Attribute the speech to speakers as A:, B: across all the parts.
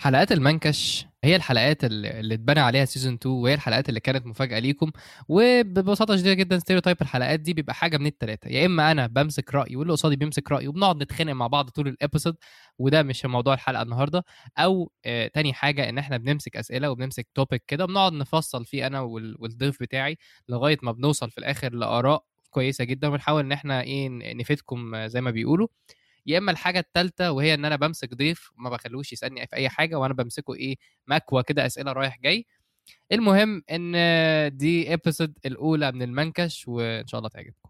A: حلقات المنكش هي الحلقات اللي اللي اتبنى عليها سيزون 2 وهي الحلقات اللي كانت مفاجاه ليكم وببساطه شديده جدا ستيريوتايب الحلقات دي بيبقى حاجه من الثلاثه يا اما انا بمسك رايي واللي قصادي بيمسك رايه وبنقعد نتخانق مع بعض طول الابيسود وده مش موضوع الحلقه النهارده او آه تاني حاجه ان احنا بنمسك اسئله وبنمسك توبيك كده وبنقعد نفصل فيه انا وال- والضيف بتاعي لغايه ما بنوصل في الاخر لاراء كويسه جدا ونحاول ان احنا ايه نفيدكم آه، زي ما بيقولوا يا اما الحاجه الثالثه وهي ان انا بمسك ضيف ما بخلوش يسالني في اي حاجه وانا بمسكه ايه مكوى كده اسئله رايح جاي المهم ان دي ابيسود الاولى من المنكش وان شاء الله تعجبكم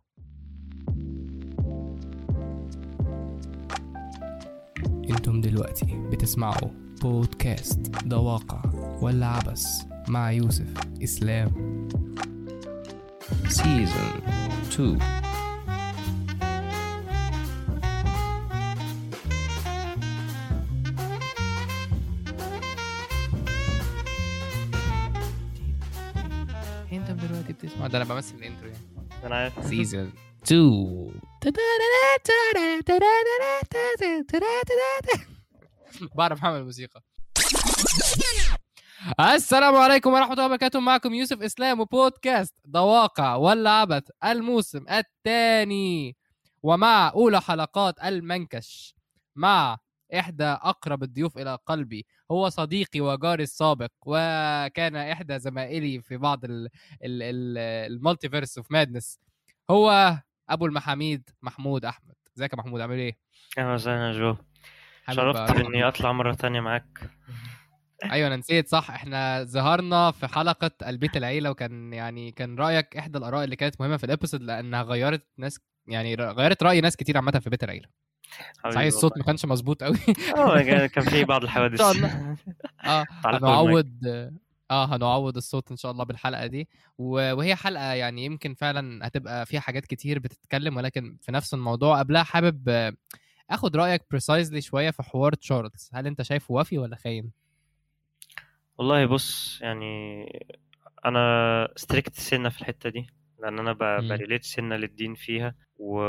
A: انتم دلوقتي بتسمعوا بودكاست ده واقع ولا عبس مع يوسف اسلام سيزون 2 انتم دلوقتي بتسمعوا ده انا بمثل الانترو يعني
B: انا عارف
A: سيزون 2 بعرف اعمل موسيقى السلام عليكم ورحمة الله وبركاته معكم يوسف اسلام وبودكاست ده واقع ولا عبث الموسم الثاني ومع اولى حلقات المنكش مع احدى اقرب الضيوف الى قلبي هو صديقي وجاري السابق وكان احدى زمائلي في بعض ال- ال- ال- المالتيفيرس اوف مادنس هو ابو المحاميد محمود احمد ازيك يا محمود عامل ايه
B: اهلا وسهلا يا جو
A: حابب
B: شرفت
A: أرحب
B: اني
A: بيك.
B: اطلع مره تانية معاك
A: ايوه انا نسيت صح احنا ظهرنا في حلقه البيت العيله وكان يعني كان رايك احدى الاراء اللي كانت مهمه في الابيسود لانها غيرت ناس يعني ر- غيرت راي ناس كتير عامه في بيت العيله صحيح الصوت ما كانش مظبوط قوي
B: اه كان في بعض الحوادث
A: إن شاء الله. اه
B: تعلق
A: هنعوض اه هنعوض الصوت ان شاء الله بالحلقه دي و- وهي حلقه يعني يمكن فعلا هتبقى فيها حاجات كتير بتتكلم ولكن في نفس الموضوع قبلها حابب آه، اخد رايك بريسايزلي شويه في حوار تشارلز هل انت شايفه وافي ولا خاين
B: والله بص يعني انا ستريكت سنه في الحته دي لان انا ب-
A: مم.
B: بريليت سنه للدين فيها و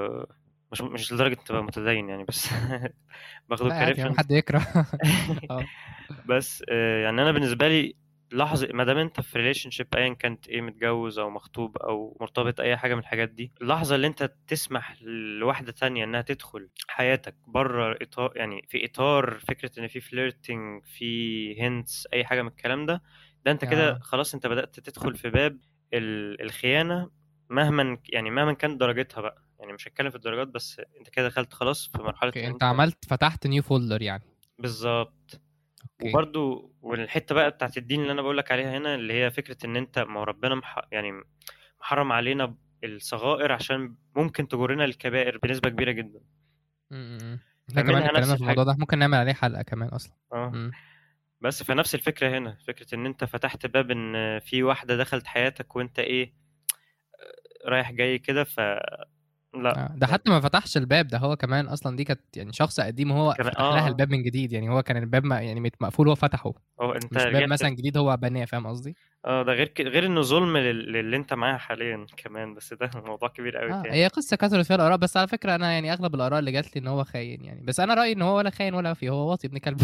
B: مش مش لدرجه تبقى متدين يعني بس باخده
A: لا عادي يعني
B: كريفرنس
A: حد يكره اه
B: بس آه، يعني انا بالنسبه لي لحظه ما دام انت في ريليشن شيب ايا كانت ايه متجوز او مخطوب او مرتبط اي حاجه من الحاجات دي اللحظه اللي انت تسمح لواحده تانية انها تدخل حياتك بره اطار يعني في اطار فكره ان في فليرتنج في هنتس اي حاجه من الكلام ده ده انت كده
A: آه.
B: خلاص انت بدات تدخل في باب ال- الخيانه مهما يعني مهما كانت درجتها بقى يعني مش هتكلم في الدرجات بس انت كده دخلت خلاص في مرحله
A: اوكي
B: إن
A: انت عملت فتحت نيو فولدر يعني
B: بالظبط
A: اوكي
B: وبرضو والحته بقى بتاعت الدين اللي انا بقول لك عليها هنا اللي هي فكره ان انت ما هو ربنا مح... يعني محرم علينا الصغائر عشان ممكن تجرنا للكبائر بنسبه كبيره جدا
A: م- م- م. احنا
B: فمنها
A: كمان
B: نفس
A: اتكلمنا في الموضوع
B: الحاجة.
A: ده ممكن نعمل عليه حلقه كمان اصلا
B: اه
A: م.
B: بس فنفس الفكره هنا فكره ان انت فتحت باب ان في واحده دخلت حياتك وانت ايه رايح جاي كده ف لا
A: آه، ده حتى ما فتحش الباب ده هو كمان اصلا دي كانت يعني شخص قديم هو
B: كمان-
A: فتح لها
B: آه.
A: الباب من جديد يعني هو كان الباب ما- يعني مت- مقفول هو فتحه
B: هو انت
A: مش باب
B: رجعت
A: مثلا جديد هو بناه فاهم قصدي؟
B: اه ده غير كده غير انه ظلم لل- للي انت معاها حاليا كمان بس ده موضوع كبير قوي
A: اه
B: تاني
A: هي قصه كثرت فيها الاراء بس على فكره انا يعني اغلب الاراء اللي جات لي ان هو خاين يعني بس انا رايي ان هو ولا خاين ولا وفي هو واطي ابن كلب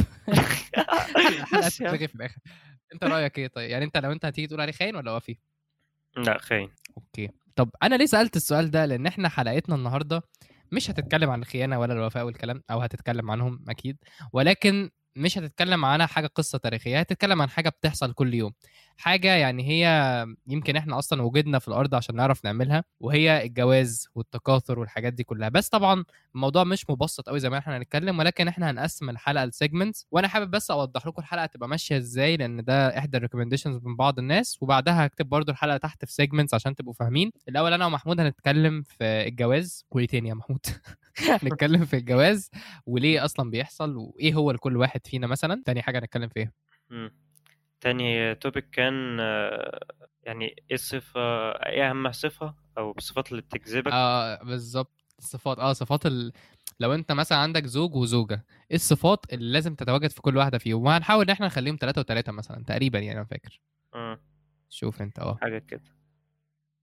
A: الحلقه
B: بس يعني.
A: تتلغي في الاخر انت رايك ايه طيب يعني انت لو انت هتيجي تقول عليه خاين ولا وفي؟
B: لا خاين
A: اوكي طب انا ليه سالت السؤال ده لان احنا حلقتنا النهارده مش هتتكلم عن الخيانه ولا الوفاء والكلام او هتتكلم عنهم اكيد ولكن مش هتتكلم عنها حاجه قصه تاريخيه هتتكلم عن حاجه بتحصل كل يوم حاجه يعني هي يمكن احنا اصلا وجدنا في الارض عشان نعرف نعملها وهي الجواز والتكاثر والحاجات دي كلها بس طبعا الموضوع مش مبسط قوي زي ما احنا هنتكلم ولكن احنا هنقسم الحلقه لسيجمنتس وانا حابب بس اوضح لكم الحلقه تبقى ماشيه ازاي لان ده احدى الريكومنديشنز من بعض الناس وبعدها هكتب برضو الحلقه تحت في سيجمنتس عشان تبقوا فاهمين الاول انا ومحمود هنتكلم في الجواز وايه تاني يا محمود هنتكلم في الجواز وليه اصلا بيحصل وايه هو لكل واحد فينا مثلا تاني حاجه هنتكلم فيها
B: مم. تاني توبيك كان آه، يعني ايه الصفة ايه اهم صفة او الصفات اللي بتجذبك
A: اه بالظبط الصفات اه صفات ال... لو انت مثلا عندك زوج وزوجه ايه الصفات اللي لازم تتواجد في كل واحده فيهم وهنحاول ان احنا نخليهم ثلاثه وثلاثه مثلا تقريبا يعني انا فاكر
B: مم.
A: شوف انت اه
B: حاجة كده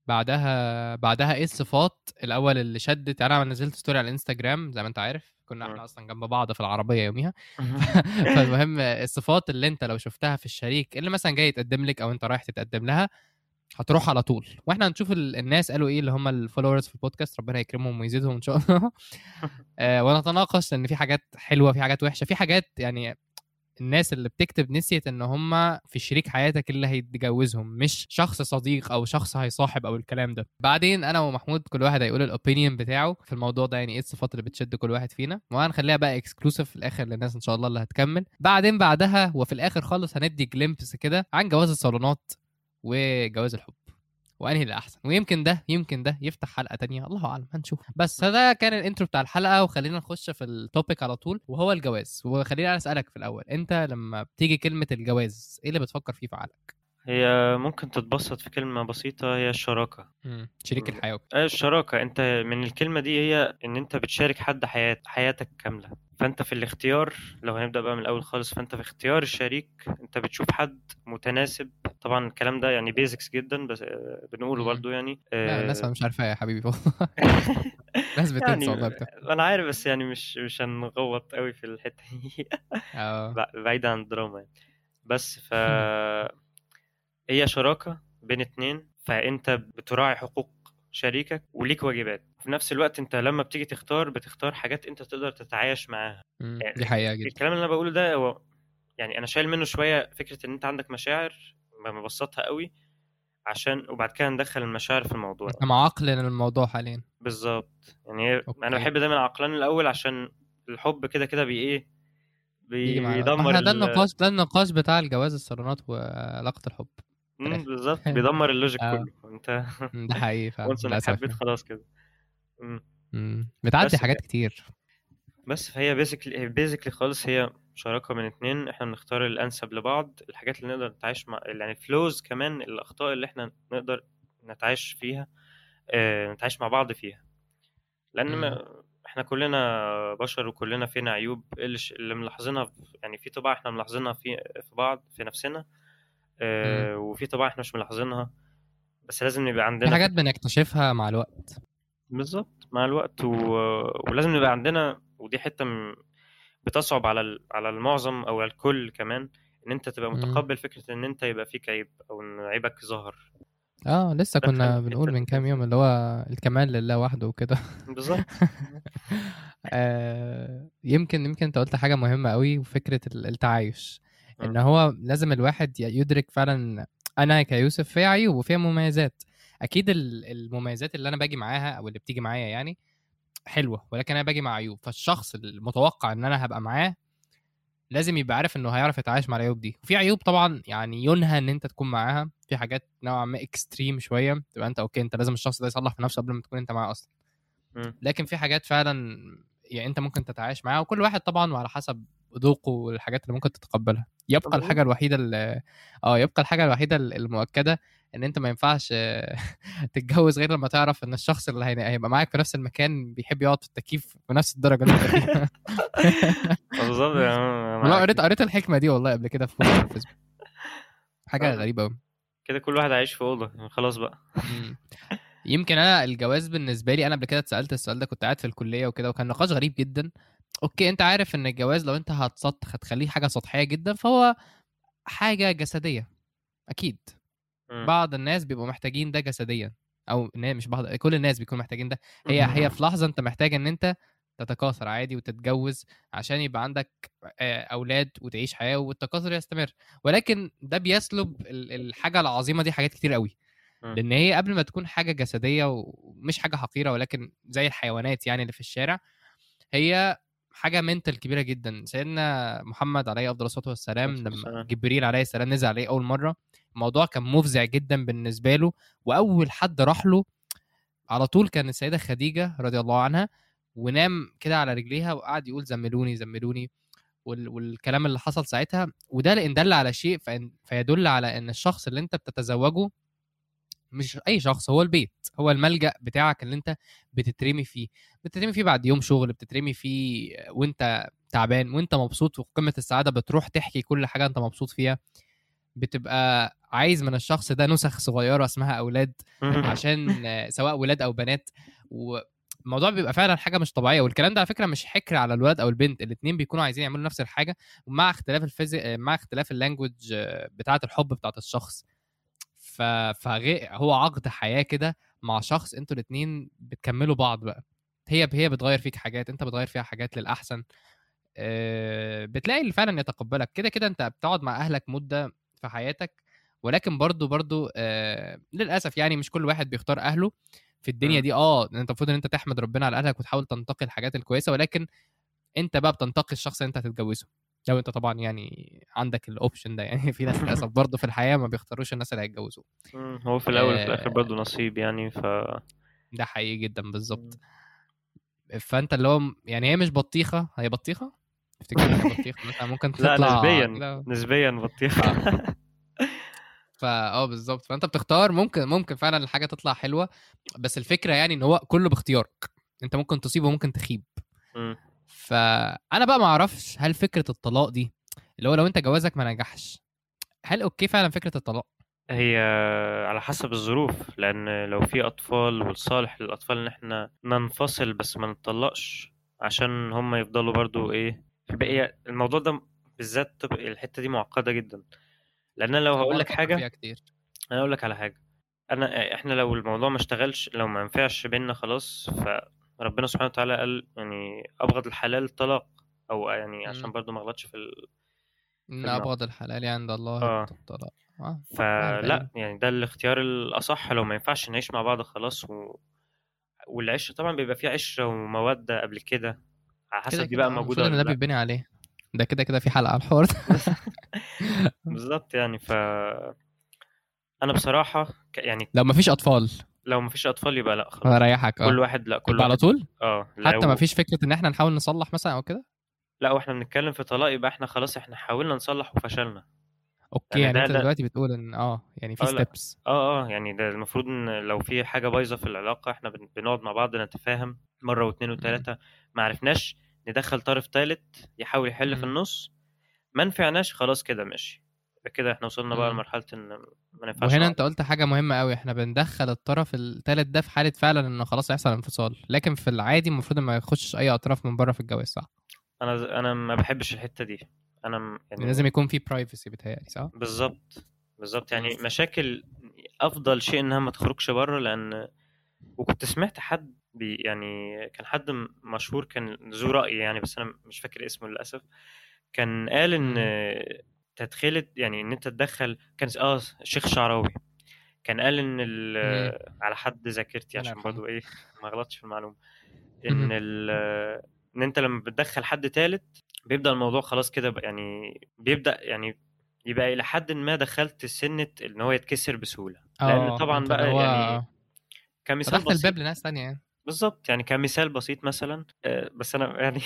A: بعدها بعدها ايه الصفات الاول اللي شدت يعني انا نزلت ستوري على الانستجرام زي ما انت عارف كنا
B: مم.
A: احنا اصلا جنب بعض في العربيه يوميها فالمهم الصفات اللي انت لو شفتها في الشريك اللي مثلا جاي يتقدم لك او انت رايح تتقدم لها هتروح على طول واحنا هنشوف ال- الناس قالوا ايه اللي هم الفولورز في البودكاست ربنا يكرمهم ويزيدهم ان شاء الله آه، ونتناقش لان في حاجات حلوه في حاجات وحشه في حاجات يعني الناس اللي بتكتب نسيت ان هم في شريك حياتك اللي هيتجوزهم مش شخص صديق او شخص هيصاحب او الكلام ده بعدين انا ومحمود كل واحد هيقول الاوبينيون بتاعه في الموضوع ده يعني ايه الصفات اللي بتشد كل واحد فينا وهنخليها بقى اكسكلوسيف في الاخر للناس ان شاء الله اللي هتكمل بعدين بعدها وفي الاخر خالص هندي جليمبس كده عن جواز الصالونات وجواز الحب وانهي اللي احسن ويمكن ده يمكن ده يفتح حلقه تانية الله اعلم هنشوف بس ده كان الانترو بتاع الحلقه وخلينا نخش في التوبيك على طول وهو الجواز وخليني انا اسالك في الاول انت لما بتيجي كلمه الجواز ايه اللي بتفكر فيه في عقلك
B: هي ممكن تتبسط في كلمة بسيطة هي الشراكة
A: شريك الحياه
B: آه، الشراكة انت من الكلمة دي هي ان انت بتشارك حد حياة حياتك كاملة فانت في الاختيار لو هنبدأ بقى من الاول خالص فانت في اختيار الشريك انت بتشوف حد متناسب طبعا الكلام ده يعني بيزكس جدا بس آه، بنقوله
A: مم.
B: برضو يعني
A: لا الناس
B: آه،
A: مش عارفاها يا حبيبي والله الناس بتنسى
B: يعني
A: والله بتاع
B: انا عارف بس يعني مش مش هنغوط قوي في الحتة دي
A: اه
B: بع- بعيد عن الدراما يعني بس ف هي شراكة بين اتنين فانت بتراعي حقوق شريكك وليك واجبات في نفس الوقت انت لما بتيجي تختار بتختار حاجات انت تقدر تتعايش معاها
A: مم،
B: يعني
A: دي حقيقه جدا
B: الكلام اللي انا بقوله ده هو يعني انا شايل منه شوية فكرة ان انت عندك مشاعر مبسطها قوي عشان وبعد كده ندخل المشاعر في الموضوع
A: انت معقل الموضوع حاليا
B: بالظبط يعني هي-
A: أوكي.
B: انا بحب دايما العقلان الاول عشان الحب كده كده بي ايه
A: يجي
B: بي-
A: معانا
B: بيدمر
A: ما ده
B: ال-
A: النقاش ده النقاش بتاع الجواز الصالونات وعلاقه الحب
B: مم،
A: الآخر.
B: بالظبط بيدمر اللوجيك
A: آه.
B: كله انت
A: مم، ده حقيقي فعلا
B: وانس انك
A: للاسف
B: حبيت
A: يعني.
B: خلاص كده مم.
A: مم. بتعدي
B: بس
A: حاجات كتير
B: بس فهي بيزيكلي بيزيكلي خالص هي شراكة من اتنين احنا بنختار الأنسب لبعض الحاجات اللي نقدر نتعايش مع يعني الفلوز كمان الأخطاء اللي احنا نقدر نتعايش فيها اه نتعايش مع بعض فيها لأن ما احنا كلنا بشر وكلنا فينا عيوب اللي, ش... اللي ملاحظينها في... يعني في طباع احنا ملاحظينها في في بعض في نفسنا اه وفي طباع احنا مش ملاحظينها بس لازم يبقى عندنا
A: في حاجات بنكتشفها مع الوقت
B: بالظبط مع الوقت و... ولازم يبقى عندنا ودي حته م... بتصعب على ال... على المعظم او على الكل كمان ان انت تبقى
A: مم.
B: متقبل فكره ان انت يبقى فيك عيب او ان عيبك ظهر
A: اه لسه
B: ده
A: كنا
B: كان
A: بنقول
B: حتة
A: من كام يوم اللي هو الكمال لله وحده وكده
B: بالظبط
A: آه، يمكن يمكن انت قلت حاجه مهمه قوي وفكره ال- التعايش ان
B: مم.
A: هو لازم الواحد ي- يدرك فعلا انا كيوسف فيها عيوب وفيها مميزات اكيد ال- المميزات اللي انا باجي معاها او اللي بتيجي معايا يعني حلوه ولكن انا باجي مع عيوب فالشخص المتوقع ان انا هبقى معاه لازم يبقى عارف انه هيعرف يتعايش مع العيوب دي وفي عيوب طبعا يعني ينهى ان انت تكون معاها في حاجات نوعا ما اكستريم شويه تبقى انت اوكي انت لازم الشخص ده يصلح في نفسه قبل ما تكون انت معاه اصلا
B: مم.
A: لكن في حاجات فعلا يعني انت ممكن تتعايش معاها وكل واحد طبعا وعلى حسب ذوقه والحاجات اللي ممكن تتقبلها يبقى
B: بالظبط.
A: الحاجه الوحيده اللي اه يبقى الحاجه الوحيده المؤكده ان انت ما ينفعش آه، تتجوز غير لما تعرف ان الشخص اللي هي- هيبقى معاك في نفس المكان بيحب يقعد في التكييف بنفس الدرجه اللي انت فيها
B: بالظبط يعني أنا
A: والله
B: معاك.
A: قريت قريت الحكمه دي والله قبل كده في بوست على الفيسبوك حاجه
B: آه.
A: غريبه قوي
B: كده كل واحد عايش في اوضه يعني خلاص بقى
A: مم. يمكن انا الجواز بالنسبه لي انا قبل كده اتسالت السؤال ده كنت قاعد في الكليه وكده وكان نقاش غريب جدا اوكي انت عارف ان الجواز لو انت هتسطح هتخليه حاجه سطحيه جدا فهو حاجه جسديه اكيد
B: مم.
A: بعض الناس بيبقوا محتاجين ده جسديا او نا- مش بعض كل الناس بيكونوا محتاجين ده هي هي في لحظه انت محتاج ان انت تتكاثر عادي وتتجوز عشان يبقى عندك آه، اولاد وتعيش حياه والتكاثر يستمر ولكن ده بيسلب ال- الحاجه العظيمه دي حاجات كتير قوي
B: مم.
A: لان هي قبل ما تكون حاجه جسديه ومش حاجه حقيره ولكن زي الحيوانات يعني اللي في الشارع هي حاجه منتل كبيره جدا سيدنا محمد عليه افضل الصلاه والسلام
B: عليه الصلاة
A: لما
B: والسلام.
A: جبريل عليه السلام نزل عليه اول مره الموضوع كان مفزع جدا بالنسبه له واول حد راح له على طول كان السيده خديجه رضي الله عنها ونام كده على رجليها وقعد يقول زملوني زملوني وال- والكلام اللي حصل ساعتها وده لان دل على شيء فإن- فيدل على ان الشخص اللي انت بتتزوجه مش اي شخص هو البيت هو الملجأ بتاعك اللي انت بتترمي فيه بتترمي فيه بعد يوم شغل بتترمي فيه وانت تعبان وانت مبسوط وفي قمه السعاده بتروح تحكي كل حاجه انت مبسوط فيها بتبقى عايز من الشخص ده نسخ صغيره اسمها اولاد عشان آه، سواء ولاد او بنات والموضوع بيبقى فعلا حاجه مش طبيعيه والكلام ده على فكره مش حكر على الولد او البنت الاثنين بيكونوا عايزين يعملوا نفس الحاجه ومع اختلاف الفيزي مع اختلاف اللانجوج بتاعه الحب بتاعه الشخص ف... فغي... هو عقد حياه كده مع شخص انتوا الاثنين بتكملوا بعض بقى هي هي بتغير فيك حاجات انت بتغير فيها حاجات للاحسن آه، بتلاقي اللي فعلا يتقبلك كده كده انت بتقعد مع اهلك مده في حياتك ولكن برضو برضو آه للاسف يعني مش كل واحد بيختار اهله في الدنيا
B: مم.
A: دي اه انت المفروض ان انت تحمد ربنا على اهلك وتحاول تنتقي الحاجات الكويسه ولكن انت بقى بتنتقي الشخص اللي انت هتتجوزه لو انت طبعا يعني عندك الاوبشن ده يعني في ناس للاسف برضه في الحياه ما بيختاروش الناس اللي هيتجوزوه
B: مم. هو في الاول وفي الاخر
A: آه،
B: برضه نصيب يعني ف
A: ده حقيقي جدا بالظبط فانت اللي هو يعني هي مش بطيخه هي بطيخه افتكر إن هي بطيخه مثلا ممكن
B: لا
A: تطلع
B: نسبيا
A: كده
B: نسبيا بطيخ
A: فا اه بالظبط فانت بتختار ممكن ممكن فعلا الحاجه تطلع حلوه بس الفكره يعني ان هو كله باختيارك انت ممكن تصيب وممكن تخيب
B: مم.
A: فانا بقى ما اعرفش هل فكره الطلاق دي اللي هو لو انت جوازك ما نجحش هل اوكي فعلا فكره الطلاق
B: هي على حسب الظروف لان لو في اطفال والصالح للاطفال ان احنا ننفصل بس ما نتطلقش عشان هم يفضلوا برضو ايه في بقية الموضوع ده بالذات تبقى الحتة دي معقدة جدا لان أنا لو
A: أنا
B: هقول
A: بقعد
B: لك
A: أفكر
B: حاجة
A: فيها كتير
B: انا اقول لك على حاجة انا احنا لو الموضوع ما اشتغلش لو ما ينفعش بينا خلاص فربنا سبحانه وتعالى قال يعني ابغض الحلال الطلاق او يعني عشان
A: مم.
B: برضو ما اغلطش في ال...
A: ان
B: النار.
A: ابغض الحلال عند الله
B: آه.
A: الطلاق اه
B: فلا يعني ده الاختيار الأصح لو ما ينفعش نعيش مع بعض خلاص و... والعشرة طبعا بيبقى فيه عشرة ومودة قبل كده على
A: كده
B: حسب دي
A: كده
B: بقى
A: آه،
B: موجودة
A: المفروض ان
B: ولا
A: ده
B: لا
A: بيتبني عليه ده كده كده في حلقه على الحوار ده
B: بالظبط يعني ف أنا بصراحة ك... يعني
A: لو مفيش اطفال
B: لو مفيش أطفال يبقى لا
A: انا
B: خلاص
A: اريحك
B: كل
A: اه
B: واحد لا كل
A: يبقى على
B: واحد
A: طول
B: اه
A: حتى
B: لو
A: مفيش فكره ان احنا نحاول نصلح مثلا او كده
B: لا واحنا بنتكلم في طلاق يبقى احنا خلاص احنا حاولنا نصلح وفشلنا
A: اوكي
B: يعني
A: يعني
B: ده
A: انت
B: ده
A: دلوقتي بتقول ان اه يعني في
B: اه لا
A: ستيبس
B: اه اه يعني ده المفروض ان لو في حاجة بايظة في العلاقة احنا بن- بنقعد مع بعض نتفاهم مرة واثنين وثلاثة ما عرفناش ندخل طرف ثالث يحاول يحل في
A: مم.
B: النص ما نفعناش خلاص كده ماشي يبقى كده احنا وصلنا بقى
A: مم.
B: لمرحلة ان ما ينفعش
A: وهنا
B: مع
A: انت قلت حاجه مهمه قوي احنا بندخل الطرف الثالث ده في حاله فعلا انه خلاص هيحصل انفصال لكن في العادي المفروض ما يخشش اي اطراف من بره في الجواز صح
B: انا انا ما بحبش الحتة دي انا م-
A: يعني
B: يعني
A: لازم يكون في برايفسي بتهيألي صح
B: بالظبط بالظبط يعني
A: مم.
B: مشاكل افضل شيء انها ما تخرجش بره لان وكنت سمعت حد بي يعني كان حد م- مشهور كان ذو رأي يعني بس انا مش فاكر اسمه للاسف كان قال ان
A: مم.
B: تدخلت يعني ان انت تدخل كان اه الشيخ شعراوي كان قال ان ال-
A: مم.
B: على حد ذاكرتي
A: الله
B: عشان
A: يرحمه
B: برضو ايه ما اغلطش في المعلومه ان
A: مم.
B: ال ان انت لما بتدخل حد تالت بيبدا الموضوع خلاص كده بقى يعني بيبدا يعني يبقى الى حد ما دخلت سنه ان هو يتكسر بسهوله لان
A: اه
B: طبعا
A: انت اللي
B: بقى
A: هو
B: يعني كمثال
A: فتحت
B: بسيط
A: الباب لناس تانية يعني
B: بالظبط يعني كمثال بسيط مثلا آه، بس انا يعني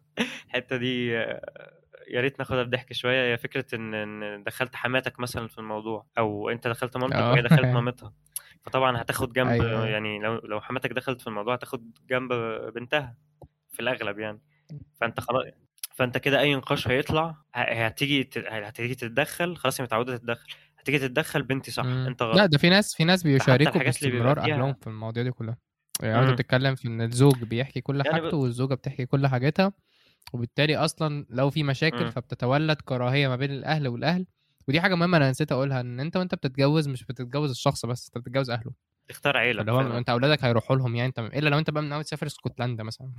B: الحته دي آه، يا ريت ناخدها بضحك شويه هي فكره ان ان دخلت حماتك مثلا في الموضوع او انت دخلت مامتك وهي
A: اه
B: دخلت مامتها فطبعا هتاخد جنب
A: ايوه ايوه
B: يعني لو لو حماتك دخلت في الموضوع هتاخد جنب بنتها في الاغلب يعني فانت خلاص فانت كده اي نقاش هيطلع ه- هتيجي ت- هتيجي تتدخل خلاص هي متعوده تتدخل هتيجي تتدخل بنتي صح
A: مم.
B: انت
A: لا
B: غلط
A: ده في ناس في ناس
B: فحتى
A: بيشاركوا
B: الحاجات اللي بيبقى
A: باستمرار اهلهم
B: فيها
A: في المواضيع دي كلها يعني انت
B: امم
A: بتتكلم في ان الزوج بيحكي كل
B: يعني
A: حاجته
B: ب...
A: والزوجه بتحكي كل حاجتها وبالتالي اصلا لو في مشاكل
B: مم.
A: فبتتولد كراهيه ما بين الاهل والاهل ودي حاجه مهمه انا نسيت اقولها ان انت وانت بتتجوز مش بتتجوز الشخص بس انت بتتجوز اهله
B: تختار عيلة
A: اللي هو
B: فاهم
A: انت اولادك هيروحوا لهم يعني انت الا لو انت بقى من ناوي تسافر اسكتلندا مثلا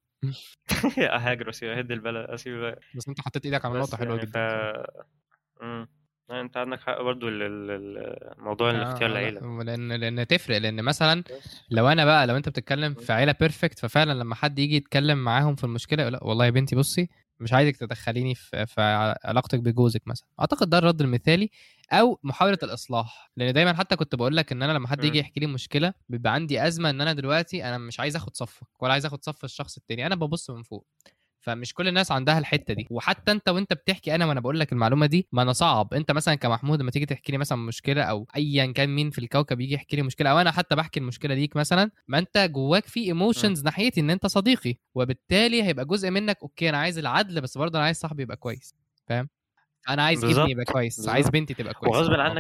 B: اهاجر اسيب اهد البلد اسيب البلد.
A: بس انت حطيت ايدك على
B: بس
A: نقطه حلوه
B: يعني ف
A: جدا بصراحة.
B: مم. لا، انت عندك حق برضو ال- ال- ال- موضوع الاختيار
A: اه لا
B: العيلة
A: لان لان تفرق لان مثلا
B: بس
A: لو انا بقى لو انت بتتكلم
B: مم.
A: في عيله بيرفكت ففعلا لما حد يجي يتكلم معاهم في المشكله يقول لا والله يا بنتي بصي مش عايزك تدخليني في في علاقتك بجوزك مثلا اعتقد ده الرد المثالي او محاوله الاصلاح لان دايما حتى كنت بقول لك ان انا لما حد
B: مم.
A: يجي يحكي لي مشكله بيبقى عندي ازمه ان انا دلوقتي انا مش عايز اخد صفك ولا عايز اخد صف الشخص التاني انا ببص من فوق فمش كل الناس عندها الحته دي وحتى انت وانت بتحكي انا وانا بقول لك المعلومه دي ما انا صعب انت مثلا كمحمود لما تيجي تحكي لي مثلا مشكله او ايا كان مين في الكوكب يجي يحكي لي مشكله او انا حتى بحكي المشكله ليك مثلا ما انت جواك في ايموشنز ناحيتي ان انت صديقي وبالتالي هيبقى جزء منك اوكي انا عايز العدل بس برضه انا عايز صاحبي يبقى كويس فاهم انا عايز ابني
B: بالظبط
A: يبقى كويس عايز
B: بالظبط
A: بنتي تبقى كويسه
B: وغصب
A: اه
B: عنك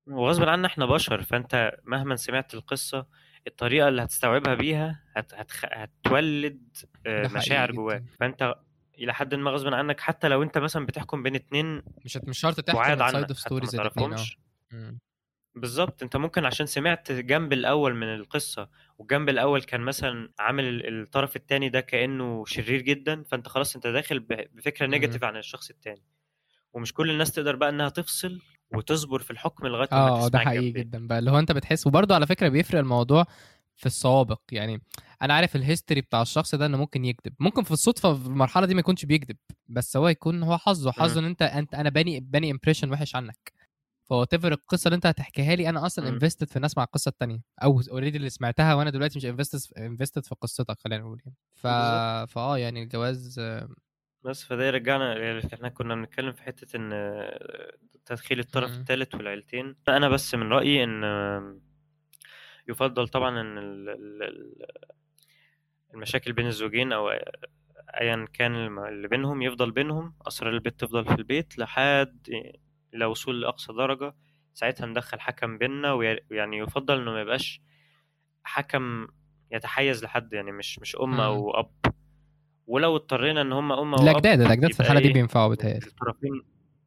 B: وغصب عنا احنا بشر فانت مهما سمعت القصة الطريقة اللي هتستوعبها بيها هت... هتخ... هتولد آه،
A: ده حقيقي
B: مشاعر جواك
A: جدا
B: فانت الى حد ما غصب عنك حتى لو انت مثلا بتحكم بين اتنين
A: مش مش شرط تحكم
B: بعاد
A: السايد
B: عنك
A: اوف
B: حتى ما
A: ستوريز الاثنين اه
B: تعرفهمش
A: مم.
B: بالظبط انت ممكن عشان سمعت جنب الاول من القصة والجنب الاول كان مثلا عامل ال- الطرف التاني ده كأنه شرير جدا فانت خلاص انت داخل ب- بفكرة
A: مم.
B: نيجاتيف عن الشخص التاني ومش كل الناس تقدر بقى انها تفصل وتصبر في الحكم لغاية لما
A: اه اه ده
B: تسمع
A: حقيقي
B: الجنبين
A: جدا بقى اللي هو انت بتحس وبرضه على فكره بيفرق الموضوع في السوابق يعني انا عارف الهيستوري بتاع الشخص ده انه ممكن يكذب ممكن في الصدفه في المرحله دي ما يكونش بيكذب بس هو يكون هو حظه حظه
B: مم.
A: ان انت انت انا باني باني امبريشن وحش عنك فهو تفر القصه اللي انت هتحكيها لي انا اصلا
B: مم.
A: انفستد في ناس مع القصه التانية او اوريدي اللي سمعتها وانا دلوقتي مش انفستد انفستد في قصتك خلينا نقول يعني ف
B: بالظبط
A: فاه يعني الجواز آه،
B: بس فده يرجعنا يعني احنا كنا بنتكلم في حتة ان تدخيل الطرف
A: مم.
B: الثالث والعيلتين انا بس من رأيي ان يفضل طبعا ان ال- ال- ال- المشاكل بين الزوجين او ايا كان الم- اللي بينهم يفضل بينهم اسرار البيت تفضل في البيت لحد لوصول لاقصى درجة ساعتها ندخل حكم بيننا ويعني يفضل انه ما يبقاش حكم يتحيز لحد يعني مش مش ام
A: مم.
B: او اب ولو اضطرينا ان هم ام او اب
A: الاجداد الاجداد في
B: يبقى
A: الحاله دي
B: ايه
A: بينفعوا بتهيألي
B: الطرفين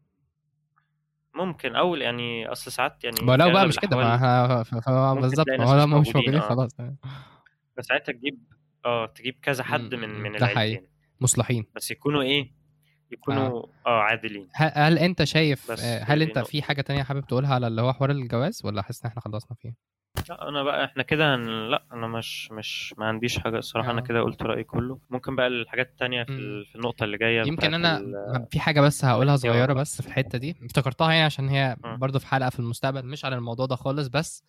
B: ممكن او يعني اصل ساعات يعني
A: ما لو
B: في
A: بقى
B: اغلب
A: مش كده
B: الاحوال
A: ما ف- ف- ف-
B: ممكن
A: بالظبط
B: تلاقي
A: ما
B: ناس
A: هو
B: مش
A: لما مش
B: موجودين
A: موجودين
B: اه
A: خلاص
B: فساعتها تجيب اه تجيب كذا حد من
A: م- م-
B: من
A: ده حقيقي
B: العيلتين
A: مصلحين
B: بس يكونوا ايه
A: اه
B: يكونوا اه عادلين
A: ه- هل انت شايف
B: بس
A: آه،
B: هي
A: هل
B: دي
A: انت في
B: النقطة
A: حاجه تانية حابب تقولها على اللي هو حوار الجواز ولا حاسس ان احنا خلصنا فيه
B: لا انا بقى احنا كده هن... لا انا مش مش ما عنديش حاجة الصراحة انا
A: اه
B: كده قلت رأيي كله ممكن بقى الحاجات التانية في
A: م-
B: ال... في النقطة اللي جاية
A: يمكن
B: بتاعت
A: انا
B: ال...
A: في حاجه بس هقولها
B: الاختيار
A: صغيره
B: بقى
A: بس في الحته دي افتكرتها يعني عشان هي
B: م.
A: برضو في حلقه في المستقبل مش على الموضوع ده خالص بس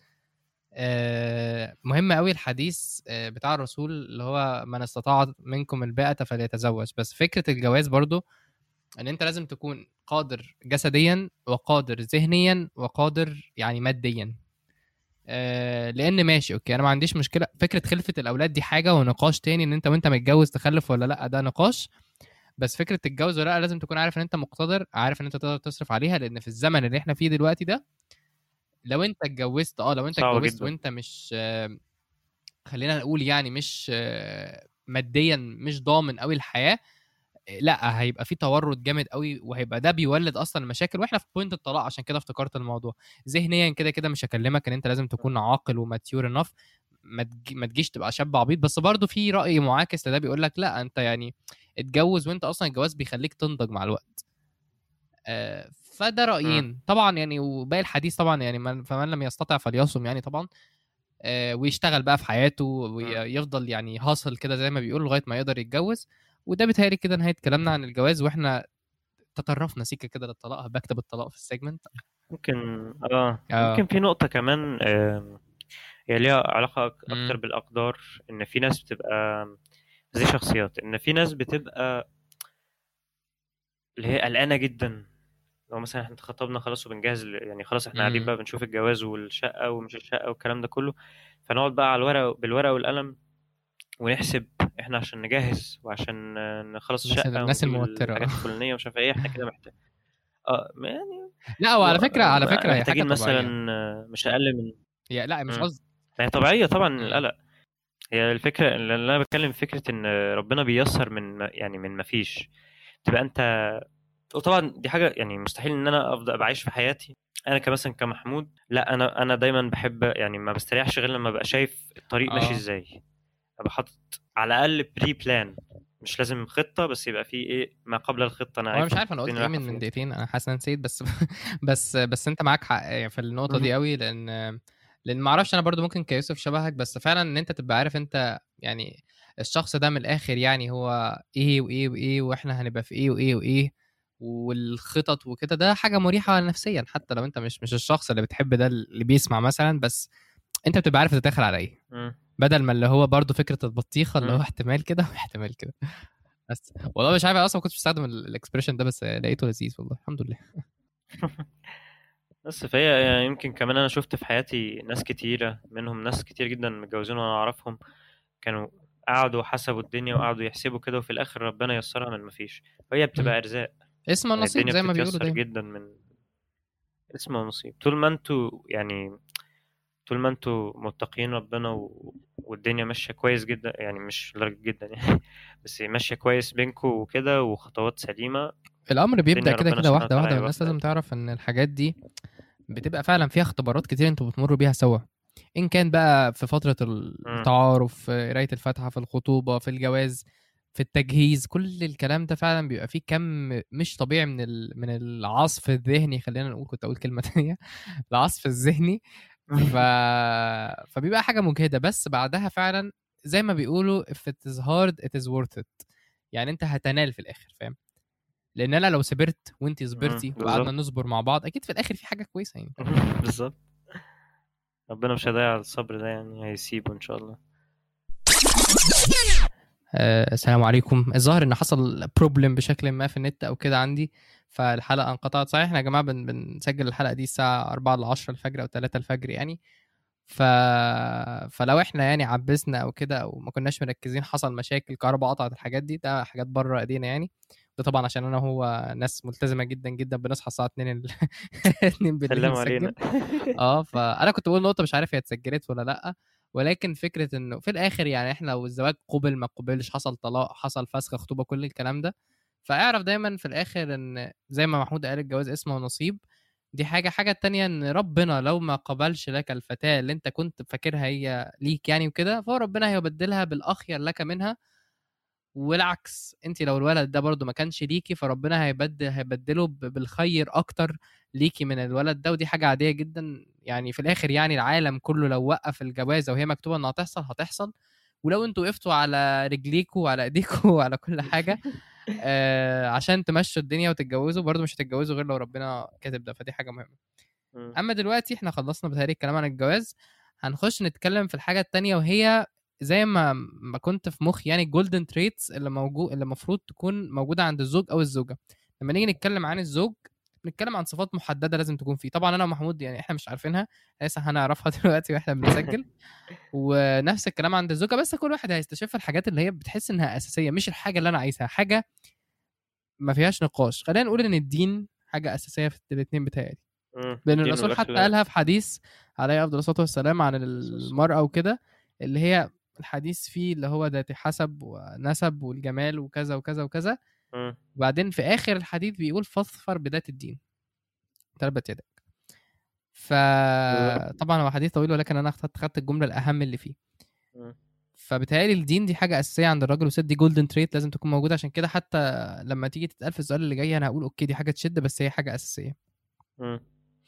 A: آه، مهم قوي الحديث آه، بتاع الرسول اللي هو من استطاع منكم الباءة فليتزوج بس فكرة الجواز برضو ان انت لازم تكون قادر جسديا وقادر ذهنيا وقادر يعني ماديا آه، لان ماشي اوكي انا ما عنديش مشكله فكره خلفه الاولاد دي حاجه ونقاش تاني ان انت وانت متجوز تخلف ولا لا ده نقاش بس فكره تتجوز ولا لا لازم تكون عارف ان انت مقتدر عارف ان انت تقدر تصرف عليها لان في الزمن اللي احنا فيه دلوقتي ده لو انت اتجوزت اه لو انت
B: صعبة
A: اتجوزت
B: جدا
A: وانت مش آه، خلينا نقول يعني مش آه، ماديا مش ضامن قوي الحياه لا هيبقى في تورط جامد قوي وهيبقى ده بيولد اصلا المشاكل واحنا في بوينت الطلاق عشان كده افتكرت الموضوع ذهنيا كده كده مش هكلمك ان انت لازم تكون عاقل وماتيور انف ما تجي- ما تجيش تبقى شاب عبيط بس برضه في راي معاكس لده بيقول لك لا انت يعني اتجوز وانت اصلا الجواز بيخليك تنضج مع الوقت آه، فده
B: م.
A: رايين طبعا يعني وباقي الحديث طبعا يعني من فمن لم يستطع فليصم يعني طبعا آه، ويشتغل بقى في حياته
B: م.
A: ويفضل يعني هاصل كده زي ما بيقول لغايه ما يقدر يتجوز وده بيتهيألي كده نهايه كلامنا عن الجواز واحنا تطرفنا سيكه كده للطلاق بكتب الطلاق في السيجمنت
B: ممكن اه
A: اه
B: ممكن في نقطة كمان آم، هي ليها علاقة أك- أكتر
A: امم
B: بالأقدار إن في ناس بتبقى زي شخصيات إن في ناس بتبقى اللي هي قلقانة جدا لو مثلا احنا اتخطبنا خلاص وبنجهز ل- يعني خلاص احنا قاعدين
A: امم
B: بقى بنشوف الجواز والشقة ومش الشقة والكلام ده كله فنقعد بقى على الورق بالورقة والقلم ونحسب احنا عشان نجهز وعشان آه، نخلص
A: الناس
B: الشقة
A: الناس
B: ونجيب
A: الموتره
B: الحاجات الفلانية ومش عارف ايه احنا كده محتاج اه يعني
A: لا وعلى
B: و-
A: فكره على فكره هي حاجه
B: محتاجين
A: طبيعيه
B: مثلا آه، مش أقل من
A: هي لا مش
B: مم.
A: قصدي
B: ما هي طبيعية طبعا
A: امم
B: القلق هي الفكرة اللي أنا بتكلم فكرة إن ربنا بيسر من ما يعني من ما فيش تبقى أنت وطبعا دي حاجة يعني مستحيل إن أنا أفضل أبقى عايش في حياتي أنا كمثلا كمحمود لا أنا أنا دايما بحب يعني ما بستريحش غير لما أبقى شايف الطريق ماشي
A: اه
B: إزاي أبقى حاطط على الأقل بري بلان مش لازم خطة بس يبقى في إيه ما قبل الخطة أنا
A: هو انا
B: عارف
A: مش عارف انا قلت
B: الدنيا
A: ايه
B: رايحة
A: من من
B: فين
A: دقيقتين انا حاسس ان أنا نسيت بس بس بس انت معاك حق يعني في النقطه دي
B: مهم.
A: قوي لان لان ما اعرفش انا برضو ممكن كيوسف شبهك بس فعلا ان انت تبقى عارف انت يعني الشخص ده من الاخر يعني هو ايه وايه وايه واحنا هنبقى في ايه وايه وايه والخطط وكده ده حاجه مريحه نفسيا حتى لو انت مش مش الشخص اللي بتحب ده اللي بيسمع مثلا بس انت بتبقى عارف تتدخل على ايه
B: مم.
A: بدل ما اللي هو برضو فكره البطيخه اللي هو
B: مم.
A: احتمال كده واحتمال كده بس والله مش عارف أنا اصلا ما كنتش بستخدم الاكسبريشن ده بس لقيته لذيذ والله الحمد لله
B: بس فهي يعني يمكن كمان انا شفت في حياتي ناس كتيرة منهم ناس كتير جدا متجوزين وانا اعرفهم كانوا قعدوا حسبوا الدنيا وقعدوا يحسبوا كده وفي الاخر ربنا يسرها من مفيش وهي
A: مم.
B: بتبقى ارزاق
A: اسم
B: يعني
A: النصيب
B: الدنيا
A: زي ما بيقولوا
B: بتتيسر
A: دايما
B: جدا من اسمه نصيب طول ما انتوا يعني طول ما انتوا متقين ربنا و... والدنيا ماشيه كويس جدا يعني مش لدرجه جدا يعني بس ماشيه كويس بينكوا وكده وخطوات سليمه
A: الامر بيبدا
B: الدنيا
A: كده
B: ربنا
A: كده
B: سبحانه
A: واحده
B: وتعالى
A: واحده والناس
B: هيوفقك.
A: لازم تعرف ان الحاجات دي بتبقى فعلا فيها اختبارات كتير انتوا بتمروا بيها سوا ان كان بقى في فتره التعارف في قرايه الفاتحه في الخطوبه في الجواز في التجهيز كل الكلام ده فعلا بيبقى فيه كم مش طبيعي من ال... من العصف الذهني خلينا نقول كنت اقول كلمه تانية العصف الذهني ف... فبيبقى حاجه مجهده بس بعدها فعلا زي ما بيقولوا if it is hard it is worth it يعني انت هتنال في الاخر فاهم لان انا لو صبرت وانت صبرتي
B: بالظبط.
A: وقعدنا نصبر مع بعض اكيد في الاخر في حاجه كويسه يعني
B: بالظبط ربنا مش هيضيع الصبر ده يعني هيسيبه ان شاء الله
A: آه، السلام عليكم الظاهر ان حصل بروبلم بشكل ما في النت او كده عندي فالحلقه انقطعت صحيح احنا يا جماعه بن بنسجل الحلقه دي الساعه 4 ل 10 الفجر او 3 الفجر يعني ف... فلو احنا يعني عبسنا او كده او ما كناش مركزين حصل مشاكل كهرباء قطعت الحاجات دي ده حاجات بره ايدينا يعني ده طبعا عشان انا وهو ناس ملتزمه جدا جدا بنصحى الساعه 2 ال... 2 بالليل
B: سلموا علينا
A: نسجل اه فانا كنت بقول نقطه مش عارف هي اتسجلت ولا لا ولكن فكره انه في الاخر يعني احنا لو الزواج قبل ما قبلش حصل طلاق حصل فسخ خطوبه كل الكلام ده فاعرف دايما في الاخر ان زي ما محمود قال الجواز اسمه ونصيب دي حاجه حاجه التانية ان ربنا لو ما قبلش لك الفتاه اللي انت كنت فاكرها هي ليك يعني وكده فهو ربنا هيبدلها بالاخير لك منها والعكس انت لو الولد ده برضو ما كانش ليكي فربنا هيبدل هيبدله ب- بالخير اكتر ليكي من الولد ده ودي حاجه عاديه جدا يعني في الاخر يعني العالم كله لو وقف الجوازه وهي مكتوبه انها هتحصل هتحصل ولو انتوا وقفتوا على رجليكوا وعلى ايديكوا وعلى كل حاجه آه عشان تمشوا الدنيا وتتجوزوا برضو مش هتتجوزوا غير لو ربنا كاتب ده فدي حاجه مهمه
B: مم.
A: اما دلوقتي احنا خلصنا بتهيألي الكلام عن الجواز هنخش نتكلم في الحاجه التانية وهي زي ما ما كنت في مخي يعني الجولدن تريتس اللي موجود اللي المفروض تكون موجوده عند الزوج او الزوجه لما نيجي نتكلم عن الزوج نتكلم عن صفات محدده لازم تكون فيه طبعا انا ومحمود يعني احنا مش عارفينها لسه هنعرفها دلوقتي واحنا بنسجل ونفس الكلام عند الزوجه بس كل واحد هيستشف الحاجات اللي هي بتحس انها اساسيه مش الحاجه اللي انا عايزها حاجه ما فيهاش نقاش خلينا نقول ان الدين حاجه اساسيه في الاثنين بتهيألي
B: مم.
A: لان
B: الدين
A: الرسول حتى
B: والأخلاق.
A: قالها في حديث عليه افضل الصلاه والسلام عن المراه وكده اللي هي الحديث فيه اللي هو ذات حسب ونسب والجمال وكذا وكذا وكذا
B: مم.
A: وبعدين في اخر الحديث بيقول فاظفر بذات الدين تربت يدك فطبعا هو حديث طويل ولكن انا اخدت خدت الجمله الاهم اللي فيه
B: مم.
A: فبالتالي الدين دي حاجه اساسيه عند الراجل والست دي جولدن تريت لازم تكون موجوده عشان كده حتى لما تيجي تتقال في السؤال اللي جاي انا هقول اوكي دي حاجه تشد بس هي حاجه اساسيه
B: مم.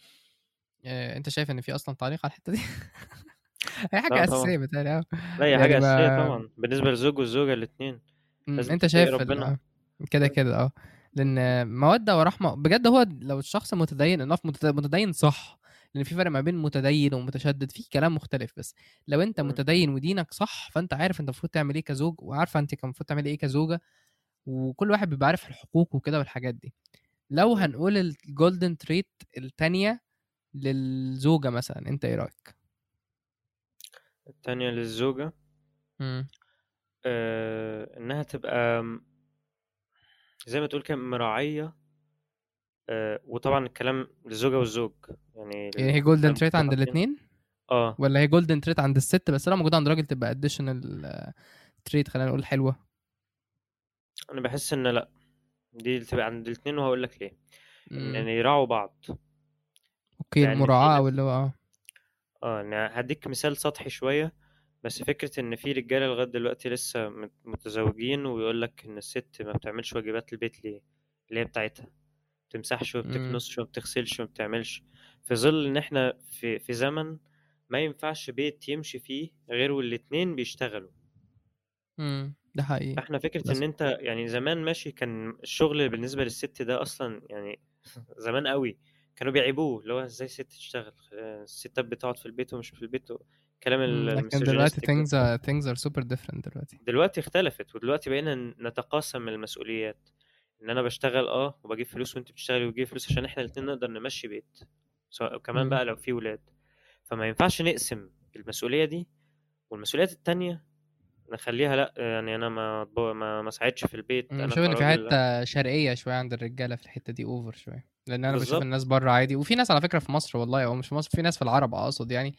A: آه، انت شايف ان في اصلا تعليق على الحته دي هي حاجه
B: لا طبعا.
A: اساسيه بالتالي اه
B: لا هي
A: يعني
B: حاجة
A: ما-
B: أساسية طبعا بالنسبة للزوج والزوجة الاتنين
A: مم،
B: لازم
A: انت
B: تتقي
A: شايف ال-
B: ربنا.
A: آه، كده كده اه لان موده ورحمه بجد هو لو الشخص متدين انف متدين صح لان في فرق ما بين متدين ومتشدد في كلام مختلف بس لو انت
B: مم.
A: متدين ودينك صح فانت عارف انت المفروض تعمل ايه كزوج وعارفه انت كان المفروض تعملي ايه كزوجه وكل واحد بيبقى عارف الحقوق وكده والحاجات دي لو
B: مم.
A: هنقول الجولدن تريت التانية للزوجة مثلا انت ايه رأيك؟
B: التانية للزوجة
A: مم.
B: آه إنها تبقى م- زي ما تقول كده مراعية آه وطبعا الكلام للزوجة والزوج يعني
A: يعني هي جولدن
B: الكلام
A: تريت عند
B: الطرفين.
A: الاثنين
B: اه
A: ولا هي جولدن تريت عند الست بس لو موجودة عند الراجل تبقى اديشنال تريت خلينا نقول حلوة
B: أنا بحس إن لأ دي اللي تبقى عند الاتنين وهقول لك ليه إن
A: مم.
B: يعني يراعوا بعض
A: اوكي
B: يعني في
A: المراعاة او
B: ناس-
A: اللي هو اه
B: اه أنا هديك مثال سطحي شوية بس فكرة إن في رجالة لغاية دلوقتي لسه مت- متزوجين ويقول لك إن الست ما بتعملش واجبات البيت ليه اللي هي بتاعتها بتمسحش وما
A: مم.
B: بتكنسش وما بتغسلش وما بتعملش في ظل إن إحنا في في زمن ما ينفعش بيت يمشي فيه غير والاتنين بيشتغلوا
A: مم. ده حقيقي
B: فاحنا فكرة
A: بس-
B: إن أنت يعني زمان ماشي كان الشغل بالنسبة للست ده أصلا يعني زمان قوي كانوا بيعيبوه اللي هو ازاي ست تشتغل الستات بتقعد في البيت ومش في البيت كلام
A: مم. لكن دلوقتي
B: المسوجينستيك ده.
A: things are, things are super different دلوقتي
B: دلوقتي اختلفت ودلوقتي بقينا نتقاسم المسؤوليات ان انا بشتغل اه وبجيب فلوس وانت بتشتغلي وتجيب فلوس عشان احنا الاتنين نقدر نمشي بيت سواء كمان
A: مم.
B: بقى لو في ولاد فما ينفعش نقسم المسؤولية دي والمسؤوليات التانية نخليها لا يعني انا ما ما ما ساعدش في البيت
A: مم.
B: انا
A: شوف ان في
B: كراجل لا.
A: حتة شرقية شوية عند الرجالة في الحتة دي اوفر شوية لان انا بشوف
B: بالظبط.
A: الناس بره عادي وفي ناس على فكره في مصر والله او مش في مصر في ناس في العرب اقصد يعني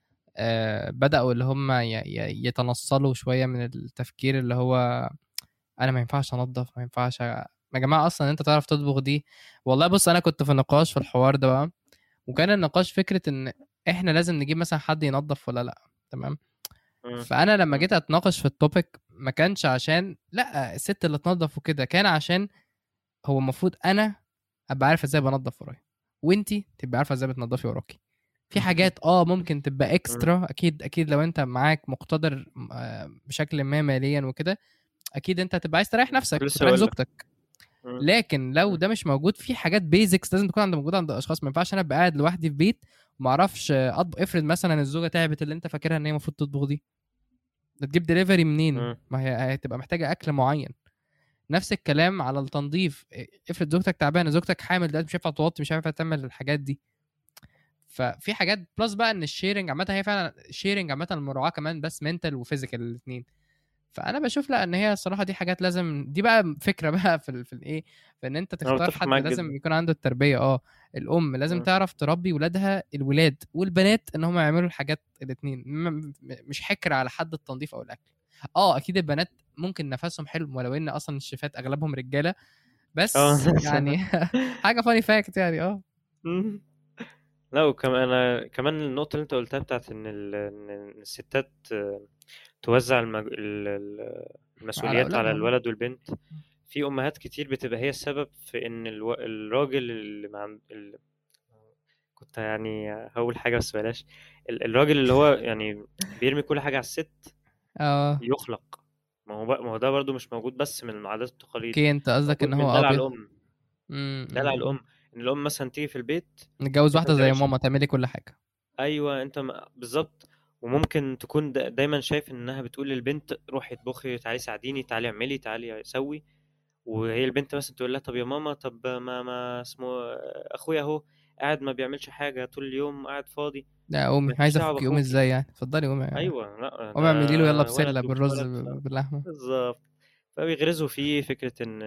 A: آه بداوا اللي هم ي- ي- يتنصلوا شويه من التفكير اللي هو انا ما ينفعش انضف ما ينفعش أ- يا جماعه اصلا انت تعرف تطبخ دي والله بص انا كنت في نقاش في الحوار ده بقى وكان النقاش فكره ان احنا لازم نجيب مثلا حد ينظف ولا لا تمام
B: مم.
A: فانا لما
B: مم.
A: جيت اتناقش في التوبيك ما كانش عشان لا الست اللي تنظف وكده كان عشان هو المفروض انا ابقى عارف ازاي بنظف ورايا وانتي تبقى عارفه ازاي بتنظفي وراكي في حاجات اه ممكن تبقى اكسترا اكيد اكيد لو انت معاك مقتدر آه، بشكل ما ماليا وكده اكيد انت هتبقى عايز تريح نفسك
B: لسه
A: وتريح
B: هقول لك.
A: زوجتك
B: مم.
A: لكن لو
B: مم.
A: ده مش موجود في حاجات بيزكس لازم تكون عند موجوده عند اشخاص ما ينفعش انا ابقى قاعد لوحدي في بيت وما اعرفش اطبخ افرض مثلا الزوجه تعبت اللي انت فاكرها ان هي المفروض تطبخ دي ده تجيب دليفري منين
B: مم.
A: ما هي هتبقى محتاجه اكل معين نفس الكلام على التنظيف افرض زوجتك تعبانه زوجتك حامل دلوقتي مش هينفع توطي مش هينفع تعمل الحاجات دي ففي حاجات بلس بقى ان الشيرنج عامه هي فعلا شيرنج عامه المراعاه كمان بس منتال وفيزيكال الاثنين فانا بشوف لا ان هي الصراحه دي حاجات لازم دي بقى فكره بقى في ال- في الايه في ان انت تختار
B: متفق
A: حد
B: معاك
A: لازم
B: جدا.
A: يكون عنده التربيه اه الام لازم
B: مم.
A: تعرف تربي ولادها الولاد والبنات ان هم يعملوا الحاجات الاثنين مش حكر على حد التنظيف او الاكل اه اكيد البنات ممكن نفسهم حلو ولو ان اصلا الشيفات اغلبهم رجاله بس
B: اه
A: يعني حاجه فاني فاكت يعني اه
B: مم. لا وكمان انا كمان النقطة اللي انت قلتها بتاعت ان ال- ان الستات آه، توزع المج... ال- ال- المسؤوليات على
A: أولادهم.
B: الولد والبنت في امهات كتير بتبقى هي السبب في ان الو... الراجل اللي مع ال... كنت يعني هقول حاجة بس بلاش ال- الراجل اللي هو يعني بيرمي كل حاجة على الست
A: اه
B: يخلق ما هو بقى ما هو ده برضو مش موجود بس من العادات والتقاليد
A: اوكي انت قصدك ان
B: موجود
A: هو
B: من دلع
A: ابيض
B: الام
A: مم،
B: دلع
A: مم.
B: الام ان الام مثلا تيجي في البيت
A: نتجوز
B: انت
A: واحده
B: ما
A: زي
B: تعملش
A: ماما تعملي كل حاجه
B: ايوه انت م... بالظبط وممكن تكون دا... دايما شايف انها بتقول للبنت روحي اطبخي تعالي ساعديني تعالي اعملي تعالي سوي وهي البنت مثلا تقول لها طب يا ماما طب ما ما اسمه اخويا اهو قاعد ما بيعملش حاجه طول اليوم قاعد فاضي
A: لا قومي
B: مالكيش
A: عايزه
B: دعوه
A: افك قومي
B: باخوكي
A: ازاي يعني اتفضلي قومي
B: ايوه لا
A: قومي اعملي له يلا
B: ده
A: بسله
B: ولد
A: بالرز
B: ومش ولد ف...
A: باللحمه
B: بالظبط فبيغرزوا فيه فكره ان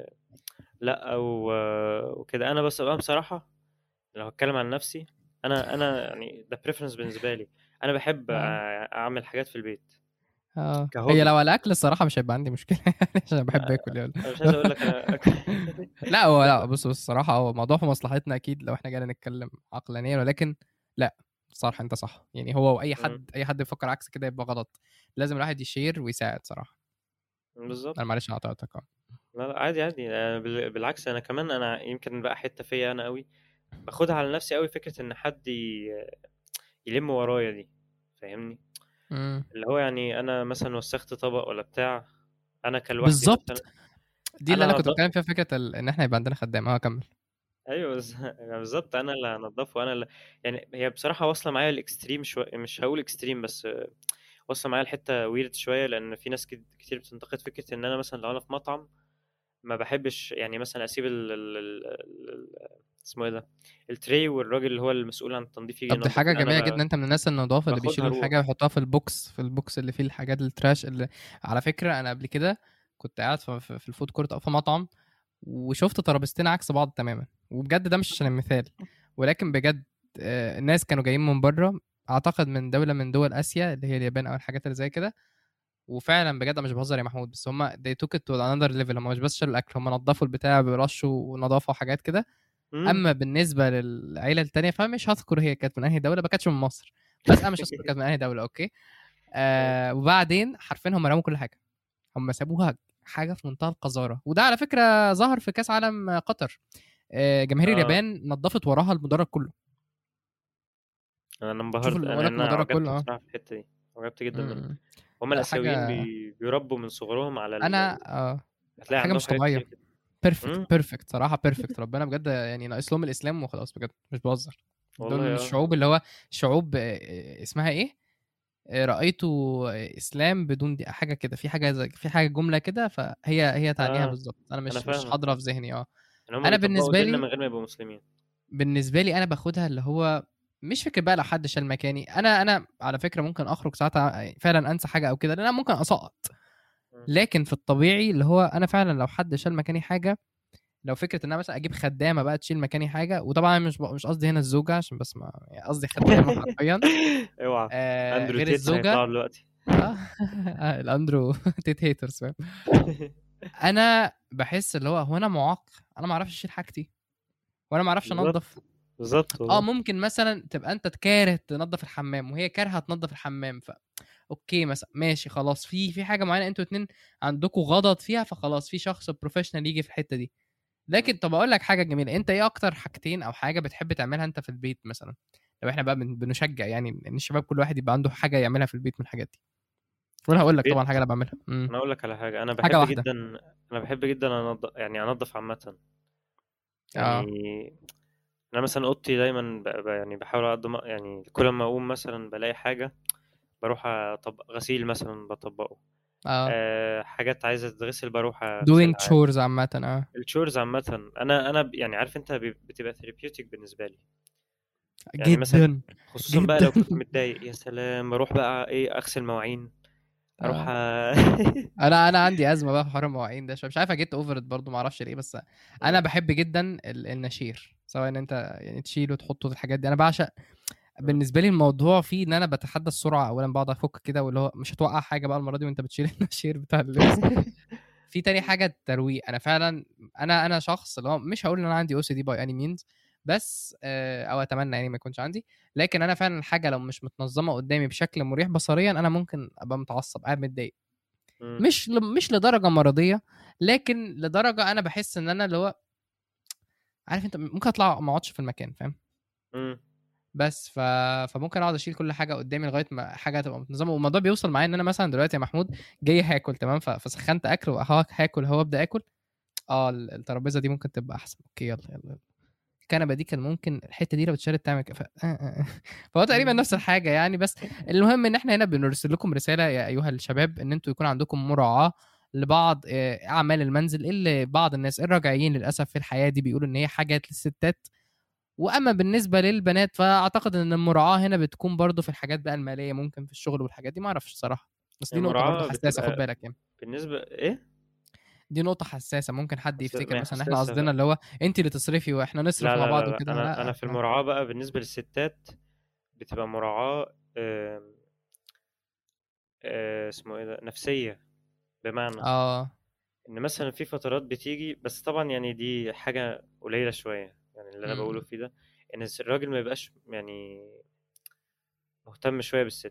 B: لا او وكده انا بس بقى بصراحه لو هتكلم عن نفسي انا انا يعني ده بريفرنس بالنسبه لي انا بحب
A: اه
B: اعمل حاجات في البيت
A: اه هي
B: كهوبي
A: لو على الاكل الصراحه مش هيبقى عندي مشكله يعني عشان أنا بحب اكل يعني
B: انا مش عايز اقول لك انا
A: لا هو لا بص بص الصراحه هو الموضوع في مصلحتنا اكيد لو احنا جينا نتكلم عقلانيا ولكن لا الصراحه انت صح يعني هو واي
B: مم.
A: حد اي حد يفكر عكس كده يبقى غلط لازم الواحد يشير ويساعد صراحه
B: بالظبط
A: انا معلش انا قطعتك اه
B: لا لا عادي عادي أنا بال- بالعكس انا كمان انا يمكن بقى حته فيا انا قوي باخدها على نفسي قوي فكره ان حد ي- يلم ورايا دي فاهمني
A: مم.
B: اللي هو يعني انا مثلا وسخت طبق ولا بتاع انا كلوحدي
A: بالظبط
B: مثلا
A: دي اللي
B: انا
A: انا كنت بتكلم
B: هنضفه
A: فيها فكره ال- ان احنا يبقى عندنا خدام اه كمل
B: ايوه بز- يعني بالظبط انا اللي هنضفه انا اللي يعني هي بصراحه واصله معايا الاكستريم شويه مش هقول اكستريم بس آه، واصله معايا الحته ويرد شويه لان في ناس كت- كتير بتنتقد فكره ان انا مثلا لو انا في مطعم ما بحبش يعني مثلا اسيب ال ال ال ال اسمه ايه ده التري والراجل اللي هو المسؤول عن التنظيف يجي
A: طب دي
B: ينظف
A: حاجه
B: لا
A: جميله
B: انا
A: جدا انت من الناس النظافه اللي
B: باخدها
A: بيشيلوا الحاجه
B: اروح
A: ويحطوها في البوكس في البوكس اللي فيه الحاجات التراش اللي على فكره انا قبل كده كنت قاعد في في في الفود كورت او في مطعم وشفت ترابيزتين عكس بعض تماما وبجد ده مش عشان المثال ولكن بجد آه، الناس كانوا جايين من بره اعتقد من دوله من دول اسيا اللي هي اليابان او الحاجات اللي زي كده وفعلا بجد أنا مش بهزر يا محمود بس هم they took it to another level هم مش بس شالوا الاكل هم نظفوا البتاع برشوا نظافه وحاجات كده
B: مم.
A: اما بالنسبه للعيله التانية فمش هذكر هي كانت من انهي دوله ما كانتش من مصر بس انا مش هذكر كانت من انهي دوله اوكي آه وبعدين حرفيا هم رموا كل حاجه هم سابوها حاجه في منتهى القذاره وده على فكره ظهر في كاس عالم قطر آه جماهير
B: اه
A: اليابان نظفت وراها المدرج كله
B: انا
A: شوف
B: انبهرت
A: ال-
B: انا
A: بقول لك
B: انا
A: المدرج
B: عجبت
A: كله اه
B: بصراحه في الحته دي عجبت جدا منهم
A: مم.
B: هم
A: لا
B: الاسيويين
A: حاجه
B: بي... بيربوا من صغرهم على ال...
A: انا
B: ال-
A: اه
B: هتلاقي
A: حاجه
B: عندهم
A: مش
B: حاجات
A: طبيعيه
B: كتير كده
A: بيرفكت
B: مم.
A: بيرفكت صراحه بيرفكت ربنا بجد يعني ناقص لهم الاسلام وخلاص بجد مش بهزر دول
B: والله
A: من
B: اه
A: الشعوب اللي هو شعوب آه، آه، اسمها ايه آه، رايته اسلام بدون دي حاجه كده في حاجه زي في حاجه جمله كده فهي هي تعنيها
B: اه
A: بالظبط انا
B: انا
A: مش مش
B: فاهمك
A: حاضره في ذهني اه
B: ان هم
A: انا
B: بيطبقوا
A: بالنسبه
B: ديننا من
A: لي
B: غير ما يبقوا مسلمين
A: بالنسبه لي انا باخدها اللي هو مش فكره بقى لو حد شال مكاني انا انا على فكره ممكن اخرج ساعات ع- فعلا انسى حاجه او كده لان انا ممكن اسقط
B: مم.
A: لكن في الطبيعي اللي هو انا فعلا لو حد شال مكاني حاجه لو فكره ان انا مثلا اجيب خدامه بقى تشيل مكاني حاجه وطبعا مش ب- مش قصدي هنا الزوجه عشان بس ما يعني قصدي خدامه حرفيا
B: اوعى
A: آه
B: اندرو
A: غير
B: تيت هيطلع
A: الزوجه
B: دلوقتي
A: آه آه، الاندرو تيت هيترز فاهم انا بحس اللي هو هو انا معاق انا ما اعرفش اشيل حاجتي وانا ما اعرفش
B: بالظبط.
A: انضف
B: بالظبط
A: اه
B: والله.
A: ممكن مثلا تبقى انت كاره تنظف الحمام وهي كارهه تنظف الحمام ف اوكي مثلا ماشي خلاص في في حاجه معينه انتوا اتنين عندكم غضض فيها فخلاص في شخص بروفيشنال يجي في الحته دي لكن طب اقول لك حاجه جميله انت ايه اكتر حاجتين او حاجه بتحب تعملها انت في البيت مثلا لو احنا بقى بن- بنشجع يعني ان الشباب كل واحد يبقى عنده حاجه يعملها في البيت من الحاجات دي وانا هقول لك
B: البيت؟
A: طبعا حاجه انا بعملها امم
B: انا اقول لك على حاجه انا
A: حاجة
B: بحب
A: واحدة.
B: جدا انا بحب جدا انضف يعني انضف عامه
A: آه.
B: يعني انا مثلا اوضتي دايما ب... ب... يعني بحاول على قد ما يعني كل ما اقوم مثلا بلاقي حاجه بروح اطبق غسيل مثلا بطبقه
A: اه
B: أه حاجات عايزه تتغسل بروح
A: دوينج
B: اغسلها عادي.
A: تشورز عامه اه
B: الشورز عامه انا انا ب- يعني عارف انت ب- بتبقى ثيرابيوتيك بالنسبه لي يعني مثلاً
A: جدا
B: خصوصا بقى لو
A: جداً.
B: كنت متضايق يا سلام بروح بقى ايه اغسل مواعين اروح
A: آه.
B: أ-
A: انا انا عندي ازمه بقى في حوار المواعين ده شوية. مش عارف جيت اوفر برضه ما اعرفش ليه بس انا بحب جدا ال- النشير سواء ان انت يعني تشيله وتحطه في الحاجات دي انا بعشق بالنسبه لي الموضوع فيه ان انا بتحدى السرعه اولا بقعد افك كده واللي هو مش هتوقع حاجه بقى المره دي وانت بتشيل النشير بتاع اللبس في تاني حاجه الترويق انا فعلا انا انا شخص اللي هو مش هقول ان انا عندي او سي دي باي اني مينز بس آه، او اتمنى يعني ما يكونش عندي لكن انا فعلا الحاجه لو مش متنظمه قدامي بشكل مريح بصريا انا ممكن ابقى متعصب قاعد متضايق
B: مم.
A: مش ل... مش لدرجه مرضيه لكن لدرجه انا بحس ان انا اللي هو عارف انت ممكن اطلع ما اقعدش في المكان فاهم
B: مم.
A: بس ف... فممكن اقعد اشيل كل حاجه قدامي لغايه ما حاجه تبقى متنظمه والموضوع بيوصل معايا ان انا مثلا دلوقتي يا محمود جاي هاكل تمام ف... فسخنت اكل وهو هاكل هو ابدا اكل اه ال- الترابيزه دي ممكن تبقى احسن اوكي يلا يلا يلا. الكنبه دي كان ممكن الحته دي لو اتشالت تعمل كده ف... آه آه آه. فهو تقريبا نفس الحاجه يعني بس المهم ان احنا هنا بنرسل لكم رساله يا ايها الشباب ان انتوا يكون عندكم مراعاه لبعض آه، اعمال المنزل اللي بعض الناس الراجعين للاسف في الحياه دي بيقولوا ان هي حاجات للستات واما بالنسبه للبنات فاعتقد ان المراعاه هنا بتكون برضو في الحاجات بقى الماليه ممكن في الشغل والحاجات دي ما اعرفش الصراحه بس دي نقطه
B: المراعاة
A: برضو حساسه
B: بتبقى-
A: خد بالك يعني
B: بالنسبه ايه
A: دي نقطه حساسه ممكن حد
B: بس ما
A: يفتكر
B: هي
A: مثلا احنا
B: حساسة
A: قصدنا
B: بقى.
A: اللي هو انت اللي تصرفي واحنا نصرف
B: لا
A: مع
B: لا
A: بعض
B: لا, لا.
A: وكده
B: انا
A: لا
B: انا في
A: لا.
B: المراعاه بقى بالنسبه للستات بتبقى مراعاه آم، آه، اسمه ايه ده نفسيه بمعنى
A: اه
B: ان مثلا في فترات بتيجي بس طبعا يعني دي حاجه قليله شويه يعني اللي انا
A: مم.
B: بقوله فيه ده ان الس- الراجل ما يبقاش يعني مهتم شويه بالست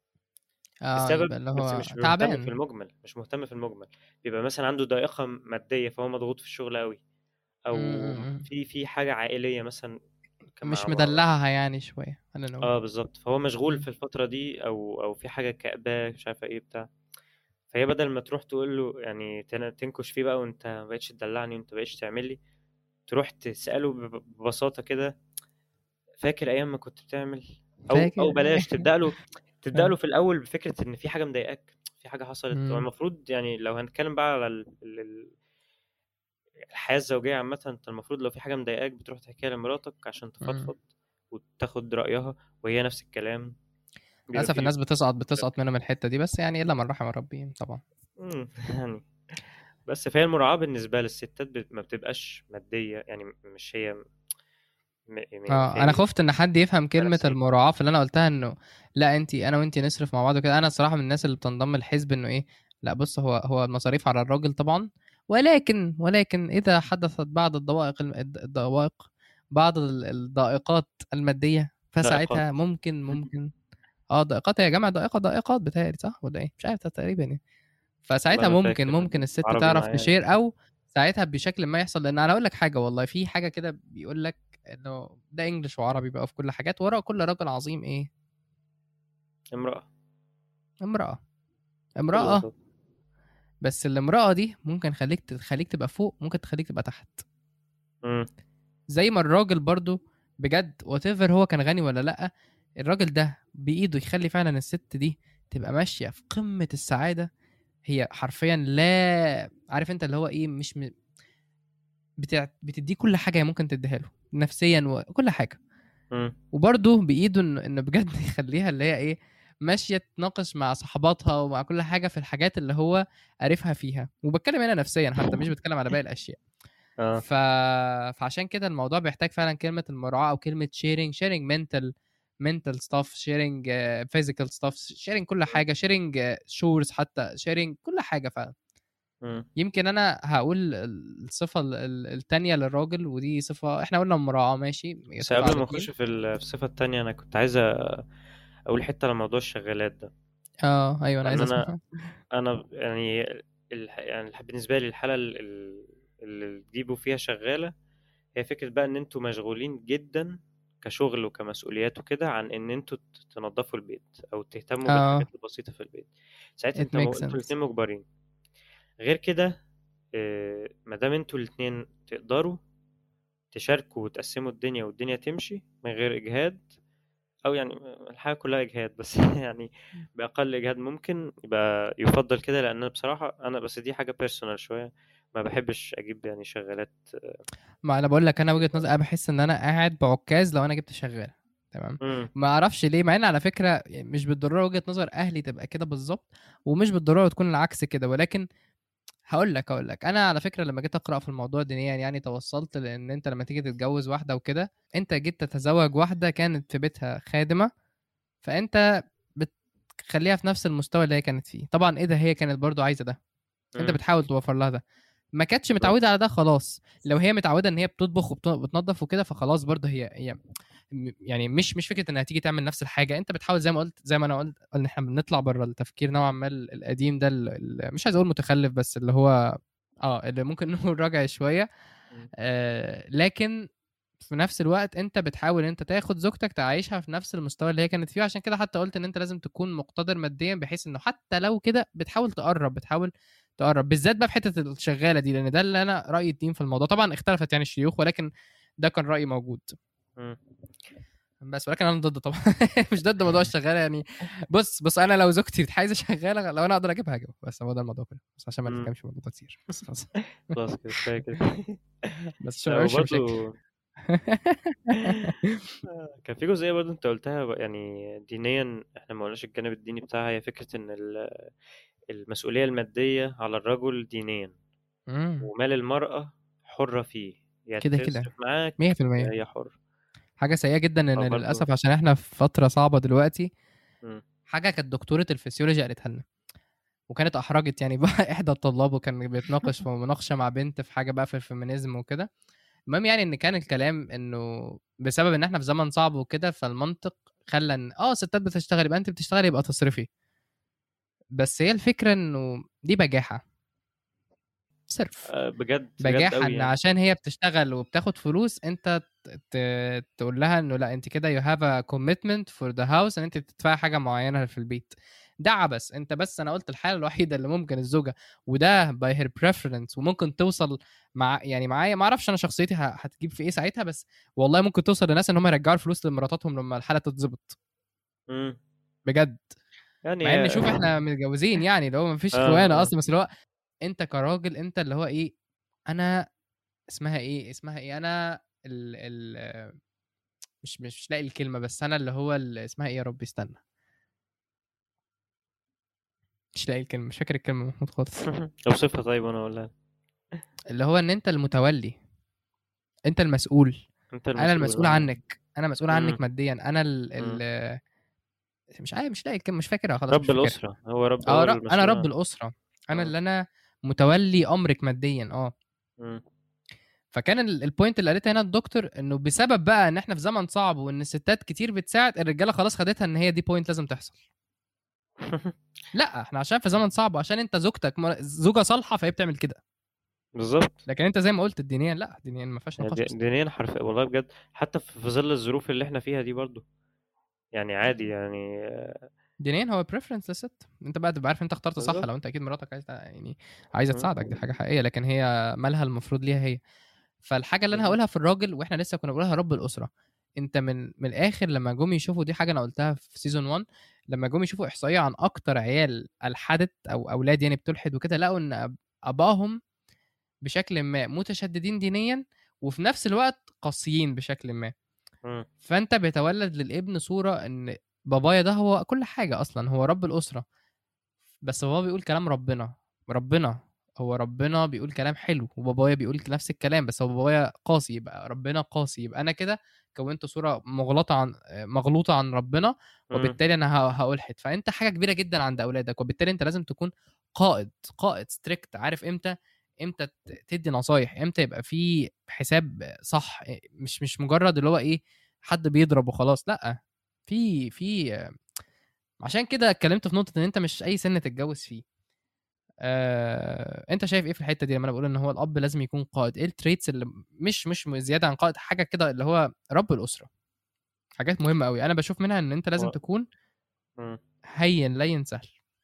A: اه
B: السبب
A: يبقى اللي
B: بس
A: هو
B: مش مهتم في
A: تعبان
B: المجمل مش مهتم في المجمل بيبقى مثلا عنده ضائقه ماديه فهو مضغوط في الشغل قوي او
A: مم.
B: في في حاجه عائليه مثلا كان
A: مش
B: مع-
A: مدلعها يعني شويه خلينا نقول
B: اه بالظبط فهو مشغول
A: مم.
B: في الفترة دي او او في حاجة كأباه مش عارفة ايه بتاع فهي بدل ما تروح تقول له يعني تن- تنكش فيه بقى وانت ما بقتش تدلعني وانت ما بقتش تعمل لي تروح تسأله ب- ببساطة كده فاكر ايام ما كنت بتعمل او
A: فاكر
B: او بلاش تبدأ له تبدأ
A: آه.
B: له في الاول بفكرة ان في حاجة مضايقاك في حاجة حصلت
A: مم.
B: هو المفروض يعني لو هنتكلم بقى على ال... ال... ال- الحياة الزوجية عامة انت المفروض لو في حاجة مضايقاك بتروح تحكيها لمراتك عشان تفضفض وتاخد رأيها وهي نفس الكلام بيبقى
A: للاسف
B: في
A: الناس بتسقط بتسقط منهم الحته دي بس يعني الا من رحم ربي طبعا
B: مم، يعني بس فهي المراعاة بالنسبة للستات بت- ما بتبقاش مادية يعني م- مش هي م- م-
A: اه انا
B: فاهم؟
A: خفت ان حد يفهم كلمه
B: نفسية.
A: المراعاه في اللي انا قلتها انه لا انت انا وانت نصرف مع بعض وكده انا الصراحه من الناس اللي بتنضم الحزب انه ايه لا بص هو هو المصاريف على الراجل طبعا ولكن ولكن اذا حدثت بعض الضوائق الم- الد- الضوائق بعض ال- الضائقات الماديه فساعتها
B: ضائقات.
A: ممكن ممكن اه ضائقات يا جماعه ضائقه ضائقات بتهيألي صح ولا ايه مش عارف تقريبا يعني فساعتها
B: والله ما
A: ممكن
B: فاكر.
A: ممكن الست
B: عربي
A: تعرف
B: معايا.
A: تشير او ساعتها بشكل ما يحصل لان انا اقول لك حاجه والله في حاجه كده بيقول لك انه ده انجلش وعربي بقى في كل حاجات وراء كل رجل عظيم ايه
B: امرأة
A: امراه
B: كل
A: امراه
B: بساطة.
A: بس الامراه دي ممكن خليك تخليك تبقى فوق ممكن تخليك تبقى تحت
B: مم.
A: زي ما الراجل برضو بجد وات هو كان غني ولا لا الراجل ده بايده يخلي فعلا الست دي تبقى ماشيه في قمه السعاده هي حرفيا لا عارف انت اللي هو ايه مش م... بتع... بتديه كل حاجه هي ممكن تديها له نفسيا وكل حاجه
B: مم.
A: وبرضه بايده انه انه بجد يخليها اللي هي ايه ماشيه تناقش مع صحباتها ومع كل حاجه في الحاجات اللي هو عارفها فيها وبتكلم هنا نفسيا حتى مش بتكلم على باقي الاشياء
B: اه
A: ف... فعشان كده الموضوع بيحتاج فعلا كلمه المراعاه او كلمه شيرنج شيرنج منتال منتال ستاف شيرنج فيزيكال ستاف شيرنج كل حاجه شيرنج شورز حتى شيرنج كل حاجه فعلا
B: مم.
A: يمكن انا هقول الصفه ال- ال- التانية للراجل ودي صفه احنا قلنا المراعاه ماشي هي
B: بس
A: صفة
B: قبل
A: على
B: ما
A: الاتنين.
B: اخش في ال- في الصفه التانية انا كنت عايز أ- اقول حته على موضوع الشغالات ده
A: اه ايوه انا
B: لأن
A: عايز
B: أنا-
A: اسمع
B: انا بالنسبه الح... يعني الح- بالنسبه لي الحاله ال- ال- اللي تجيبوا فيها شغاله هي فكره بقى ان انتوا مشغولين جدا كشغل وكمسؤوليات وكده عن ان انتوا ت- تنظفوا البيت او تهتموا
A: آه.
B: بالحاجات البسيطه في البيت ساعتها
A: It
B: انت م...
A: makes
B: انتوا
A: sense.
B: الاتنين مجبرين غير كده ما دام انتوا الاتنين تقدروا تشاركوا وتقسموا الدنيا والدنيا تمشي من غير اجهاد او يعني الحياه كلها اجهاد بس يعني باقل اجهاد ممكن يبقى يفضل كده لان أنا بصراحه انا بس دي حاجه بيرسونال شويه ما بحبش اجيب يعني شغالات
A: ما انا بقول لك انا وجهه نظري انا بحس ان انا قاعد بعكاز لو انا جبت شغاله تمام
B: مم.
A: ما اعرفش ليه مع ان على فكره مش بالضروره وجهه نظر اهلي تبقى كده بالظبط ومش بالضروره تكون العكس كده ولكن هقول لك هقول لك انا على فكره لما جيت اقرا في الموضوع دينيا يعني توصلت لان انت لما تيجي تتجوز واحده وكده انت جيت تتزوج واحده كانت في بيتها خادمه فانت بتخليها في نفس المستوى اللي هي كانت فيه طبعا ايه ده هي كانت برضو عايزه ده انت
B: مم.
A: بتحاول توفر لها ده ما كانتش متعوده على ده خلاص لو هي متعوده ان هي بتطبخ وبتنظف وكده فخلاص برضه هي هي م- يعني مش مش فكره انها تيجي تعمل نفس الحاجه انت بتحاول زي ما قلت زي ما انا قلت ان احنا بنطلع بره التفكير نوعا ما ال- القديم ده ال- ال- مش عايز اقول متخلف بس اللي هو اه اللي ممكن نقول راجع شويه
B: مم.
A: آه لكن في نفس الوقت انت بتحاول انت تاخد زوجتك تعيشها في نفس المستوى اللي هي كانت فيه عشان كده حتى قلت ان انت لازم تكون مقتدر ماديا بحيث انه حتى لو كده بتحاول تقرب بتحاول تقرب بالذات بقى في حته الشغاله دي لان ده اللي انا رايي الدين في الموضوع طبعا اختلفت يعني الشيوخ ولكن ده كان رايي موجود
B: مم.
A: بس ولكن انا ضد طبعا مش ضد موضوع الشغاله يعني بص بص انا لو زوجتي عايزه شغاله لو انا اقدر اجيبها هجيبها بس هو ده الموضوع كله بس عشان ما
B: مم.
A: نتكلمش في الموضوع ده كتير بس خلاص
B: خلاص كده كفايه كده
A: بس عشان
B: لا،
A: ما يبقاش مشاكل
B: وبرضه كان في جزئيه برضه انت قلتها بقى يعني دينيا احنا ما قلناش الجانب الديني بتاعها هي فكره ان ال- المسؤوليه الماديه على الرجل دينيا
A: مم.
B: ومال المراه حره فيه يا
A: كده كده.
B: تصرف معاك
A: 100%
B: يا هي حر
A: حاجه سيئه جدا ان
B: برضه-
A: للاسف عشان احنا في فتره صعبه دلوقتي
B: مم.
A: حاجه كانت دكتوره الفسيولوجي قالتها لنا وكانت احرجت يعني بقى احدى الطلاب وكان بيتناقش في مناقشه مع بنت في حاجه بقى في الفيمينيزم وكده المهم يعني ان كان الكلام انه بسبب ان احنا في زمن صعب وكده فالمنطق خلى ان اه ستات بتشتغل يبقى انت بتشتغلي يبقى تصرفي بس هي الفكره انه دي بجاحه صرف
B: آه، بجد بجد
A: بجاحه
B: قوي
A: ان
B: يعني
A: عشان هي بتشتغل وبتاخد فلوس انت ت- ت- تقول لها انه لا انت كده you have a commitment for the house ان انت بتدفعي حاجه معينه في البيت ده عبث انت بس انا قلت الحاله الوحيده اللي ممكن الزوجه وده by her preference وممكن توصل مع يعني معايا ما اعرفش انا شخصيتي ه- هتجيب في ايه ساعتها بس والله ممكن توصل لناس ان هم يرجعوا الفلوس لمراتاتهم لما الحاله تتظبط
B: مم.
A: بجد
B: يعني
A: مع ان
B: هي-
A: شوف احنا متجوزين يعني اللي هو ما فيش
B: آه،
A: خوانه
B: آه.
A: اصلا بس اللي هو انت كراجل انت اللي هو ايه انا اسمها ايه اسمها ايه انا ال ال مش مش لاقي الكلمه بس انا اللي هو ال- اسمها ايه يا ربي استنى مش لاقي الكلمه مش فاكر الكلمه محمود خالص
B: اوصفها طيب وانا اقولها
A: اللي هو ان انت المتولي انت المسؤول
B: انت
A: انا المسؤول
B: آه.
A: عنك انا مسؤول عنك
B: مم.
A: ماديا انا ال ال مش عارف مش لاقي الكلمه مش فاكرها خلاص
B: رب
A: مش فاكرها.
B: الاسره هو رب
A: اه
B: هو
A: رب انا
B: المسؤول
A: رب
B: عن-
A: الاسره انا
B: آه.
A: اللي انا متولي امرك ماديا اه
B: مم.
A: فكان ال- البوينت اللي قالتها هنا الدكتور انه بسبب بقى ان احنا في زمن صعب وان الستات كتير بتساعد الرجاله خلاص خدتها ان هي دي بوينت لازم تحصل لا احنا عشان في زمن صعب وعشان انت زوجتك مر- زوجه صالحه فهي بتعمل كده
B: بالظبط
A: لكن انت زي ما قلت الدينيا لا دينيا ما فيهاش
B: يعني
A: نقاش
B: دي-
A: أصلاً.
B: دينيا حرفيا والله بجد حتى في في ظل الظروف اللي احنا فيها دي برضو يعني عادي يعني آه،
A: دينيا هو بريفرنس للست انت بقى تبقى عارف انت اخترت صح
B: بالظبط.
A: لو انت اكيد مراتك عايزه يعني عايزه
B: مم.
A: تساعدك دي حاجه حقيقيه لكن هي مالها المفروض ليها هي فالحاجه اللي انا
B: بالظبط.
A: هقولها في الراجل واحنا لسه كنا بنقولها رب الاسره انت من من الاخر لما جم يشوفوا دي حاجه انا قلتها في سيزون 1 لما جم يشوفوا احصائيه عن اكتر عيال الحدت او اولاد يعني بتلحد وكده لقوا ان أب- ابائهم بشكل ما متشددين دينيا وفي نفس الوقت قاسيين بشكل ما
B: مم.
A: فانت بيتولد للابن صوره ان بابايا ده هو كل حاجه اصلا هو رب الاسره بس هو بيقول كلام ربنا ربنا هو ربنا بيقول كلام حلو وبابايا بيقول نفس الكلام بس هو بابايا قاسي يبقى ربنا قاسي يبقى انا كده كونت صوره مغلطه عن مغلوطه عن ربنا
B: مم.
A: وبالتالي انا ه- هألحد فانت حاجه كبيره جدا عند اولادك وبالتالي انت لازم تكون قائد قائد ستريكت عارف امتى امتى ت- تدي نصايح امتى يبقى في حساب صح مش مش مجرد اللي هو ايه حد بيضرب وخلاص لا في في عشان كده اتكلمت في نقطه ان انت مش اي سن تتجوز فيه آه، انت شايف ايه في الحته دي لما انا بقول ان هو الاب لازم يكون قائد ايه التريتس اللي مش مش زياده عن قائد حاجه كده اللي هو رب الاسره حاجات مهمه قوي انا بشوف منها ان انت لازم
B: و-
A: تكون
B: مم.
A: هين لين سهل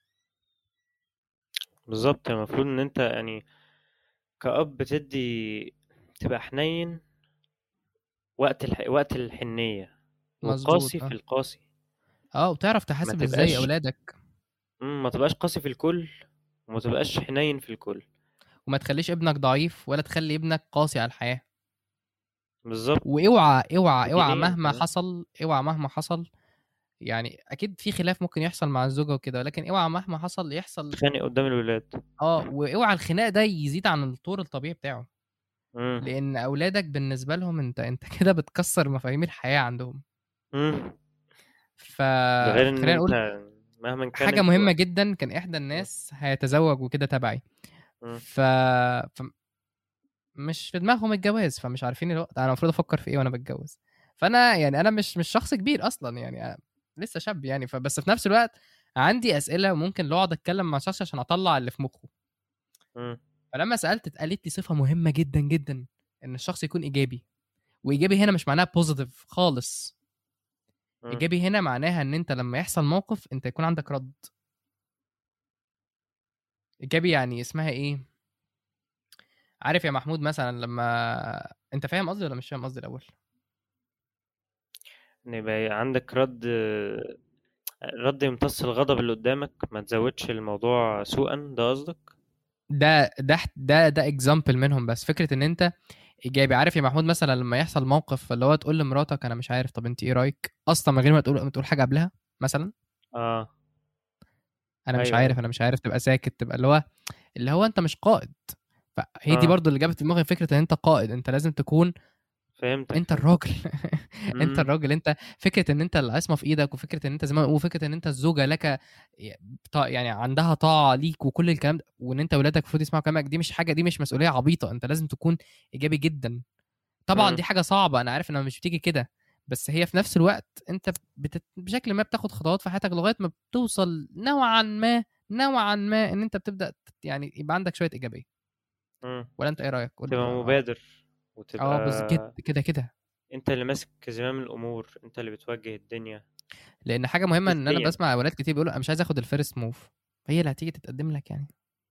B: بالظبط المفروض ان انت يعني كأب تدي تبقى حنين وقت الح... وقت الحنية
A: مظبوط
B: وقاسي
A: اه
B: في القاسي
A: اه وتعرف
B: ما
A: تحاسب ازاي
B: تبقاش
A: اولادك
B: مم، ما تبقاش قاسي في الكل وما تبقاش حنين في الكل
A: وما تخليش ابنك ضعيف ولا تخلي ابنك قاسي على الحياه
B: بالظبط
A: واوعى اوعى اوعى
B: ودينيا
A: مهما
B: كمان
A: حصل اوعى مهما حصل يعني اكيد في خلاف ممكن يحصل مع الزوجه وكده ولكن اوعى مهما حصل يحصل
B: تخانق قدام الولاد
A: اه واوعى الخناق ده يزيد عن الطور الطبيعي بتاعه
B: مم.
A: لان اولادك بالنسبه لهم انت انت كده بتكسر مفاهيم الحياه عندهم
B: مم.
A: ف
B: ده غير ان
A: خلينا نقول
B: انت مهما كان
A: حاجه
B: انت
A: مهمه جدا كان احدى الناس هيتزوج وكده تبعي
B: مم.
A: ف... ف مش في دماغهم الجواز فمش عارفين الوقت انا المفروض افكر في ايه وانا بتجوز فانا يعني انا مش مش شخص كبير اصلا يعني أنا لسه شاب يعني فبس في نفس الوقت عندي اسئله ممكن لو اقعد اتكلم مع شخص عشان اطلع اللي في مخه
B: مم.
A: فلما سالت اتقالت لي صفه مهمه جدا جدا ان الشخص يكون ايجابي وايجابي هنا مش معناها بوزيتيف خالص
B: مم.
A: ايجابي هنا معناها ان انت لما يحصل موقف انت يكون عندك رد ايجابي يعني اسمها ايه عارف يا محمود مثلا لما انت فاهم قصدي ولا مش فاهم قصدي الاول
B: ان يبقى عندك رد رد يمتص الغضب اللي قدامك ما تزودش الموضوع سوءا ده قصدك
A: ده ده ده ده اكزامبل منهم بس فكره ان انت ايجابي عارف يا محمود مثلا لما يحصل موقف اللي هو تقول لمراتك انا مش عارف طب انت ايه رايك اصلا من غير ما تقول ما تقول حاجه قبلها مثلا
B: اه
A: انا مش
B: ايوه
A: عارف
B: ايوه
A: انا مش عارف تبقى ساكت تبقى اللي هو اللي هو انت مش قائد فهي دي
B: اه
A: برضو اللي جابت في دماغي فكره ان انت قائد انت لازم تكون
B: فهمتك
A: انت
B: فهمتك
A: الراجل انت
B: مم.
A: الراجل انت فكره ان انت العصمه في ايدك وفكره ان انت زي ما وفكره ان انت الزوجه لك طا- يعني عندها طاعه ليك وكل الكلام ده وان انت ولادك المفروض يسمعوا كلامك دي مش حاجه دي مش مسؤوليه عبيطه انت لازم تكون ايجابي جدا طبعا
B: مم.
A: دي حاجه صعبه انا عارف انها مش بتيجي كده بس هي في نفس الوقت انت بتت... بشكل ما بتاخد خطوات في حياتك لغايه ما بتوصل نوعا ما نوعا ما ان انت بتبدا تت- يعني يبقى عندك شويه ايجابيه
B: مم.
A: ولا انت ايه رايك قول لي
B: تبقى
A: اه
B: مبادر
A: اه بس كده
B: وتبقى
A: كده كده
B: انت اللي ماسك زمام الامور انت اللي بتوجه الدنيا
A: لان حاجه مهمه ان انا
B: نسبيا
A: بسمع اولاد كتير بيقولوا انا مش عايز اخد الفيرست موف هي اللي هتيجي تتقدم لك يعني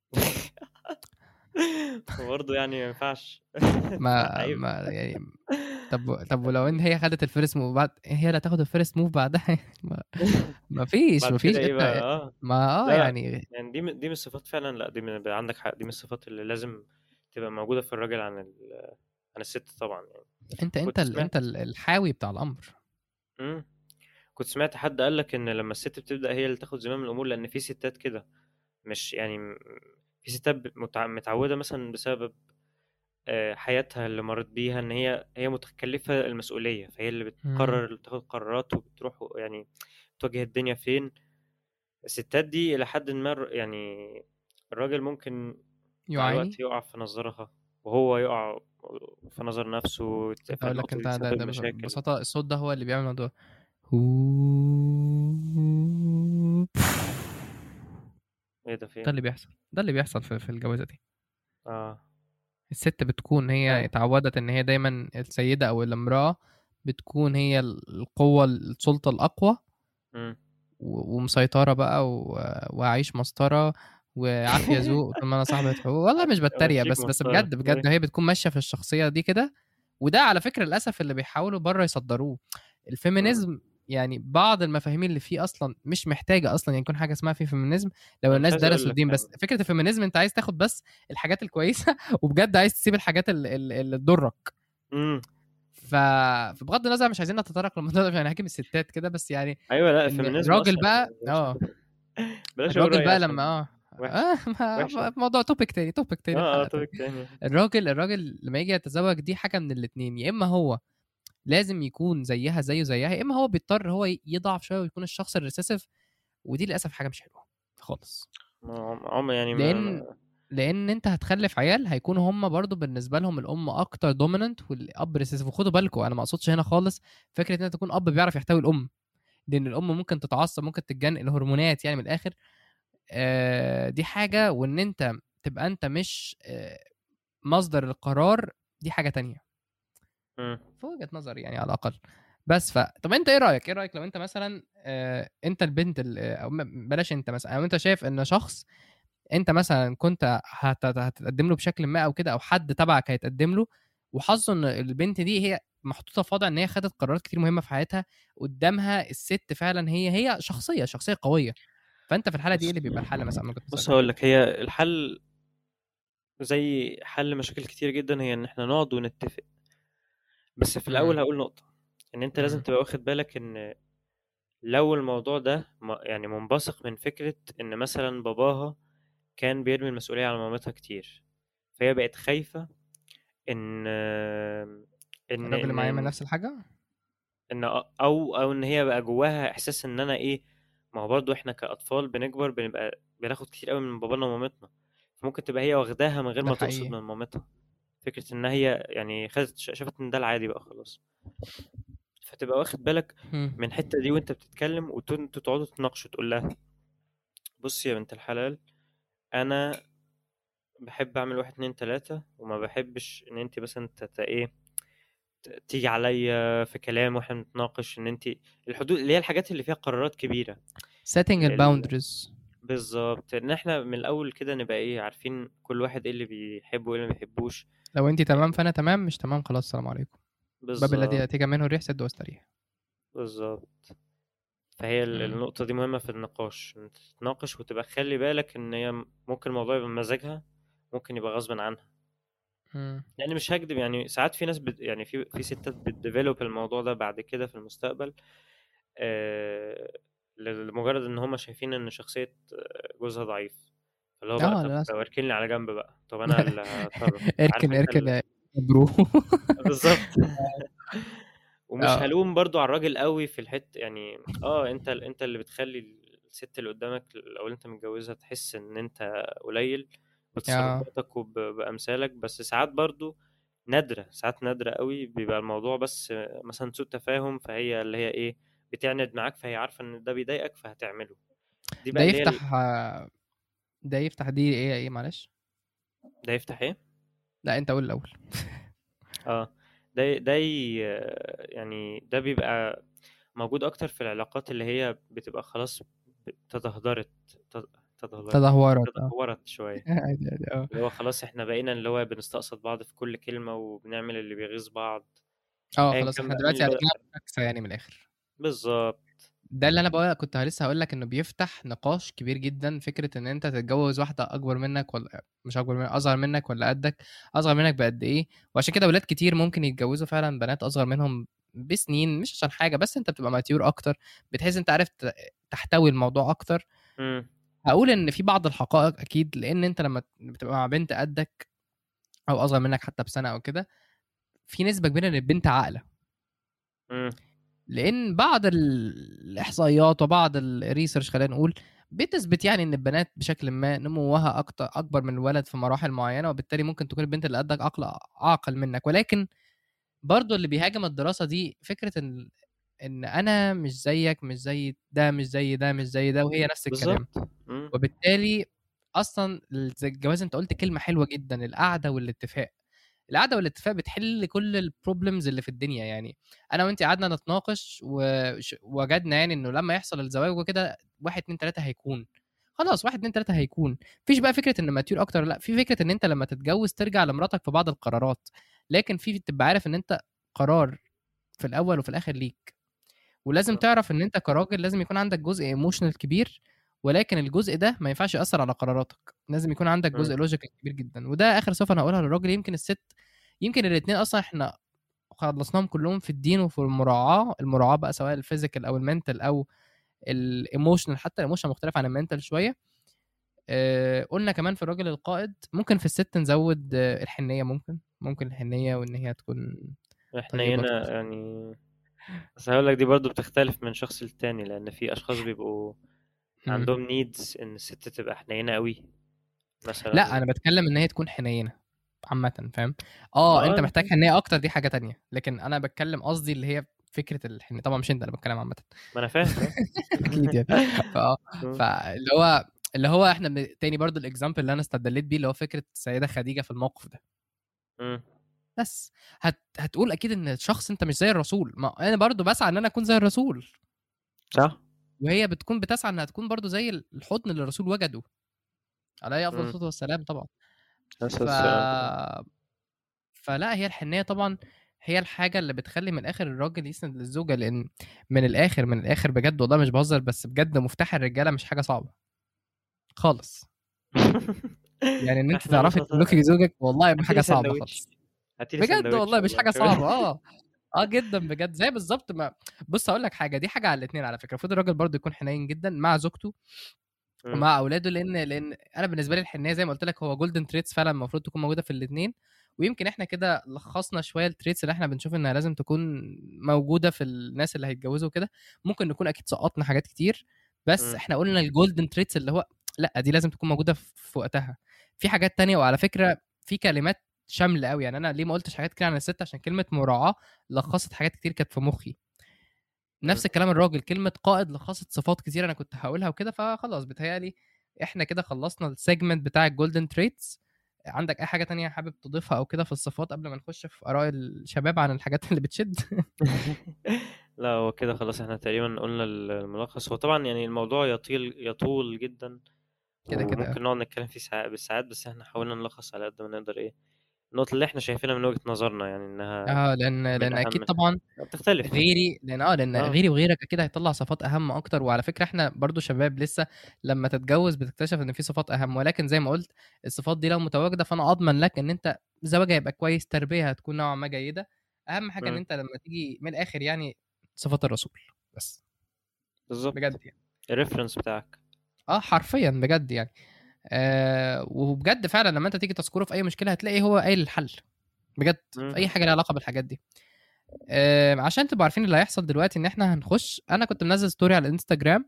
B: وبرضه يعني ما ينفعش
A: ما
B: عيب
A: ما يعني طب طب ولو ان هي خدت الفيرست موف بعد هي اللي هتاخد الفيرست موف بعدها ما, ما فيش
B: بعد
A: ما فيش
B: كده ايه بقى
A: انت
B: اه
A: ما اه
B: لا لا
A: يعني
B: يعني دي من- دي من الصفات فعلا لا دي من بقى عندك حق دي من الصفات اللي لازم تبقى موجودة في الراجل عن ال... عن الست طبعا يعني
A: انت انت
B: كنت
A: ال...
B: سمعت
A: انت ال- الحاوي بتاع الامر
B: مم. كنت سمعت حد قال لك ان لما الست بتبدأ هي اللي تاخد زمام الامور لان في ستات كده مش يعني م- في ستات ب- متع... متعودة مثلا بسبب آه، حياتها اللي مرت بيها ان هي هي متكلفة المسؤولية فهي اللي
A: مم.
B: بتقرر تاخد قرارات وبتروح يعني توجه الدنيا فين الستات دي إلى حد ما الر- يعني الراجل ممكن مع
A: يعاني
B: الوقت يقع في نظرها وهو يقع في نظر نفسه
A: كنت اقول لك
B: فالنقطة دي
A: انت ده,
B: تسبب
A: ده بس-
B: مشاكل
A: ببساطه الصوت ده هو اللي بيعمل الموضوع
B: ايه ده
A: ده
B: فين
A: اللي بيحصل ده اللي بيحصل في, في الجوازه دي
B: اه
A: الست بتكون هي
B: اه
A: اتعودت ان هي دايما السيده او الامراه بتكون هي القوه السلطه الاقوى
B: مم.
A: و- ومسيطره بقى و... وعيش مسطره وعافيه ذوق طول ما انا صاحبه حقوق والله مش بتريق
B: امشيك
A: بس بس
B: مسطرة
A: بجد بجد هي بتكون ماشيه في الشخصيه دي كده وده على فكره للاسف اللي بيحاولوا بره يصدروه
B: مم.
A: الفيمينيزم يعني بعض المفاهيم اللي فيه اصلا مش محتاجه اصلا يعني يكون حاجه اسمها في فيمينيزم لو
B: انا مش
A: الناس
B: عايز اقول
A: درسوا
B: لك
A: الدين بس
B: يعني
A: فكره الفيمينيزم انت عايز تاخد بس الحاجات الكويسه وبجد عايز تسيب الحاجات اللي, اللي اللي تضرك
B: مم.
A: ف... فبغض النظر مش عايزين نتطرق للموضوع ده عشان هاجم الستات كده بس يعني
B: ايوه لا
A: ان
B: الفيمينيزم
A: الراجل
B: اصلا
A: بقى
B: بلاش
A: اه
B: بلاش اقول
A: الراجل
B: رأيي
A: بقى لما
B: عشان
A: اه
B: وحش.
A: آه ما-
B: وحشة.
A: موضوع توبيك تاني توبيك تاني
B: اه اه
A: حلقة
B: توبيك تاني
A: الراجل الراجل لما يجي يتزوج دي حاجه من الاثنين يا اما هو لازم يكون زيها زيه زيها يا اما هو بيضطر هو يضعف شويه ويكون الشخص الريسيسيف ودي للاسف حاجه مش حلوه خالص
B: ما- عم يعني ما-
A: لان لان انت هتخلف عيال هيكونوا هم برضو بالنسبه لهم الام اكتر دوميننت والاب ريسيسيف وخدوا بالكم انا ما اقصدش هنا خالص فكره ان انت تكون اب بيعرف يحتوي الام لان الام ممكن تتعصب ممكن تتجن الهرمونات يعني من الاخر آه دي حاجه وان انت تبقى انت مش آه مصدر القرار دي حاجه تانية
B: مم.
A: في وجهه نظري يعني على الاقل بس ف طب انت ايه رايك ايه رايك لو انت مثلا آه انت البنت ال- او م- بلاش انت مثلا او انت شايف ان شخص انت مثلا كنت هت- هتتقدم له بشكل ما او كده او حد تبعك هيتقدم له وحظه ان البنت دي هي محطوطه في وضع ان هي خدت قرارات كتير مهمه في حياتها قدامها الست فعلا هي هي شخصيه شخصيه قويه فانت في الحاله دي ايه اللي بيبقى الحل مثلا من وجهة
B: بص
A: نظرك؟
B: هقول لك هي الحل زي حل مشاكل كتير جدا هي ان احنا نقعد ونتفق بس في الاول
A: مم.
B: هقول نقطة ان انت لازم
A: مم.
B: تبقى واخد بالك ان لو الموضوع ده م- يعني منبثق من فكرة ان مثلا باباها كان بيرمي المسؤولية على مامتها كتير فهي بقت خايفة ان ان
A: الراجل اللي
B: ان
A: معايا من نفس الحاجه
B: ان او او ان هي بقى جواها احساس ان انا ايه ما هو برضه احنا كاطفال بنكبر بنبقى بناخد كتير قوي من بابانا ومامتنا فممكن تبقى هي واخداها من غير
A: ده
B: ما تقصد
A: حقيقي.
B: من مامتها فكره ان هي يعني خدت شافت ان ده العادي بقى خلاص فتبقى واخد بالك
A: مم.
B: من الحته دي وانت بتتكلم وانتوا تقعدوا تناقشوا تقول لها بصي يا بنت الحلال انا بحب اعمل واحد اتنين تلاته وما بحبش ان انت مثلا تت ايه ت- تيجي عليا في كلام واحنا بنتناقش ان انت الحدود اللي هي الحاجات اللي فيها قرارات كبيره
A: setting
B: ال-
A: الباوندريز
B: بالظبط ان احنا من الاول كده نبقى ايه عارفين كل واحد ايه اللي بيحبه وايه اللي ما بيحبوش
A: لو انت تمام فانا تمام مش تمام خلاص السلام عليكم باب الذي
B: بالظبط
A: ياتيك منه الريح سد واستريح
B: بالظبط فهي ال-
A: مم.
B: النقطة دي مهمة في النقاش انت تتناقش وتبقى خلي بالك ان هي ممكن الموضوع يبقى بمزاجها ممكن يبقى غصب عنها
A: مم.
B: يعني مش هكدب يعني ساعات في ناس بت يعني في في ستات بتديفلوب الموضوع ده بعد كده في المستقبل آه لمجرد ان هم شايفين ان شخصية آه، جوزها ضعيف اللي هو بقى
A: اه
B: طب
A: للاسف
B: لو اركني على جنب بقى طب انا اللي هتصرف عارف
A: اركن
B: انت
A: اركن
B: ال...
A: يا برو
B: بالظبط ومش
A: اه
B: هلوم برضو على الراجل قوي في الحته يعني اه انت انت اللي بتخلي الست اللي قدامك لو انت متجوزها تحس ان انت قليل
A: اه
B: بتصرفاتك وبامثالك بس ساعات برضو نادرة ساعات نادرة قوي بيبقى الموضوع بس مثلا سوء تفاهم فهي اللي هي ايه بتعند معاك فهي عارفة ان ده بيضايقك فهتعمله دي
A: ده
B: بقى اللي هي ال-
A: يفتح ده يفتح دي ايه ايه معلش
B: ده يفتح ايه
A: لا انت قول الاول
B: اه ده ده ي- يعني ده بيبقى موجود اكتر في العلاقات اللي هي بتبقى خلاص تدهورت تد- تدهورت
A: تدهورت اه
B: تدهورت شوية
A: عادي عادي اه
B: اللي هو خلاص احنا بقينا اللي هو بنستقصد بعض في كل كلمة وبنعمل اللي بيغيظ بعض
A: اه
B: ايا
A: خلاص
B: كان
A: احنا
B: بقى مين
A: دلوقتي
B: اللي بدأ
A: هنتكلم عن نكسه يعني من الاخر
B: بالظبط
A: ده اللي انا بقول كنت لسه هقول لك انه بيفتح نقاش كبير جدا فكره ان انت تتجوز واحده اكبر منك ولا مش اكبر منك اصغر منك ولا قدك اصغر منك بقد ايه وعشان كده ولاد كتير ممكن يتجوزوا فعلا بنات اصغر منهم بسنين مش عشان حاجه بس انت بتبقى ماتيور اكتر بتحس انت عارف ت- تحتوي الموضوع اكتر
B: امم
A: هقول ان في بعض الحقائق اكيد لان انت لما بتبقى مع بنت قدك او اصغر منك حتى بسنه او كده في نسبه كبيره ان البنت عاقله
B: امم
A: لان بعض ال- الاحصائيات وبعض الريسيرش خلينا نقول بتثبت يعني ان البنات بشكل ما نموها اكتر اكبر من الولد في مراحل معينه وبالتالي ممكن تكون البنت اللي قدك عقل اعقل منك ولكن برضو اللي بيهاجم الدراسه دي فكره ان ان انا مش زيك مش زي ده مش زي ده مش زي ده وهي نفس الكلام
B: بالظبط امم
A: وبالتالي اصلا الجواز انت قلت كلمه حلوه جدا القعده والاتفاق القعده والاتفاق بتحل كل البروبلمز اللي في الدنيا يعني انا وانت قعدنا نتناقش وش- ووجدنا يعني انه لما يحصل الزواج وكده واحد اتنين تلاته هيكون خلاص واحد اتنين تلاته هيكون مفيش بقى فكره ان ماتيور اكتر لا في فكره ان انت لما تتجوز ترجع لمراتك في بعض القرارات لكن في تبقى عارف ان انت قرار في الاول وفي الاخر ليك ولازم
B: بالظبط
A: تعرف ان انت كراجل لازم يكون عندك جزء ايموشنال كبير ولكن الجزء ده ما ينفعش ياثر على قراراتك لازم يكون عندك جزء
B: امم
A: لوجيكال كبير جدا وده اخر صفه انا هقولها للراجل يمكن الست يمكن الاثنين اصلا احنا خلصناهم كلهم في الدين وفي المراعاه المراعاه بقى سواء الفيزيكال او المنتال او الايموشنال حتى الايموشنال مختلف عن المنتال شويه آه قلنا كمان في الراجل القائد ممكن في الست نزود آه الحنيه ممكن ممكن الحنيه وان هي تكون
B: احنا
A: طيبة
B: هنا
A: أكتر.
B: يعني بس هقول لك دي برضو بتختلف من شخص للتاني لان في اشخاص بيبقوا
A: مم.
B: عندهم نيدز ان الست تبقى حنينه قوي مثلا
A: لا انا بتكلم ان هي تكون حنينه عامه فاهم اه
B: آه،
A: انت
B: أنا
A: محتاج
B: فاهم.
A: حنيه اكتر دي حاجه تانية لكن انا بتكلم قصدي اللي هي فكره الحنيه طبعا مش انت انا بتكلم عامه
B: ما انا فاهم فاهم.
A: اكيد يعني فاه
B: مم.
A: فاللي هو اللي هو احنا بن- تاني برضو الاكزامبل اللي انا استدليت بيه اللي هو فكره السيده خديجه في الموقف ده
B: مم.
A: بس هت... هتقول اكيد ان الشخص انت مش زي الرسول ما انا برضو بسعى ان انا اكون زي الرسول
B: صح
A: وهي بتكون بتسعى انها تكون برضو زي الحضن اللي الرسول وجده عليه افضل
B: مم.
A: الصلاه والسلام طبعا
B: نفس
A: ف...
B: السؤال
A: فلا هي الحنيه طبعا هي الحاجه اللي بتخلي من الاخر الراجل يسند للزوجه لان من الاخر من الاخر بجد والله مش بهزر بس بجد مفتاح الرجاله مش حاجه صعبه خالص يعني ان انت
B: إحنا
A: تعرفي
B: نخلص-
A: تملكي زوجك والله ما
B: هاتيلي
A: حاجه صعبه
B: سندوتش.
A: خالص
B: هاتيلي
A: بجد
B: سندوتش
A: والله مش حاجه
B: كمان.
A: صعبه اه اه جدا بجد زي بالظبط ما بص هقول لك حاجه دي حاجه على الاثنين على فكره المفروض الراجل برضه يكون حنين جدا مع زوجته
B: مم.
A: ومع اولاده لان لان انا بالنسبه لي الحنيه زي ما قلت لك هو جولدن تريتس فعلا المفروض تكون موجوده في الاثنين ويمكن احنا كده لخصنا شويه التريتس اللي احنا بنشوف انها لازم تكون موجوده في الناس اللي هيتجوزوا كده ممكن نكون اكيد سقطنا حاجات كتير بس
B: مم.
A: احنا قلنا الجولدن تريتس اللي هو لا دي لازم تكون موجوده في في وقتها في حاجات تانية وعلى فكره في كلمات شامله قوي يعني انا ليه ما قلتش حاجات كتير عن الست عشان كلمه مراعاه لخصت حاجات كتير كانت في مخي نفس الكلام الراجل كلمه قائد لخصت صفات كتير انا كنت هقولها وكده فخلاص بتهيالي احنا كده خلصنا السيجمنت بتاع الجولدن تريتس عندك اي حاجه تانية حابب تضيفها او كده في الصفات قبل ما نخش في اراء الشباب عن الحاجات اللي بتشد
B: لا هو كده خلاص احنا تقريبا قلنا الملخص هو طبعا يعني الموضوع يطيل يطول جدا
A: كده كده.
B: وممكن نقعد نتكلم فيه ساعات بالساعات بس احنا حاولنا نلخص على قد ما نقدر ايه النقطة اللي احنا شايفينها من وجهة نظرنا يعني انها
A: اه لان لان
B: أهم
A: اكيد طبعا
B: بتختلف
A: غيري لان اه لان
B: آه.
A: غيري وغيرك اكيد هيطلع صفات اهم اكتر وعلى فكره احنا برضو شباب لسه لما تتجوز بتكتشف ان في صفات اهم ولكن زي ما قلت الصفات دي لو متواجده فانا اضمن لك ان انت زواج هيبقى كويس تربيه هتكون نوعا ما جيده اهم حاجه ان
B: مم.
A: انت لما تيجي من الاخر يعني صفات الرسول بس
B: بالظبط
A: بجد يعني
B: الريفرنس بتاعك
A: اه حرفيا بجد يعني آه وبجد فعلا لما انت تيجي تذكره في اي مشكله هتلاقي هو قايل الحل بجد
B: مم.
A: في اي حاجه ليها علاقه بالحاجات دي آه عشان تبقوا عارفين اللي هيحصل دلوقتي ان احنا هنخش انا كنت منزل ستوري على الانستجرام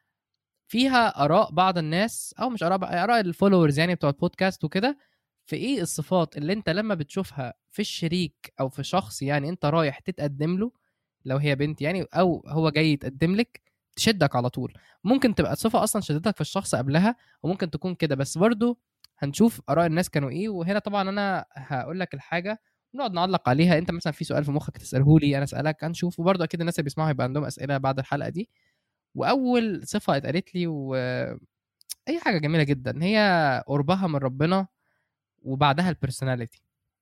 A: فيها اراء بعض الناس او مش اراء بقى- اراء الفولورز يعني بتوع البودكاست وكده في ايه الصفات اللي انت لما بتشوفها في الشريك او في شخص يعني انت رايح تتقدم له لو هي بنت يعني او هو جاي يتقدم لك تشدك على طول ممكن تبقى صفه اصلا شدتك في الشخص قبلها وممكن تكون كده بس برضو هنشوف اراء الناس كانوا ايه وهنا طبعا انا هقول لك الحاجه ونقعد نعلق عليها انت مثلا في سؤال في مخك تساله لي انا اسالك هنشوف وبرضه اكيد الناس اللي بيسمعوا هيبقى عندهم اسئله بعد الحلقه دي واول صفه اتقالت لي و اي حاجه جميله جدا هي قربها من ربنا وبعدها البرسوناليتي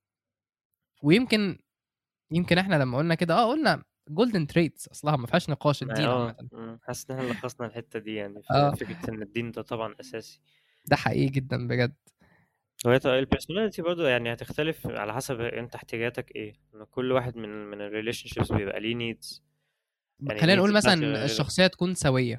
A: ويمكن يمكن احنا لما قلنا كده اه قلنا جولدن تريتس اصلها ما فيهاش نقاش الدين
B: اه
A: عامه
B: مم. حاسس ان احنا لخصنا الحتة دي يعني ف-
A: آه.
B: فكرة ان الدين ده طبعا اساسي
A: ده حقيقي جدا بجد
B: وهي البيرسوناليتي برضه يعني هتختلف على حسب انت احتياجاتك ايه ان كل واحد من من الريليشن شيبس بيبقى ليه نيدز يعني
A: خلينا نقول
B: needs بتاعتي
A: مثلا
B: غير-
A: الشخصيه تكون سويه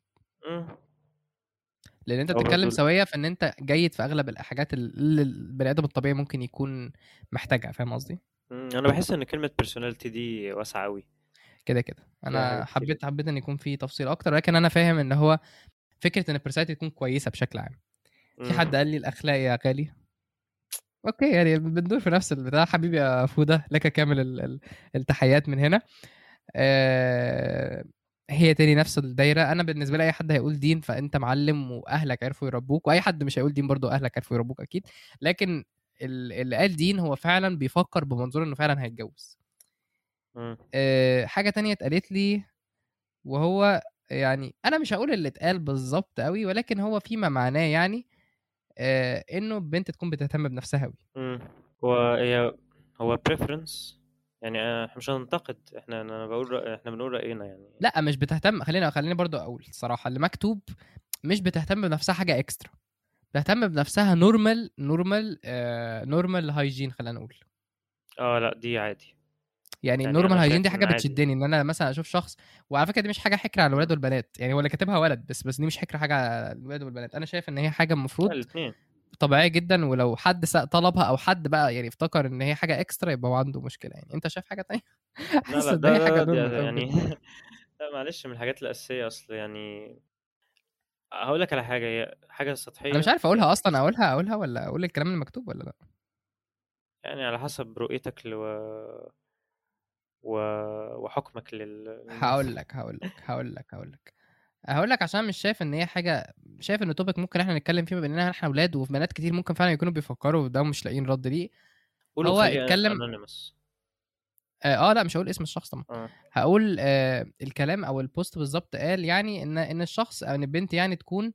A: لان انت
B: أو
A: بتتكلم
B: برضو-
A: سويه في ان انت جيد في اغلب الحاجات اللي البني ادم الطبيعي ممكن يكون محتاجها فاهم قصدي
B: مم، انا بحس ان كلمة personality دي واسعة قوي
A: كده كده
B: فيها
A: انا
B: حاجات كتير
A: حبيت حبيت ان يكون في تفصيل اكتر ولكن انا فاهم ان هو فكره ان البرسوناليتي تكون كويسه بشكل عام في حد قال لي الاخلاق يا غالي اوكي يعني بندور في نفس البتاع حبيبي يا فوده لك كامل ال- ال- التحيات من هنا آه هي تاني نفس الدايره انا بالنسبه لي اي حد هيقول دين فانت معلم واهلك عرفوا يربوك واي حد مش هيقول دين برضو اهلك عرفوا يربوك اكيد لكن ال- اللي قال دين هو فعلا بيفكر بمنظور انه فعلا هيتجوز
B: مم.
A: آه، حاجه تانية اتقالت لي وهو يعني انا مش هقول اللي اتقال بالظبط قوي ولكن هو فيما معناه يعني آه، انه البنت تكون بتهتم بنفسها قوي
B: مم. هو هي هو preference يعني آه، احنا مش هننتقد احنا انا بقول رأي احنا بنقول رأينا يعني
A: لا مش بتهتم خلينا خليني برضو اقول الصراحه اللي مكتوب مش بتهتم بنفسها حاجه اكسترا بتهتم بنفسها نورمال نورمال نورمال هايجين خلينا نقول
B: اه لا دي عادي
A: يعني
B: يعني
A: النورمال
B: انا
A: هايجين
B: شايف
A: دي
B: ان
A: حاجه
B: عادي
A: بتشدني ان انا مثلا اشوف شخص وعلى فكره دي مش حاجه حكر على الولاد والبنات يعني هو اللي كاتبها ولد بس بس دي مش حكر حاجه على الولاد والبنات انا شايف ان هي حاجه
B: لا
A: المفروض
B: الاثنين
A: طبيعيه جدا ولو حد سا- طلبها او حد بقى يعني افتكر ان هي حاجه اكسترا يبقى هو عنده مشكله يعني انت شايف حاجه تانية
B: لا
A: حاسس
B: لا
A: ان
B: ده
A: هي حاجه
B: ده, ده
A: نورمال قوي
B: يعني
A: بجد
B: لا معلش من الحاجات الأساسية أصل يعني هقول لك على حاجة هي حاجة
A: انا مش
B: سطحية
A: عارف اقولها
B: يعني
A: اصلا اقولها اقولها ولا اقول الكلام المكتوب ولا لا
B: يعني على حسب رؤيتك لو... و... وحكمك لل...
A: هقول لك هقول لك هقول لك هقول لك هقول لك عشان مش شايف ان هي حاجه شايف ان توبيك ممكن احنا نتكلم فيه بما اننا احنا اولاد وفي بنات كتير ممكن فعلا يكونوا بيفكروا وده ومش لاقيين رد ليه
B: قولوا
A: هو
B: خليه
A: اتكلم
B: انونيمس
A: اه, آه لا مش هقول اسم الشخص طبعا
B: اه
A: هقول آه الكلام او البوست بالظبط قال يعني ان ان الشخص او ان البنت يعني تكون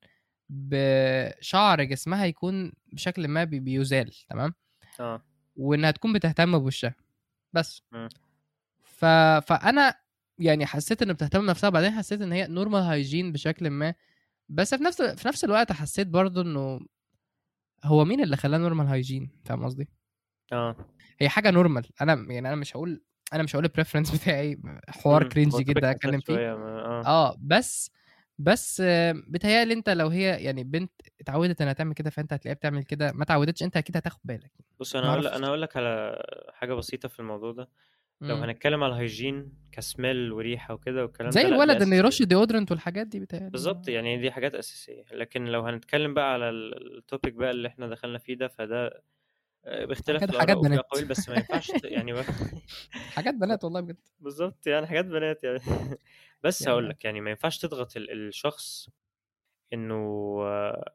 A: بشعر جسمها يكون بشكل ما بي- بيزال تمام
B: اه
A: وانها تكون بتهتم بوشها بس
B: مم.
A: ف... فانا يعني حسيت ان بتهتم بنفسها بعدين حسيت ان هي نورمال هايجين بشكل ما بس في نفس في نفس الوقت حسيت برضو انه هو مين اللي خلاه نورمال هايجين فاهم قصدي
B: اه
A: هي حاجه نورمال انا يعني انا مش هقول انا مش هقول البريفرنس بتاعي حوار
B: مم.
A: كرينج
B: هو توبيك
A: جدا
B: حساس
A: اتكلم فيه
B: شوية ما... اه
A: اه بس بس آه، بيتهيألي انت لو هي يعني بنت اتعودت انها تعمل كده فانت هتلاقيها بتعمل كده ما اتعودتش انت اكيد هتاخد بالك
B: بص انا
A: ما
B: هقول
A: اعرفش
B: انا هقول لك على حاجة بسيطة في الموضوع ده لو
A: مم.
B: هنتكلم على الهيجين كسميل وريحة وكده والكلام
A: زي
B: ده لا دي
A: الولد انه يرش
B: أساسية
A: ديودرنت والحاجات دي بيتهيألي
B: بالظبط يعني دي حاجات أساسية لكن لو هنتكلم بقى على ال- التوبيك بقى اللي احنا دخلنا فيه ده فده آه، باختلاف
A: حاجات حاجات
B: الآراء وفي
A: بنات
B: أقاويل بس ما ينفعش ت- يعني ما-
A: حاجات بنات والله بجد
B: بالظبط يعني حاجات بنات يعني بس
A: يعني
B: هقول لك يعني ما ينفعش تضغط ال- الشخص إنه آه،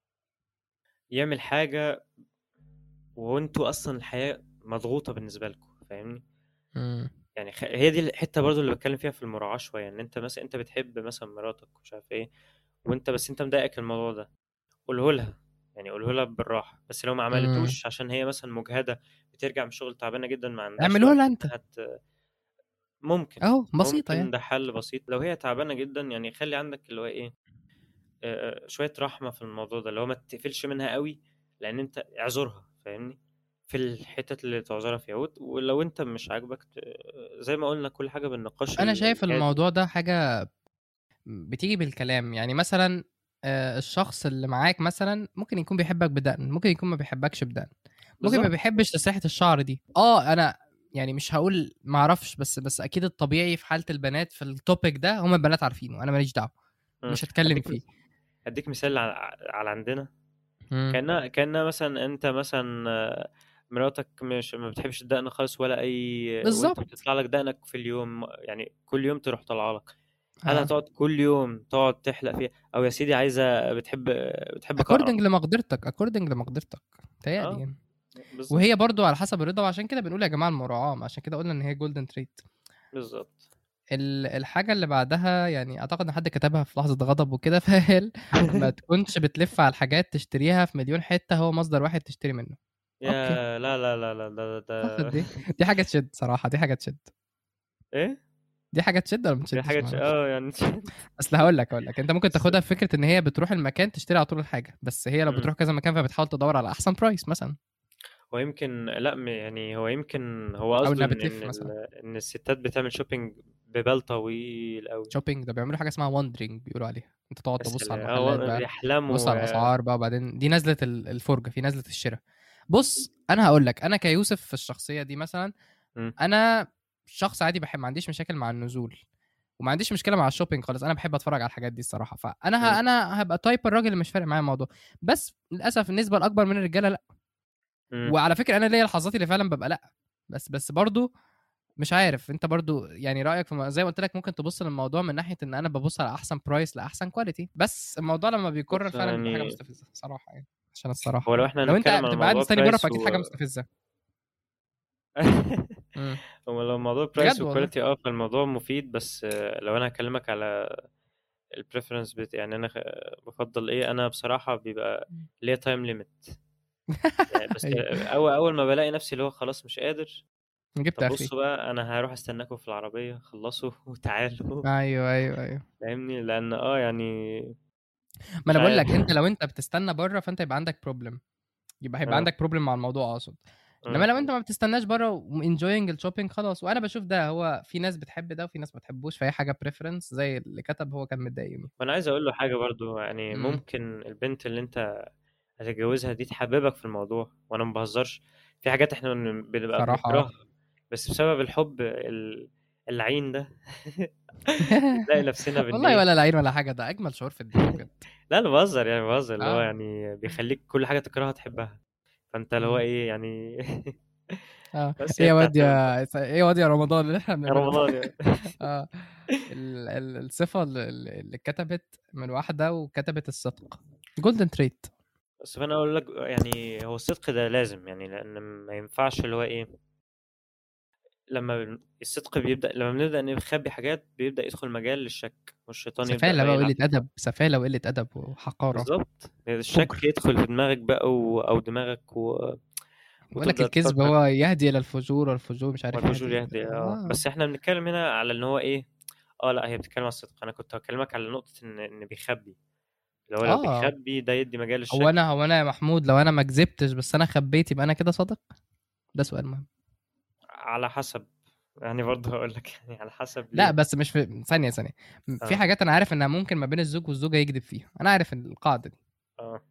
B: يعمل حاجة وانتوا أصلا الحياة مضغوطة بالنسبة لكم فاهمني
A: مم.
B: يعني خ... هي دي الحتة برضو اللي بتكلم فيها في المراعاة شوية ان انت مثلا انت بتحب مثلا مراتك ومش عارف ايه وانت بس انت مضايقك الموضوع ده قوله لها يعني قوله لها بالراحة بس لو ما
A: مم.
B: عملتوش عشان هي مثلا مجهدة بترجع من الشغل تعبانة جدا ما عندهاش
A: اعمله
B: وقت
A: لها انت
B: انها ت... ممكن
A: اهو بسيطه
B: ممكن
A: يعني
B: ده حل بسيط لو هي تعبانة جدا يعني خلي عندك اللي هو ايه آه، شوية رحمة في الموضوع ده اللي هو ما تقفلش منها قوي لان انت اعذرها فاهمني في الحتت اللي تعذرها فيها وت- ولو انت مش عاجبك ت- زي ما قلنا كل حاجة بالنقاش
A: انا
B: ال-
A: شايف
B: الهادي
A: الموضوع ده حاجه بتيجي بالكلام يعني مثلا آه، الشخص اللي معاك مثلا ممكن يكون بيحبك بدقن ممكن يكون ما بيحبكش بدقن ممكن ما
B: بالظبط
A: بيحبش تسريحه الشعر دي اه انا يعني مش هقول ما اعرفش بس بس اكيد الطبيعي في حاله البنات في التوبيك ده هم البنات عارفينه انا ماليش دعوه
B: مم.
A: مش هتكلم
B: اديك
A: فيه
B: مس- اديك مثال على, على عندنا
A: مم.
B: كانها كانها مثلا انت مثلا آه، مراتك مش ما بتحبش الدقن خالص ولا اي وانت
A: بالظبط
B: بتطلع لك دقنك في اليوم يعني كل يوم تروح طالعه لك هل
A: اه
B: هتقعد كل يوم تقعد تحلق فيها او يا سيدي عايزه بتحب بتحب كقرة
A: اكوردنج لمقدرتك اكوردنج لمقدرتك تهيألي
B: اه
A: يعني
B: بالظبط
A: وهي برضو على حسب الرضا وعشان كده بنقول يا جماعه المراعاه ما عشان كده قلنا ان هي جولدن تريت
B: بالظبط
A: ال- الحاجة اللي بعدها يعني أعتقد إن حد كتبها في لحظة غضب وكده فقال ما تكونش بتلف على الحاجات تشتريها في مليون حتة هو مصدر واحد تشتري منه أوكي
B: يا لا لا لا لا ده
A: أعتقد
B: ده
A: دي دي حاجة تشد صراحة دي حاجة تشد
B: ايه
A: دي حاجة تشد ولا ما
B: دي
A: تشدش
B: حاجه
A: ما
B: تش-
A: أعرفش
B: اه يعني
A: أصل هقول لك هقول لك أنت ممكن تاخدها في فكرة إن هي بتروح المكان تشتري على طول الحاجة بس هي لو
B: مم.
A: بتروح كذا مكان فبتحاول تدور على أحسن برايس مثلا
B: ويمكن لا م- يعني هو يمكن هو
A: أو
B: قصده
A: إنها
B: ان
A: بتلف
B: ان
A: مثلا
B: ال- ان الستات بتعمل شوبينج ببال طويل قوي
A: شوبينج ده بيعملوا حاجة اسمها واندرينج بيقولوا عليها أنت تقعد
B: يا
A: تبص على
B: سلام
A: المحلات
B: اه
A: بقى
B: بيحلموا
A: تبص على
B: آه،
A: الاسعار بقى وبعدين دي نزله ال- الفرجه في نزله الشراء بص انا هقول لك انا كيوسف في الشخصيه دي مثلا
B: مم.
A: انا شخص عادي بحب ما عنديش مشاكل مع النزول وما عنديش مشكله مع الشوبينج خالص انا بحب اتفرج على الحاجات دي الصراحه فانا
B: مم.
A: ه... انا هبقى تايب الراجل اللي مش فارق معايا الموضوع بس للاسف النسبه الاكبر من الرجاله لا
B: مم.
A: وعلى فكره انا ليا لحظات اللي فعلا ببقى لا بس بس برضو مش عارف انت برضو يعني رايك في م- زي ما قلت لك ممكن تبص للموضوع من ناحيه ان انا ببص على احسن برايس لاحسن كواليتي بس الموضوع لما بيكرر
B: بص
A: فعلا بيبقى حاجه
B: يعني
A: مستفزه صراحه يعني عشان الصراحه
B: هو لو
A: يعني
B: احنا
A: لو انت
B: هنتكلم عن
A: بتبقى قاعد
B: موضوع
A: مستني بره
B: برايس
A: فاكيد
B: و
A: حاجه مستفزه مم.
B: هو لو الموضوع برايس
A: بجد والله
B: وكواليتي اه فالموضوع مفيد بس آه، لو انا هكلمك على البريفرنس بت... يعني انا خ- بفضل ايه انا بصراحة بيبقى ليا تايم ليميت يعني بس
A: ايوه
B: اول اول ما بلاقي نفسي اللي هو خلاص مش قادر
A: جبت
B: طب
A: اخري
B: بصوا بقى انا هروح استناكم في العربية خلصوا وتعالوا
A: ايوه ايوه ايوه
B: فاهمني لان اه يعني
A: ما
B: مش
A: انا بقول
B: عارف
A: لك انت لو انت بتستنى بره فانت يبقى عندك بروبلم يبقى هيبقى
B: اه
A: عندك بروبلم مع الموضوع اقصد انما لو
B: مم.
A: انت ما بتستناش بره وانجوينج الشوبينج خلاص وانا بشوف ده هو في ناس بتحب ده وفي ناس ما بتحبوش فهي حاجه بريفرنس زي اللي كتب هو كان متضايق يوميها
B: وانا عايز اقول له حاجه برضو يعني
A: مم.
B: ممكن البنت اللي انت هتتجوزها دي تحببك في الموضوع وانا ما بهزرش في حاجات احنا بن- بنبقى
A: صراحه اه
B: بنكرهها بس بسبب الحب ال- اللعين ده بنلاقي نفسنا بن
A: والله
B: ايه
A: ولا لعين ولا حاجه ده اجمل شعور في الدنيا بجد
B: لا انا بهزر يعني بهزر اللي هو
A: اه
B: يعني بيخليك كل حاجه تكرهها تحبها فانت اللي هو
A: مم.
B: ايه يعني
A: اه
B: بس
A: ايه
B: هي
A: يا
B: بتاعت
A: واد يا ايه يا واد يا رمضان اللي احنا
B: يا
A: بنعمله ده
B: رمضان يعني
A: اه ال... ال... الصفه اللي, اللي اتكتبت من واحده وكتبت الصدق جولدن تريت
B: بس فانا اقول لك يعني هو الصدق ده لازم يعني لان ما ينفعش اللي هو ايه لما بن- الصدق بيبدا لما بنبدا نخبي حاجات بيبدا يدخل مجال للشك والشيطان يبدا
A: سفاله
B: بقى
A: بقى
B: يلعب
A: وقله ادب سفاله وقله ادب وحقاره
B: بالظبط الشك
A: فجر
B: يدخل في دماغك بقى و... او دماغك و...
A: بيقول لك
B: وتبدا
A: الكذب
B: تفكر
A: هو يهدي الى الفجور والفجور مش عارف
B: والفجور
A: يهدي
B: يهدي اه
A: اه
B: بس احنا بنتكلم هنا على ان هو ايه اه لا هي بتتكلم على الصدق انا كنت هكلمك على نقطة ان ان بيخبي اللي هو لو
A: اه
B: بيخبي ده يدي مجال
A: هو
B: للشك
A: انا هو انا يا محمود لو انا ما كذبتش بس انا خبيت يبقى انا كده صادق ده سؤال مهم
B: على حسب يعني برضه هقول لك يعني على حسب
A: لا
B: ليه
A: بس مش في ثانيه ثانيه في
B: اه
A: حاجات انا عارف انها ممكن ما بين الزوج والزوجه يكذب فيها انا عارف إن القاعده دي
B: اه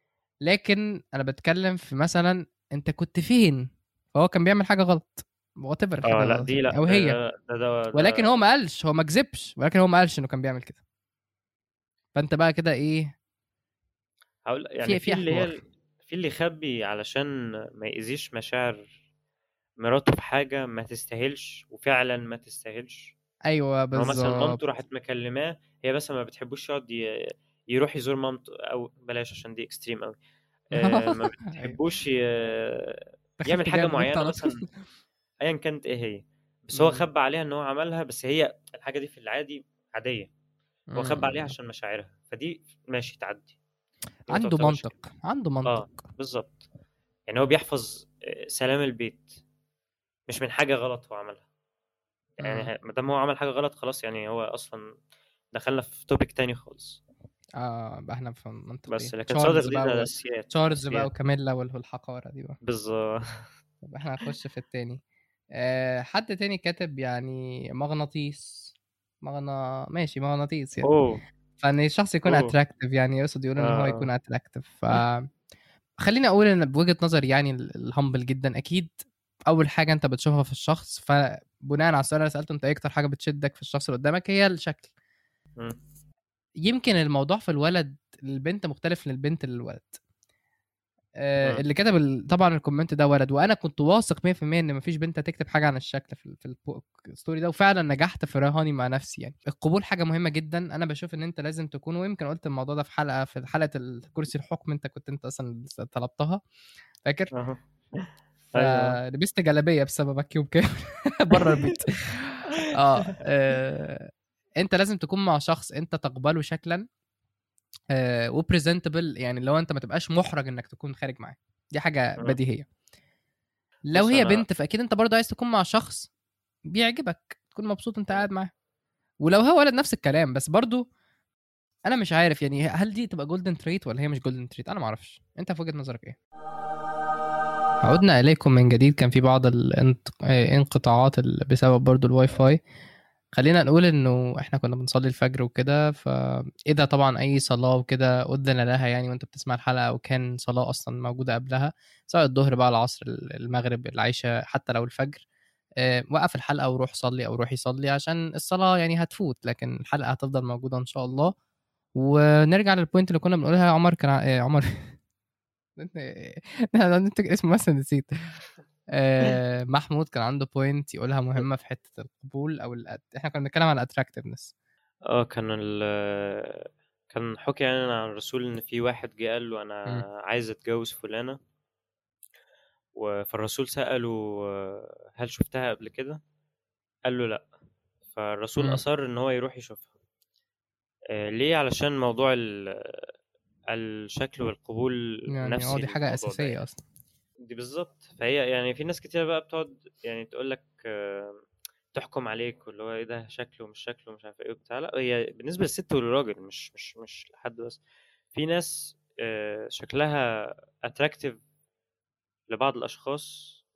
A: لكن انا بتكلم في مثلا انت كنت فين فهو كان بيعمل حاجه غلط وات ايفر الحاجه
B: اه لا
A: غلط
B: دي
A: يعني
B: لا
A: او
B: ده
A: هي
B: ده ده, ده,
A: ولكن
B: ده
A: هو ما قالش هو ما كذبش ولكن هو ما قالش انه كان بيعمل كده فانت بقى كده ايه
B: هقول يعني
A: في
B: في
A: في
B: اللي هي
A: حوار
B: في اللي يخبي علشان ما يأذيش مشاعر مراته في حاجة ما تستاهلش وفعلا ما تستاهلش
A: ايوه
B: ان هو مثلا
A: بالظبط
B: مامته راحت مكلماه هي بس ما بتحبوش يقعد ي- يروح يزور مامته او بلاش عشان دي اكستريم قوي آه ما
A: ايوه
B: بتحبوش ي...
A: دخلت
B: يعمل حاجة
A: جاب نكته
B: معينة
A: على
B: مثلا
A: طول
B: ايا كانت ايه هي بس هو
A: مم.
B: خبى عليها ان هو عملها بس هي الحاجة دي في العادي عادية هو خبى عليها
A: مم.
B: عشان مشاعرها فدي ماشي تعدي دي ما
A: عنده
B: تعتبرش كده
A: منطق عنده
B: اه
A: منطق
B: بالظبط يعني هو بيحفظ آه، سلام البيت مش من حاجة غلط هو عملها يعني
A: مم.
B: ه- ما دام هو عمل حاجة غلط خلاص يعني هو أصلا دخلنا في توبيك تاني خالص
A: اه بقى احنا في منطق
B: بس
A: ايه
B: لكن صادق
A: تشارلز
B: دي
A: بقى
B: ده
A: و...
B: أساسيات
A: تشارلز بقى
B: أساسيات
A: وكاميلا وال- والحقاره دي بقى
B: بالظبط
A: طب احنا هنخش في التاني آه حد تاني كاتب يعني مغناطيس مغنا ماشي مغناطيس يعني
B: أوه
A: فان الشخص يكون
B: أوه
A: اتراكتيف يعني يقصد يقول ان هو
B: آه
A: يكون اتراكتيف ف خليني اقول ان بوجهه نظري يعني ال- الهمبل جدا اكيد اول حاجه انت بتشوفها في الشخص فبناء على السؤال اللي سالته انت ايه اكتر حاجه بتشدك في الشخص اللي قدامك هي الشكل
B: مم.
A: يمكن الموضوع في الولد للبنت مختلف للبنت للولد آه،
B: مم.
A: اللي كتب ال- طبعا الكومنت ده ولد وانا كنت واثق 100% ان مفيش بنت هتكتب حاجه عن الشكل في ال- في البو- الستوري ده وفعلا نجحت في رهاني مع نفسي يعني القبول حاجه مهمه جدا انا بشوف ان انت لازم تكون ويمكن قلت الموضوع ده في حلقه في حلقه الكرسي الحكم انت كنت انت اصلا طلبتها فاكر
B: أهو أيوه
A: فلبست جلابيه بسببك يوم كامل بره البيت اه آه، انت لازم تكون مع شخص انت تقبله شكلا آه وبريزنتبل يعني لو انت ما تبقاش محرج انك تكون خارج معاه دي حاجه
B: مم.
A: بديهيه لو
B: بص
A: هي
B: أنا
A: بنت فاكيد انت برضه عايز تكون مع شخص بيعجبك تكون مبسوط انت قاعد معاه ولو هو ولد نفس الكلام بس برضه انا مش عارف يعني هل دي تبقى جولدن تريت ولا هي مش جولدن تريت انا ما اعرفش انت في وجهه نظرك ايه عدنا اليكم من جديد كان في بعض الانقطاعات بسبب برضو الواي فاي خلينا نقول انه احنا كنا بنصلي الفجر وكده فاذا طبعا اي صلاه وكده اذن لها يعني وانت بتسمع الحلقه او كان صلاه اصلا موجوده قبلها سواء الظهر بقى العصر المغرب العشاء حتى لو الفجر أه وقف الحلقه وروح صلي او روحي صلي عشان الصلاه يعني هتفوت لكن الحلقه هتفضل موجوده ان شاء الله ونرجع للبوينت اللي كنا بنقولها يا عمر كان ع- عمر انت اسمه مثلا نسيت آه، محمود كان عنده بوينت يقولها مهمه في حته القبول او الأد... احنا كنا بنتكلم على الاتراكتفنس
B: اه كان ال كان حكي يعني عن الرسول ان في واحد جه قال له
A: مم.
B: انا عايز اتجوز فلانة و- فالرسول سأله آه، هل شفتها قبل كده قال له لا فالرسول
A: مم.
B: أصر ان هو يروح يشوفها آه، ليه علشان موضوع ال- الشكل والقبول
A: يعني
B: نفسي
A: اه دي حاجه
B: للموضوع ده
A: اساسيه
B: يعني
A: اصلا
B: دي بالظبط فهي يعني في ناس كتير بقى بتقعد يعني تقول لك تحكم عليك واللي هو ايه ده شكله مش شكله مش عارف ايه وبتاع لا هي بالنسبه للست والراجل مش مش مش لحد بس في ناس آه، شكلها اتراكتيف لبعض الاشخاص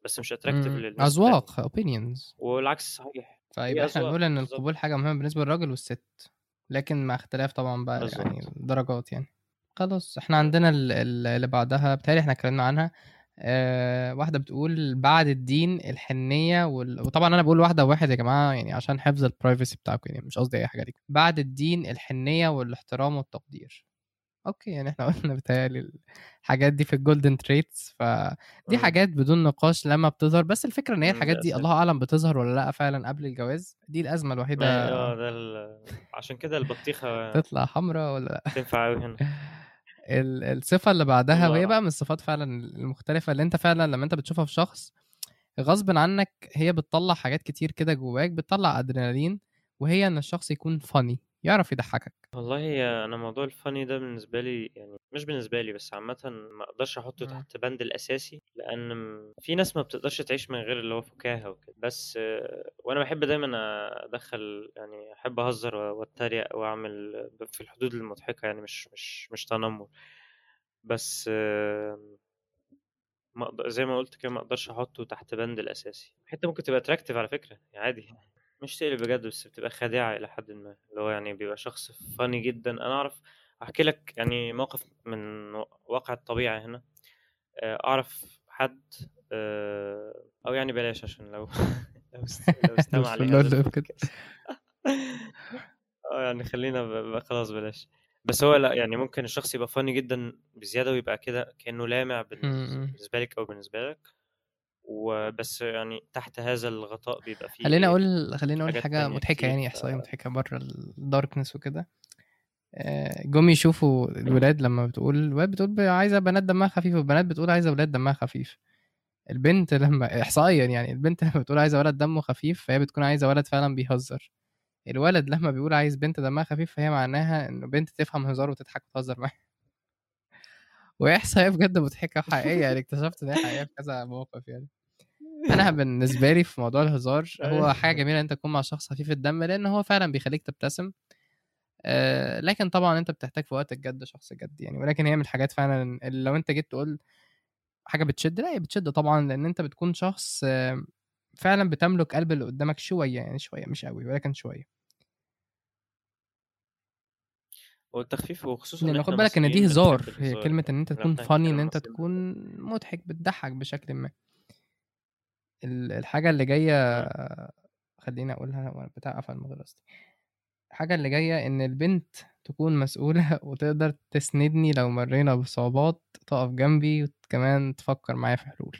B: بس مش اتراكتيف
A: مم.
B: للناس
A: اذواق اوبينيونز
B: والعكس صحيح
A: طيب
B: هي
A: احنا
B: أذواق
A: نقول ان
B: بالظبط.
A: القبول حاجه مهمه بالنسبه للراجل والست لكن مع اختلاف طبعا بقى
B: بالظبط.
A: يعني درجات يعني خلاص احنا
B: مم.
A: عندنا ال- ال- اللي بعدها بتهيألي احنا اتكلمنا عنها آه واحده بتقول بعد الدين الحنيه وال... وطبعا انا بقول واحده وواحد يا جماعه يعني عشان حفظ البرايفسي بتاعكم يعني مش قصدي اي حاجه ليكم بعد الدين الحنيه والاحترام والتقدير اوكي يعني احنا قلنا بتهيألي الحاجات دي في الجولدن تريتس فدي
B: مم.
A: حاجات بدون نقاش لما بتظهر بس الفكره ان هي
B: مم،
A: الحاجات
B: ده
A: دي
B: أساسي.
A: الله اعلم بتظهر ولا لا فعلا قبل الجواز دي الازمه الوحيده
B: ما هي- اه ده ال... عشان كده البطيخه
A: تطلع حمراء ولا لا
B: تنفع قوي هنا
A: ال- الصفه اللي بعدها
B: الله
A: وهي
B: أعلم.
A: بقى من الصفات فعلا المختلفه اللي انت فعلا لما انت بتشوفها في شخص غصب عنك هي بتطلع حاجات كتير كده جواك بتطلع ادرينالين وهي ان الشخص يكون فاني يعرف يضحكك
B: والله يا انا موضوع الفاني ده بالنسبه لي يعني مش بالنسبه لي بس عامه ما اقدرش احطه
A: مم.
B: تحت بند الاساسي لان م- في ناس ما بتقدرش تعيش من غير اللي هو فكاهه وكده بس آه، وانا بحب دايما ادخل يعني احب اهزر و- واتريق واعمل في الحدود المضحكه يعني مش مش مش تنمر بس آه، ما أقدر زي ما قلت كده ما اقدرش احطه تحت بند الاساسي حتى ممكن تبقى اتراكتيف على فكره يعني عادي مش تقلب بجد بس بتبقى خادعه الى حد ما اللي هو يعني بيبقى شخص فاني جدا انا اعرف احكي لك يعني موقف من واقع الطبيعه هنا آه، اعرف حد آه، او يعني بلاش عشان لو لو است- لو استمع
A: في
B: لهذا
A: اللول كده.
B: البودكاست اه يعني خلينا ب- ب- خلاص بلاش بس هو لا يعني ممكن الشخص يبقى فاني جدا بزياده ويبقى كده كانه لامع بالنس-
A: م- م.
B: بالنسبه لك او بالنسبه لك وبس يعني تحت هذا الغطاء بيبقى فيه
A: خليني
B: إيه؟
A: اقول خليني اقول
B: حاجات
A: حاجه
B: تانية
A: مضحكه
B: كتير
A: يعني
B: ف-
A: احصائيه مضحكه بره الداركنس وكده آه، جم يشوفوا الولاد لما بتقول الولاد بتقول عايزه بنات دمها خفيف والبنات بتقول عايزه ولاد دمها خفيف البنت لما احصائيا يعني البنت لما بتقول عايزه ولد دمه خفيف فهي بتكون عايزه ولد فعلا بيهزر الولد لما بيقول عايز بنت دمها خفيف فهي معناها انه بنت تفهم هزار وتضحك وتهزر معاه وهي احصائيه بجد مضحكه وحقيقيه يعني اكتشفت ان هي حقيقيه في كذا موقف يعني انا بالنسبه لي في موضوع الهزار هو حاجه جميله ان انت تكون مع شخص خفيف الدم لان هو فعلا بيخليك تبتسم آه، لكن طبعا انت بتحتاج في وقت الجد شخص جد يعني ولكن هي من الحاجات فعلا اللي لو انت جيت تقول حاجه بتشد لا هي بتشد طبعا لان انت بتكون شخص آه، فعلا بتملك قلب اللي قدامك شويه يعني شويه مش قوي ولكن شويه
B: والتخفيف وخصوصا
A: لان
B: ان
A: خد
B: احنا
A: بالك ان دي
B: مصريين
A: هزار
B: بنحب
A: هي
B: الهزار
A: كلمه ان انت
B: لو
A: تكون
B: احنا
A: فاني ان
B: هنتكلم
A: انت
B: مصريين
A: تكون مضحك بتضحك بشكل ما ال- الحاجه اللي جايه
B: مم.
A: خليني اقولها وانا بتاع قفل من غير قصدي الحاجه اللي جايه ان البنت تكون مسؤوله وتقدر تسندني لو مرينا بصعوبات تقف جنبي وكمان تفكر معايا في حلول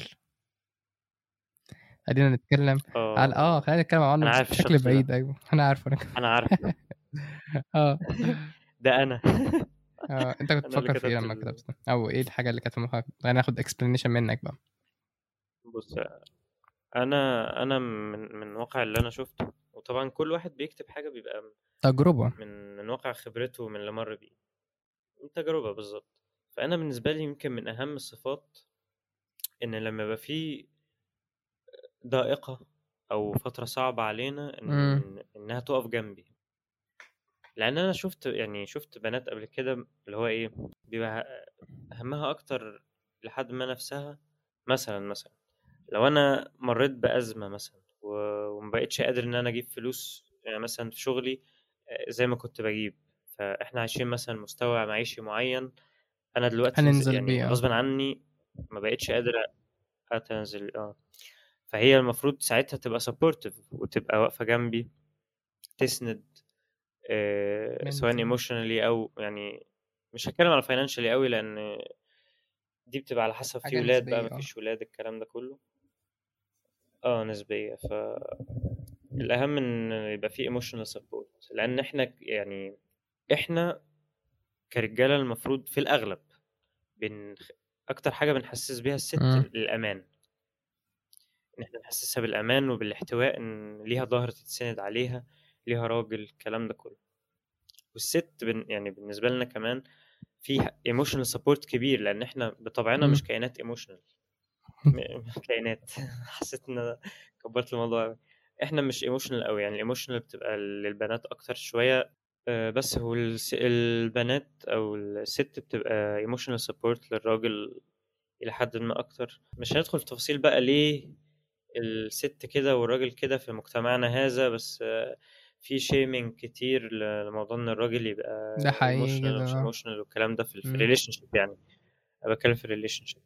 A: خلينا نتكلم على اه
B: اه
A: خلينا نتكلم عنه
B: انا
A: بس
B: عارف
A: بشكل
B: الشخص
A: بعيد
B: ده
A: ايوه انا عارف انا كمان.
B: انا عارف
A: اه
B: ده انا
A: آه، انت كنت
B: انا اللي
A: بتفكر في ايه
B: كتبت
A: لما
B: ال...
A: كتبت او ايه الحاجه اللي كانت في مخك خلينا ناخد explanation منك بقى
B: بص انا انا من من واقع اللي انا شفته وطبعا كل واحد بيكتب حاجه بيبقى
A: تجربه
B: من من واقع خبرته من اللي مر بيه من تجربه بالظبط فانا بالنسبه لي يمكن من اهم الصفات ان لما يبقى في ضائقه او فتره صعبه علينا ان
A: امم
B: انها تقف جنبي لان انا شفت يعني شفت بنات قبل كده اللي هو ايه بيبقى همها اكتر لحد ما نفسها مثلا مثلا لو انا مريت بازمه مثلا و- ومبقتش قادر ان انا اجيب فلوس يعني مثلا في شغلي آه، زي ما كنت بجيب فاحنا عايشين مثلا مستوى معيشي معين انا دلوقتي نز-
A: هننزل
B: يعني
A: بيه اه
B: غصبا عني ما بقتش قادر اتنزل اه فهي المفروض ساعتها تبقى سبورتيف وتبقى واقفه جنبي تسند آه، سواء
A: mentally
B: ايموشنالي او يعني مش هتكلم على فاينانشالي قوي لان دي بتبقى على حسب في
A: حاجه
B: ولاد بقى
A: نسبيه اه
B: مفيش ولاد الكلام ده كله اه نسبية فالأهم إن يبقى في emotional support لأن إحنا يعني إحنا كرجالة المفروض في الأغلب بن... أكتر حاجة بنحسس بيها الست
A: امم
B: الأمان إن إحنا نحسسها بالأمان وبالاحتواء إن ليها ظهر تتسند عليها ليها راجل الكلام ده كله والست بن... يعني بالنسبة لنا كمان في emotional support كبير لأن إحنا بطبعنا مش
A: امم
B: كائنات emotional م- كائنات حسيت ان انا كبرت الموضوع أوي. احنا مش ايموشنال قوي يعني الايموشنال بتبقى للبنات اكتر شويه آه، بس هو الس- البنات او الست بتبقى ايموشنال سبورت للراجل الى حد ما اكتر مش هندخل في تفاصيل بقى ليه الست كده والراجل كده في مجتمعنا هذا بس آه، في شيمينج كتير ل- لموضوع ان الراجل يبقى
A: ده حقيقي
B: ايموشنال
A: جدا
B: ومش
A: آه.
B: ايموشنال والكلام ده في
A: مم.
B: الريليشن شيب يعني انا بتكلم في الريليشن شيب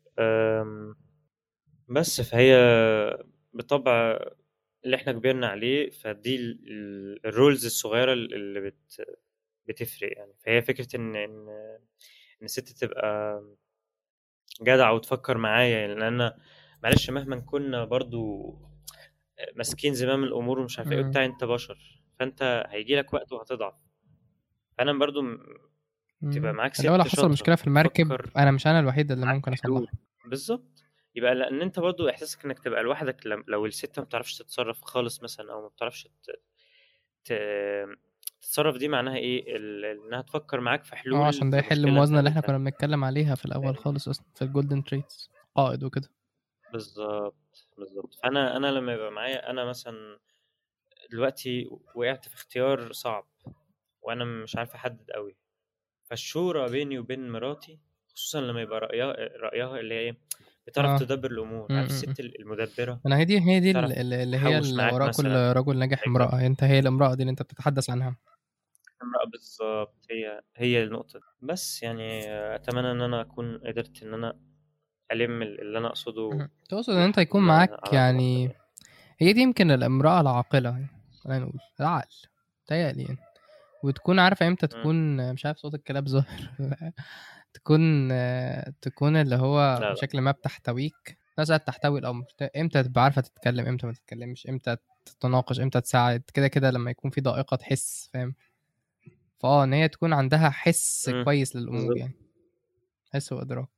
B: بس فهي بالطبع اللي احنا كبرنا عليه فدي الرولز الصغيره اللي بت بتفرق يعني فهي فكره ان ان ان الست تبقى جدعه وتفكر معايا يعني لان انا معلش مهما كنا برضو ماسكين زمام الامور ومش عارف ايه
A: مم.
B: وبتاع انت بشر فانت هيجي لك وقت وهتضعف فانا برضو م- تبقى
A: مم.
B: معاك
A: اللي هو
B: ست
A: لو حصل
B: شاطرة
A: مشكله في المركب
B: تفكر
A: انا مش انا الوحيد اللي
B: معاك
A: ممكن
B: حلول
A: اصلحها
B: بالظبط يبقى لان انت برضو احساسك انك تبقى لوحدك لم- لو الست ما بتعرفش تتصرف خالص مثلا او ما بتعرفش ت... ت... تتصرف دي معناها ايه ال... انها تفكر معاك في
A: اه
B: حلول
A: عشان ده
B: في
A: يحل
B: مشكله انت
A: الموازنه اللي احنا
B: قابلتها
A: كنا بنتكلم عليها في الاول خالص اصلا في الجولدن تريتس قائد وكده
B: بالظبط بالظبط فانا انا لما يبقى معايا انا مثلا دلوقتي وقعت في اختيار صعب وانا مش عارف احدد قوي فالشورى بيني وبين مراتي خصوصا لما يبقى رايها رايها اللي هي ايه بتعرف
A: اه
B: تدبر الامور
A: م-
B: عارف
A: م- م.
B: الست المدبره
A: انا هي دي هي دي
B: تعرف
A: ال- اللي هي
B: تحوش
A: اللي
B: معاك
A: وراء كل
B: مثلا
A: رجل ناجح
B: حاجه
A: امرأة انت هي الامرأة دي اللي انت بتتحدث عنها
B: امرأة بالظبط هي هي النقطة دي بس يعني أتمنى إن أنا أكون قدرت إن أنا ألم اللي أنا أقصده
A: مهم. تقصد ان انت
B: لحد
A: يكون
B: ما
A: معاك
B: على قد ما
A: يعني
B: أقدر
A: هي دي يمكن الامرأة العاقلة يعني خلينا نقول العقل تهيألي يعني وتكون عارفة امتى
B: مم.
A: تكون مش عارف صوت الكلاب ظاهر تكون تكون اللي هو
B: لا لا
A: بشكل ما بتحتويك ناس تحتوي الامر امتى تبقى عارفة تتكلم امتى ما تتكلمش امتى تتناقش امتى تساعد كده كده لما يكون في ضائقة تحس فاهم فاه ان هي تكون عندها حس
B: مم.
A: كويس للامور
B: بالظبط
A: يعني حس وادراك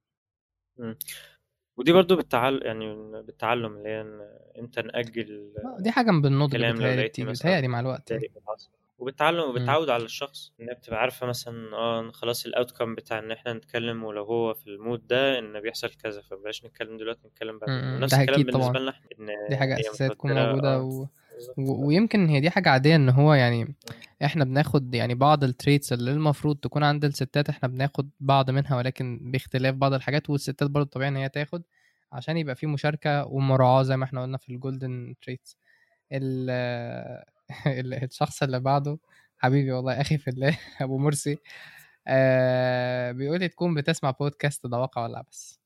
B: مم. ودي برضو بالتعلم يعني بالتعلم اللي هي إن إمتى نأجل
A: آه، دي حاجة بالنضج
B: الكلام لو
A: بتهيألي
B: لقيتني
A: بتيجي
B: مثلا
A: بتهيألي مع الوقت يعني
B: متضايق من حصل وبالتعلم
A: مم.
B: وبالتعود على الشخص انها بتبقى عارفه مثلا اه خلاص الاوتكم بتاع ان احنا نتكلم ولو هو في المود ده ان بيحصل كذا فمبقاش نتكلم دلوقتي نتكلم بعدين
A: مم.
B: ونفس
A: ده
B: الكلام
A: أكيد
B: بالنسبه
A: طبعا
B: لنا احنا ان
A: دي حاجة
B: هي
A: أساسية تكون
B: متوتره
A: موجودة
B: اه
A: و...
B: بالظبط
A: و... ويمكن هي دي حاجة عادية إن هو يعني إحنا بناخد يعني بعض التريتس اللي المفروض تكون عند الستات إحنا بناخد بعض منها ولكن باختلاف بعض الحاجات والستات برضه طبيعي إن هي تاخد عشان يبقى في مشاركة ومراعاة زي ما إحنا قلنا في الجولدن تريتس ال... ال- الشخص اللي بعده حبيبي والله أخي في الله أبو مرسي آه بيقول لي تكون بتسمع بودكاست ده واقع ولا بس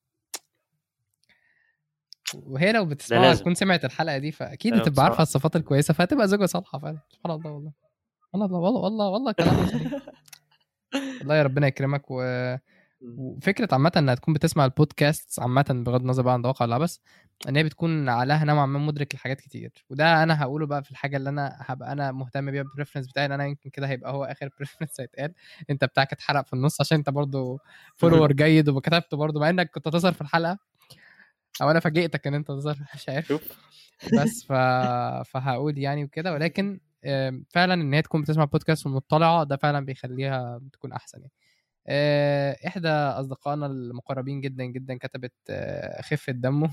A: وهي لو
B: ده
A: بتسمعها
B: لازم
A: تكون سمعت الحلقه دي فاكيد
B: لو
A: هتبقى عارفه
B: بتسمع
A: الصفات الكويسه فهتبقى زوجة صالحه فعلا سبحان الله والله والله والله والله والله كلامه سليم والله يا ربنا يكرمك و... وفكره عامه انها تكون بتسمع البودكاست عامه بغض النظر بقى عن ده واقع ولا بس ان هي بتكون عقلها نوعا ما مدرك لحاجات كتير وده انا هقوله بقى في الحاجه اللي انا هبقى انا مهتم بيها بالبريفرنس بتاعي لان انا يمكن كده هيبقى هو اخر بريفرنس هيتقال انت بتاعك اتحرق في النص عشان انت برضو فولور جيد وكتبته برضو مع انك كنت هتظهر في الحلقه او انا فاجئتك ان انت تظهر مش عارف
B: شوف
A: بس ف... فهقول يعني وكده ولكن آم، فعلا ان هي تكون بتسمع بودكاست ومطلعه ده فعلا بيخليها تكون احسن يعني آه، احدى اصدقائنا المقربين جدا جدا كتبت آه، خفه دمه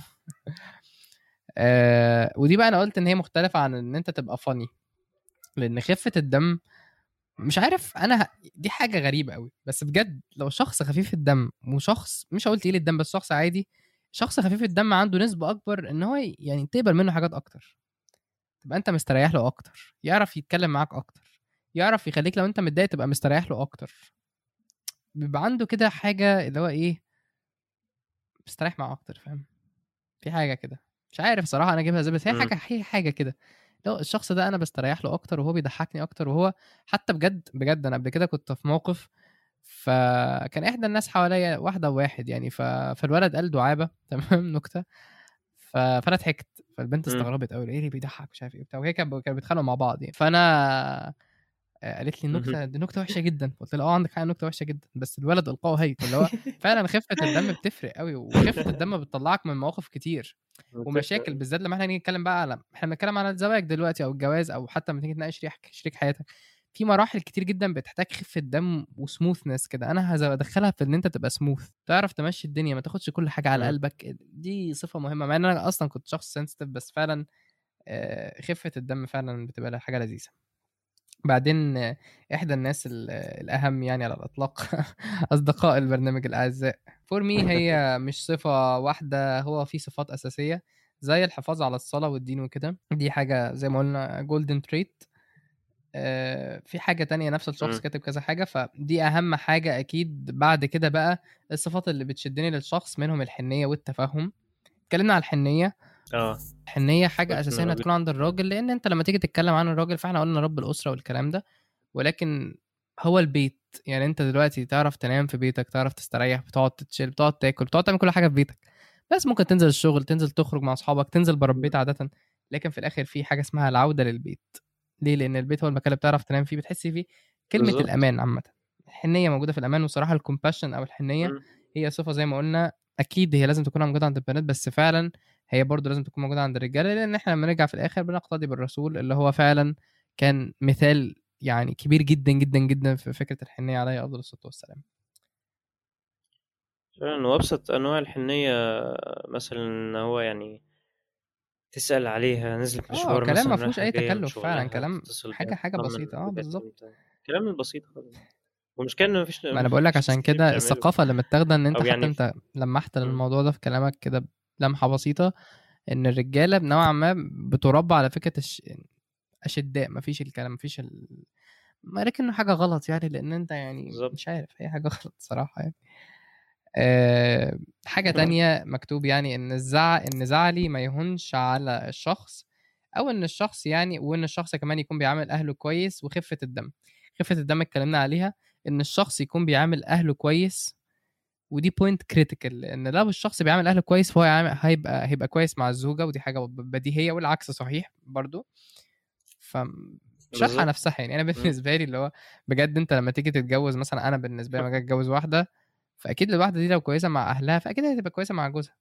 A: آه، ودي بقى انا قلت ان هي مختلفه عن ان انت تبقى فاني لان خفه الدم مش عارف انا ه- دي حاجه غريبه قوي بس بجد لو شخص خفيف الدم وشخص مش هقول تقيل الدم بس شخص عادي شخص خفيف الدم عنده نسبه اكبر ان هو ي- يعني تقبل منه حاجات اكتر تبقى انت مستريح له اكتر يعرف يتكلم معاك اكتر يعرف يخليك لو انت متضايق تبقى مستريح له اكتر بيبقى عنده كده حاجه اللي هو ايه مستريح معاه اكتر فاهم في حاجه كده مش عارف صراحه انا اجيبها ازاي بس هي
B: مم.
A: حاجه هي حاجه كده لو الشخص ده انا بستريح له اكتر وهو بيضحكني اكتر وهو حتى بجد بجد انا قبل كده كنت في موقف فكان احدى الناس حواليا واحده وواحد يعني ف... فالولد قال دعابه تمام نكته ف... فانا ضحكت فالبنت
B: مم.
A: استغربت قوي ايه اللي بيضحك مش عارف ايه وبتاع وهي كانت كانوا بيتخانقوا مع بعض يعني فانا آه، قالت لي النكته دي نكته وحشه جدا قلت لها اه عندك حق نكته وحشه جدا بس الولد القاه هيت اللي هو فعلا خفه الدم بتفرق قوي وخفه الدم بتطلعك من مواقف كتير ومشاكل بالذات لما احنا نيجي نتكلم بقى على احنا بنتكلم على الزواج دلوقتي او الجواز او حتى لما تيجي تناقش شريك شريك حياتك في مراحل كتير جدا بتحتاج خفه دم وسموثنس كده انا هز- هدخلها في ان انت تبقى سموث تعرف تمشي الدنيا ما تاخدش كل حاجه على
B: مم.
A: قلبك دي صفه مهمه مع ان انا اصلا كنت شخص سنسيتيف بس فعلا آه، خفه الدم فعلا بتبقى حاجه لذيذه بعدين آه، احدى الناس ال- الاهم يعني على الاطلاق اصدقاء البرنامج الاعزاء فور مي هي مش صفه واحده هو في صفات اساسيه زي الحفاظ على الصلاه والدين وكده دي حاجه زي ما قلنا جولدن تريت في حاجه تانية نفس الشخص
B: مم.
A: كاتب كذا حاجه فدي اهم حاجه اكيد بعد كده بقى الصفات اللي بتشدني للشخص منهم الحنيه والتفهم اتكلمنا على الحنيه
B: اه
A: الحنيه حاجه
B: قلت
A: اساسيه
B: من
A: انها
B: الراجل.
A: تكون عند الراجل لان انت لما تيجي تتكلم عن الراجل فاحنا قلنا رب الاسره والكلام ده ولكن هو البيت يعني انت دلوقتي تعرف تنام في بيتك تعرف تستريح بتقعد تتشيل بتقعد تاكل بتقعد تعمل كل حاجه في بيتك بس ممكن تنزل الشغل تنزل تخرج مع اصحابك تنزل بره البيت عاده لكن في الاخر في حاجه اسمها العوده للبيت ليه لان البيت هو المكان اللي بتعرف تنام فيه بتحس فيه كلمه
B: بالظبط.
A: الامان عامه الحنيه موجوده في الامان وصراحه الكومباشن او الحنيه
B: مم.
A: هي صفه زي ما قلنا اكيد هي لازم تكون موجوده عند البنات بس فعلا هي برضو لازم تكون موجوده عند الرجاله لان احنا لما نرجع في الاخر بنقتدي بالرسول اللي هو فعلا كان مثال يعني كبير جدا جدا جدا في فكره الحنيه عليه افضل الصلاه والسلام
B: فعلا وابسط انواع الحنيه مثلا ان هو يعني تسال عليها نزلت
A: اه
B: مشوار
A: كلام
B: مثلا
A: ما فيهوش
B: رايحة
A: اي
B: جاية من
A: تكلف فعلا
B: شغلها،
A: كلام
B: تتصل
A: حاجه
B: بيها،
A: حاجه
B: تطمن
A: بسيطه اه
B: بجد
A: بالظبط
B: انت- الكلام البسيط خالص والمشكله ان مفيش
A: ما انا بقول لك عشان كده الثقافه اللي متاخده ان انت
B: أو
A: حتى
B: يعني-
A: انت لمحت
B: مم.
A: للموضوع ده في كلامك كده بلمحه بسيطه ان الرجاله نوعا ما بتربى على فكره الش... اشداء مفيش الكلام مفيش ال... ما لكنه حاجه غلط يعني لان انت يعني
B: بالظبط.
A: مش عارف هي حاجه غلط صراحه يعني أه حاجه تانية مكتوب يعني ان الزع ان زعلي ما يهونش على الشخص او ان الشخص يعني وان الشخص كمان يكون بيعامل اهله كويس وخفه الدم خفه الدم اتكلمنا عليها ان الشخص يكون بيعامل اهله كويس ودي بوينت كريتيكال لان لو الشخص بيعامل اهله كويس فهو يعامل هيبقى هيبقى كويس مع الزوجه ودي حاجه بديهيه والعكس صحيح برضو ف شرحه
B: بالظبط.
A: نفسها يعني انا بالنسبه لي اللي هو بجد انت لما تيجي تتجوز مثلا انا بالنسبه لي لما اجي اتجوز واحده فاكيد الواحده دي لو كويسه مع اهلها فاكيد هي هتبقى كويسه مع جوزها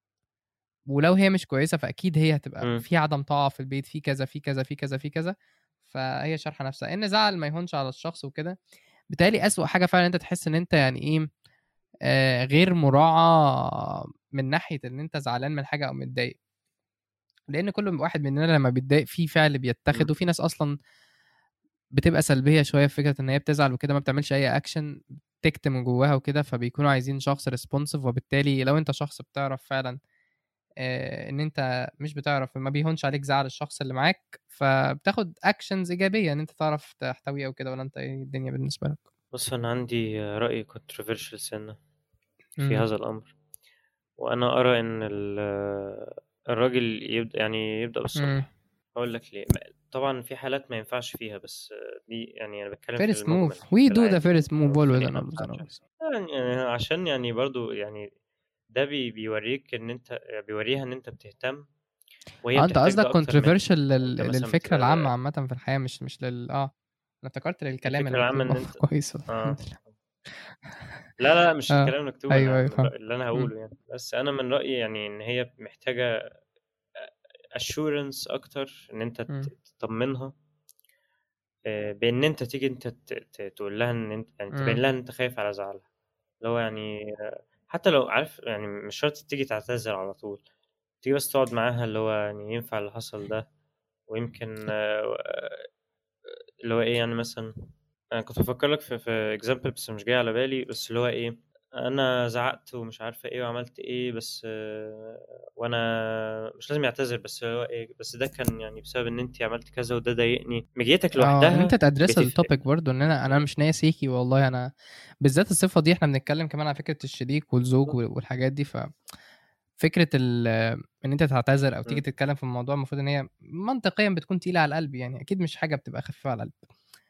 A: ولو هي مش كويسه فاكيد هي هتبقى
B: مم.
A: في عدم طاعه في البيت في كذا في كذا في كذا في كذا فهي شرحه نفسها ان زعل ما يهونش على الشخص وكده بالتالي اسوأ حاجه فعلا انت تحس ان انت يعني ايه آه غير مراعى من ناحيه ان انت زعلان من حاجه او متضايق لان كل واحد مننا لما بيتضايق في فعل بيتخذ
B: مم.
A: وفي ناس اصلا بتبقى سلبيه شويه في فكره ان هي بتزعل وكده ما بتعملش اي اكشن تكتم جواها وكده فبيكونوا عايزين شخص ريسبونسيف وبالتالي لو انت شخص بتعرف فعلا آه، ان انت مش بتعرف ما بيهونش عليك زعل الشخص اللي معاك فبتاخد اكشنز ايجابيه ان انت تعرف تحتويه او كده ولا انت ايه الدنيا بالنسبه لك
B: بص انا عندي راي controversial سنه في
A: مم.
B: هذا الامر وانا ارى ان ال- الراجل يبدا يعني يبدا
A: مم.
B: بالصلح اقول لك ليه ما- طبعا في حالات ما ينفعش فيها بس دي يعني انا بتكلم في
A: فيرست
B: المجمل
A: موف وي
B: في
A: دو ذا
B: العادي.
A: فيرست موف
B: في
A: اولويز
B: الحقيقة ما ينفعش. يعني يعني عشان يعني برضو يعني ده بي بيوريك ان انت بيوريها ان انت بتهتم وهي
A: اه انت
B: بتحتاج
A: قصدك
B: ده اكتر منك.
A: كونتروفيرشال
B: انت مثلا
A: للفكره
B: بت-
A: العامه عامه في الحياه مش مش لل اه انا افتكرت للكلام
B: الفكرة العامة
A: المكتوب
B: إن
A: آه،
B: أنت-
A: كويس
B: اه لا لا مش
A: آه.
B: الكلام المكتوب
A: أيوة،
B: أنا
A: أيوة، فاهم.
B: اللي انا هقوله يعني بس انا من رايي يعني ان هي محتاجه assurance اكتر ان انت
A: مم.
B: ت- تطمنها آه، بان انت تيجي انت ت- ت- تقول لها ان انت يعني تبين
A: مم.
B: لها ان انت خايف على زعلها اللي هو يعني آه، حتى لو عارف يعني مش شرط تيجي تعتذر على طول تيجي بس تقعد معاها اللي هو يعني ينفع اللي حصل ده ويمكن آه، آه، اللي هو ايه يعني مثلا انا كنت بفكر لك في في اكزامبل بس مش جاي على بالي بس اللي هو ايه انا زعقت ومش عارفه ايه وعملت ايه بس آه، وانا مش لازم يعتذر بس هو ايه بس ده كان يعني بسبب ان انت عملت كذا وده ضايقني مجيتك
A: اه ان
B: لوحدها
A: انت تدرس
B: بتفرق.
A: التوبيك برضو ان انا انا مش ناسيكي والله انا بالذات الصفه دي احنا بنتكلم كمان على فكره الشريك والزوج وال- والحاجات دي ف فكره ال ان انت تعتذر او تيجي
B: م.
A: تتكلم في الموضوع المفروض ان هي منطقيا بتكون تقيله على القلب يعني اكيد مش حاجه بتبقى خفيفه على القلب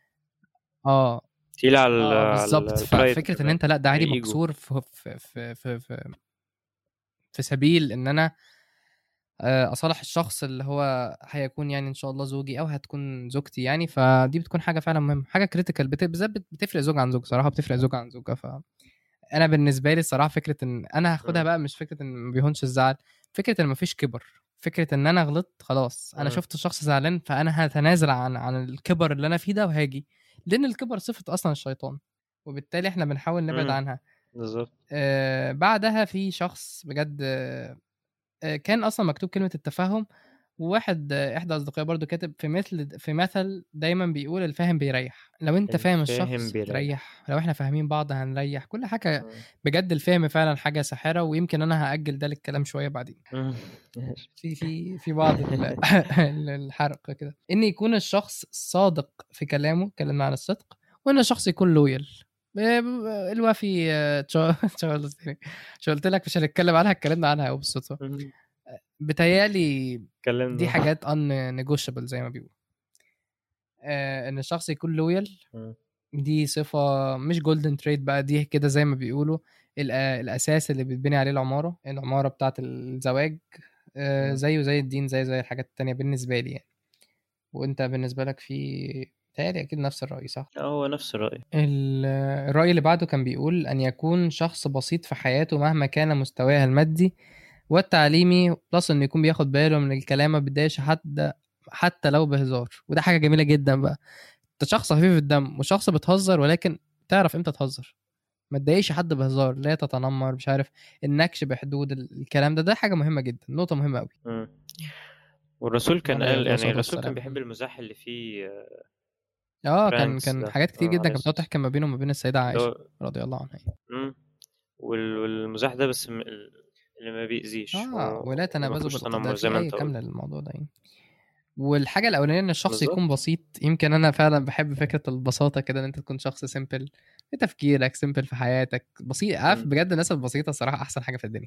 A: اه
B: تقيل على ال-
A: اه
B: على
A: بالظبط
B: ال- البرايد
A: ففكره ان
B: كمان.
A: انت لا ده عادي
B: الإيجو.
A: مكسور في في في في, في, في سبيل ان انا آه، اصالح الشخص اللي هو هيكون يعني ان شاء الله زوجي او هتكون زوجتي يعني فدي بتكون حاجه فعلا مهمه حاجه كريتيكال بالذات بت- بتفرق زوج عن زوج صراحه بتفرق زوج عن زوجه ف انا بالنسبه لي الصراحه فكره ان انا هاخدها
B: مم.
A: بقى مش فكره ان ما بيهونش الزعل فكره ان مفيش كبر فكره ان انا غلطت خلاص انا
B: مم.
A: شفت شخص زعلان فانا هتنازل عن عن الكبر اللي انا فيه ده وهاجي لان الكبر صفه اصلا الشيطان وبالتالي احنا بنحاول نبعد
B: مم.
A: عنها
B: بالظبط
A: آه بعدها في شخص بجد آه آه، كان اصلا مكتوب كلمه التفهم وواحد آه، احدى اصدقائي برضو كاتب في مثل في مثل دايما بيقول الفاهم بيريح لو انت فاهم
B: الفاهم
A: الشخص
B: بيريح.
A: تريح لو احنا فاهمين بعض هنريح كل حاجه
B: مم.
A: بجد الفهم فعلا حاجه ساحره ويمكن انا هاجل ده للكلام شويه بعدين
B: مم. ماشي.
A: في في في بعض ال- ال- الحرق كده ان يكون الشخص صادق في كلامه اتكلمنا عن الصدق وان الشخص يكون لويال الوفي آه، تشا- تشارلز تاني. شو قلت لك مش هنتكلم عنها اتكلمنا عنها قوي بالصدفه
B: مم.
A: بتهيالي
B: اتكلمنا
A: دي حاجات ان نيجوشيبل زي ما بيقولوا آه ان الشخص يكون لويال
B: مم.
A: دي صفه مش جولدن تريد بقى دي كده زي ما بيقولوا الأ- الاساس اللي بيتبني عليه العماره العماره بتاعه الزواج آه
B: مم.
A: زيه زي الدين زي زي الحاجات التانية بالنسبه لي يعني وانت بالنسبه لك في تهيألي اكيد نفس الراي صح
B: اه هو نفس الرأي
A: ال- الرأي اللي بعده كان بيقول أن يكون شخص بسيط في حياته مهما كان مستواه المادي والتعليمي بلس إنه يكون بياخد باله من الكلام ما بيضايقش حد حتى لو بهزار وده حاجة جميلة جدا بقى أنت شخص خفيف الدم وشخص بتهزر ولكن تعرف إمتى تهزر ما تضايقش حد بهزار لا تتنمر مش عارف النكش بحدود ال- الكلام ده ده حاجة مهمة جدا نقطة مهمة قوي
B: مم. والرسول كان
A: عليه
B: قال يعني
A: الصلاة
B: الرسول
A: والسلام.
B: كان بيحب المزاح اللي فيه آه،
A: اه كان
B: فرانكس
A: كان
B: ده.
A: حاجات كتير
B: آه،
A: جدا
B: عليه
A: كانت بتقعد
B: الصلاة
A: تحكي ما بينه وما بين السيدة
B: اللي
A: عائشة
B: هو-
A: رضي الله عنها
B: مم. وال- والمزاح ده بس م- اللي ما بيأذيش
A: اه
B: و-
A: ولا تنابزوا
B: وما فيهوش
A: بالقتال
B: تنمر
A: ده
B: زي
A: في
B: ما
A: اي
B: انت
A: كامله
B: قلت
A: للموضوع ده يعني والحاجه الاولانيه ان الشخص
B: بالظبط.
A: يكون بسيط يمكن انا فعلا بحب فكره البساطه كده ان انت تكون شخص سيمبل في تفكيرك سيمبل في حياتك بسيط عارف
B: مم.
A: بجد الناس البسيطه الصراحه احسن حاجه في الدنيا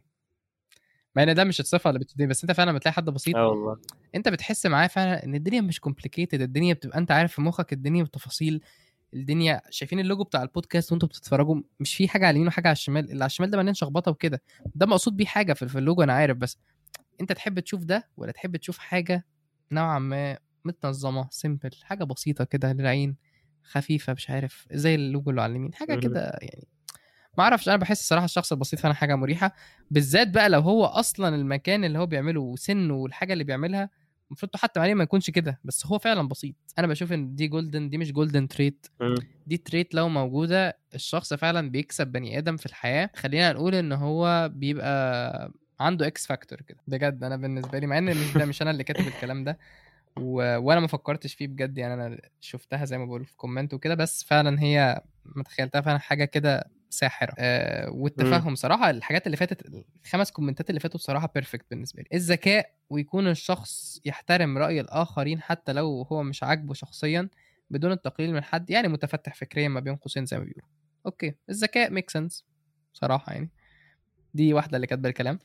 A: مع ان ده مش الصفه اللي بتديني بس انت فعلا بتلاقي حد بسيط
B: اه والله
A: انت بتحس معاه فعلا ان الدنيا مش كومبليكيتد الدنيا بتبقى انت عارف في مخك الدنيا بتفاصيل الدنيا شايفين اللوجو بتاع البودكاست وانتوا بتتفرجوا مش في حاجه على اليمين وحاجه على الشمال اللي على الشمال ده مليان شخبطه وكده ده مقصود بيه حاجه في في اللوجو انا عارف بس انت تحب تشوف ده ولا تحب تشوف حاجه نوعا ما متنظمه سيمبل حاجه بسيطه كده للعين خفيفه مش عارف زي اللوجو اللي على اليمين حاجه
B: مهم.
A: كده يعني ما اعرفش انا بحس الصراحه الشخص البسيط فعلا حاجه مريحه بالذات بقى لو هو اصلا المكان اللي هو بيعمله وسنه والحاجه اللي بيعملها المفروض تحتم عليه ما يكونش كده بس هو فعلا بسيط انا بشوف ان دي جولدن دي مش جولدن تريت
B: مم.
A: دي تريت لو موجوده الشخص فعلا بيكسب بني ادم في الحياه خلينا نقول ان هو بيبقى عنده اكس فاكتور كده بجد انا بالنسبه لي مع ان مش ده مش انا اللي كاتب الكلام ده و... وانا ما فكرتش فيه بجد يعني انا شفتها زي ما بقول في كومنت وكده بس فعلا هي ما تخيلتها فعلا حاجه كده ساحره آه والتفهم صراحه الحاجات اللي فاتت الخمس كومنتات اللي فاتوا بصراحه بيرفكت بالنسبه لي الذكاء ويكون الشخص يحترم راي الاخرين حتى لو هو مش عاجبه شخصيا بدون التقليل من حد يعني متفتح فكريا ما بين قوسين زي ما بيقولوا اوكي الذكاء ميك سنس صراحه يعني دي واحده اللي كاتبه الكلام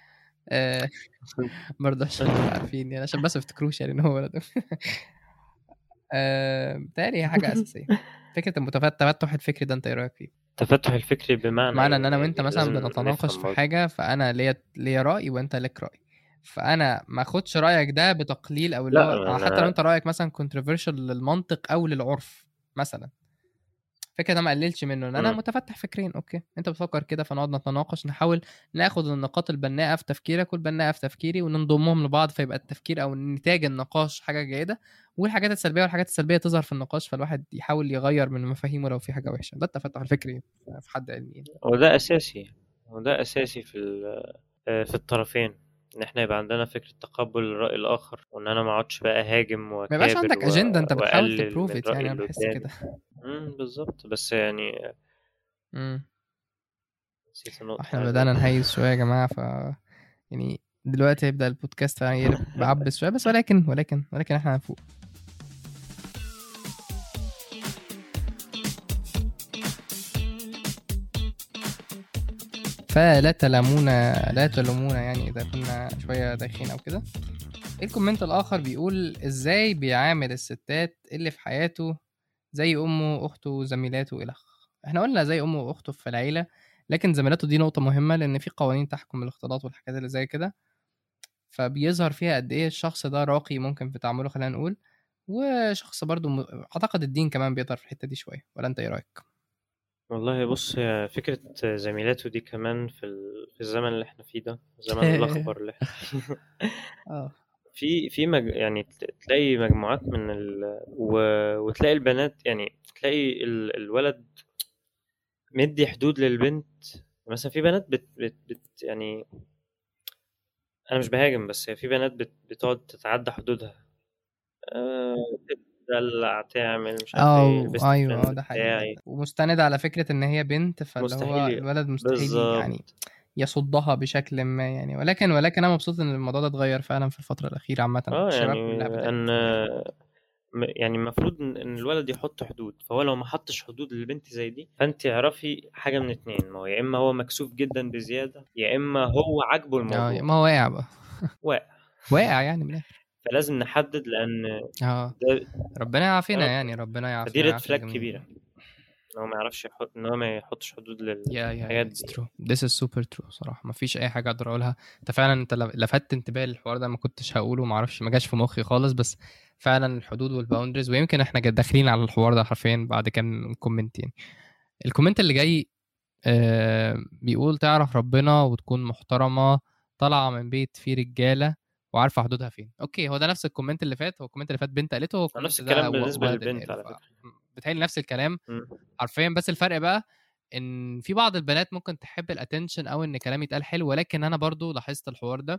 A: آه برضه عشان تبقوا عارفين يعني عشان بس ما تفتكروش يعني ان هو ولد آه بتهيألي هي حاجه اساسيه فكره المتفتح التفتح الفكري ده انت ايه رايك فيه؟
B: التفتح الفكري بمعنى
A: معنى
B: إيه؟
A: ان انا وانت
B: يعني
A: مثلا
B: لازم
A: بنتناقش
B: نفهم
A: في
B: برضه.
A: حاجه فانا ليا ليا راي وانت لك راي فانا ما اخدش رايك ده بتقليل او اللي
B: لا،
A: هو
B: أنا-
A: حتى لو انت رايك مثلا كونتروفيرشال للمنطق او للعرف مثلا فكره ده ما قللش منه ان انا
B: مم.
A: متفتح فكريا اوكي انت بتفكر كده فنقعد نتناقش نحاول ناخد النقاط البناءه في تفكيرك والبناءه في تفكيري وننضمهم لبعض فيبقى التفكير او نتاج النقاش حاجه جيده والحاجات السلبيه والحاجات السلبيه تظهر في النقاش فالواحد يحاول يغير من مفاهيمه لو في حاجه وحشه ده التفتح الفكري في حد علمي يعني.
B: وده اساسي وده اساسي في ال- آه، في الطرفين ان احنا يبقى عندنا فكره تقبل الراي الاخر وان انا ما اقعدش بقى هاجم
A: ما يبقاش
B: واكابر
A: عندك
B: و-
A: اجنده انت بتحاول
B: وأقلل
A: تبروف
B: من
A: ات
B: رأي
A: يعني انا
B: اللي
A: بحس
B: قدامي.
A: كده
B: امم بالظبط بس يعني
A: امم
B: نسيت النقطه
A: احنا
B: اللي
A: بدأنا
B: عايز
A: نهيس شوية يا جماعة ف يعني دلوقتي هيبدأ البودكاست يعني يقلب بعبس شوية بس ولكن ولكن ولكن احنا هنفوق فلا تلامونا لا تلومونا يعني اذا كنا شوية دايخين او كده الكومنت الاخر بيقول ازاي بيعامل الستات اللي في حياته زي امه اخته زميلاته الخ احنا قلنا زي امه واخته في العيله لكن زميلاته دي نقطه مهمه لان في قوانين تحكم الاختلاط والحاجات اللي زي كده فبيظهر فيها قد ايه الشخص ده راقي ممكن في تعامله خلينا نقول وشخص برضو م... اعتقد الدين كمان بيظهر في الحته دي شويه ولا انت ايه رايك
B: والله بص هي فكرة زميلاته دي كمان في ال... في الزمن اللي احنا فيه ده الزمن الأخبر اللي احنا فيه
A: اه
B: في في مج... يعني ت- تلاقي مجموعات من ال... و... وتلاقي البنات يعني تلاقي ال... الولد مدي حدود للبنت مثلا في بنات بت... بت... بت... يعني انا مش بهاجم بس هي في بنات بت... بتقعد تتعدى حدودها آه، تدلع تعمل مش عارف ايه
A: اه
B: البيست
A: ايوه اه
B: فريند
A: ده حقيقي
B: بتاعي
A: ومستند على فكره ان هي بنت فاللي هو
B: مستحيل ي-
A: الولد مستحيل يعني
B: بالظبط
A: يصدها بشكل ما يعني ولكن ولكن انا مبسوط ان الموضوع ده اتغير فعلا في الفتره الاخيره عامه
B: اه
A: الشباب
B: يعني
A: كلها بدات
B: ان م- يعني المفروض ان إن الولد يحط حدود فهو لو ما حطش حدود للبنت زي دي فانت اعرفي حاجه من اتنين ما هو يا اما هو مكسوف جدا بزياده يا اما هو عاجبه
A: اه
B: الموضوع
A: ما هو واقع بقى
B: واقع
A: واقع يعني من الاخر
B: فلازم نحدد لان
A: اه
B: ده
A: ربنا يعافينا
B: آه،
A: يعني ربنا
B: فدي
A: يعافينا
B: ريد
A: ويعافي
B: فلاج
A: الجميع
B: كبيره ان هو ما يعرفش يحط ان هو ما يحطش حدود
A: يا يا
B: للحاجات
A: اتس
B: دي
A: ترو this is super true صراحه ما فيش اي حاجه اقدر اقولها انت فعلا انت لفتت انتباهي للحوار ده ما كنتش هقوله ما اعرفش ما جاش في مخي خالص بس فعلا الحدود والباوندرز ويمكن احنا جا- داخلين على الحوار ده حرفيا بعد كام كومنت يعني الكومنت اللي جاي آه بيقول تعرف ربنا وتكون محترمه طالعه من بيت فيه رجاله وعارفه حدودها فين اوكي هو ده نفس الكومنت اللي فات هو الكومنت اللي فات بنت قالته هو
B: نفس
A: الكومنت ده
B: الكلام
A: و-
B: بالنسبه
A: ولد اللي
B: للبنت
A: قاله
B: على
A: ف-
B: فكره
A: بيتهيألي نفس الكلام
B: مم.
A: حرفيا بس الفرق بقى ان في بعض البنات ممكن تحب الاتنشن او ان كلامي يتقال حلو ولكن انا برضو لاحظت الحوار ده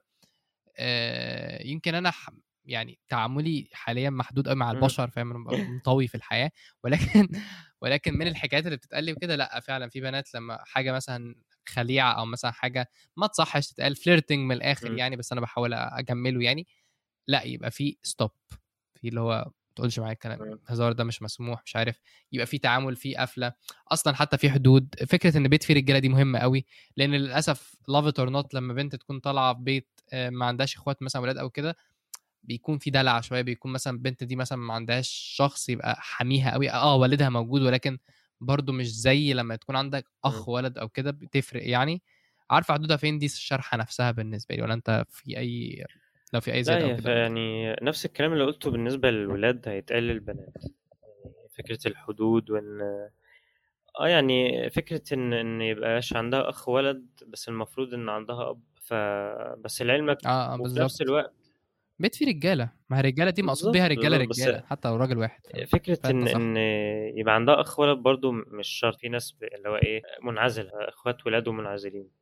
A: آه، يمكن انا ح- يعني تعاملي حاليا محدود قوي مع
B: مم.
A: البشر فاهم انا ببقى منطوي في الحياه ولكن ولكن من الحكايات اللي بتتقال لي وكده لا فعلا في بنات لما حاجه مثلا خليعه او مثلا حاجه ما تصحش تتقال فليرتنج من الاخر
B: مم.
A: يعني بس انا بحاول اجمله يعني لا يبقى في ستوب في اللي هو ما تقولش معايا الكلام
B: مم.
A: الهزار ده مش مسموح مش عارف يبقى في تعامل في قفله اصلا حتى في حدود فكره ان بيت فيه رجاله دي مهمه قوي لان للاسف لاف ات اور نوت لما بنت تكون طالعه في بيت آه، ما عندهاش اخوات مثلا ولاد او كده بيكون في دلع شويه بيكون مثلا البنت دي مثلا ما عندهاش شخص يبقى حاميها قوي اه والدها موجود ولكن برضه مش زي لما تكون عندك اخ ولد او كده بتفرق يعني عارفه حدودها فين دي الشرحه نفسها بالنسبه لي ولا انت في اي لو في اي
B: لا
A: زياده او
B: هي ف-
A: كده
B: يعني نفس الكلام اللي قلته بالنسبة للولاد هيتقال للبنات يعني فكرة الحدود وإن اه يعني فكرة إن إن يبقاش عندها أخ ولد بس المفروض إن عندها أب فبس لعلمك
A: اه اه
B: وفي
A: بالظبط
B: نفس الوقت
A: بيت فيه رجاله ما هي الرجاله دي مقصود بيها
B: بالظبط
A: رجاله
B: بالظبط بس
A: رجاله حتى لو راجل واحد فاهم؟
B: فكرة
A: فانت
B: إن
A: صح
B: إن يبقى عندها أخ ولد برضو مش شرط في ناس ب- اللي هو إيه منعزل إخوات ولاده منعزلين
A: م- م-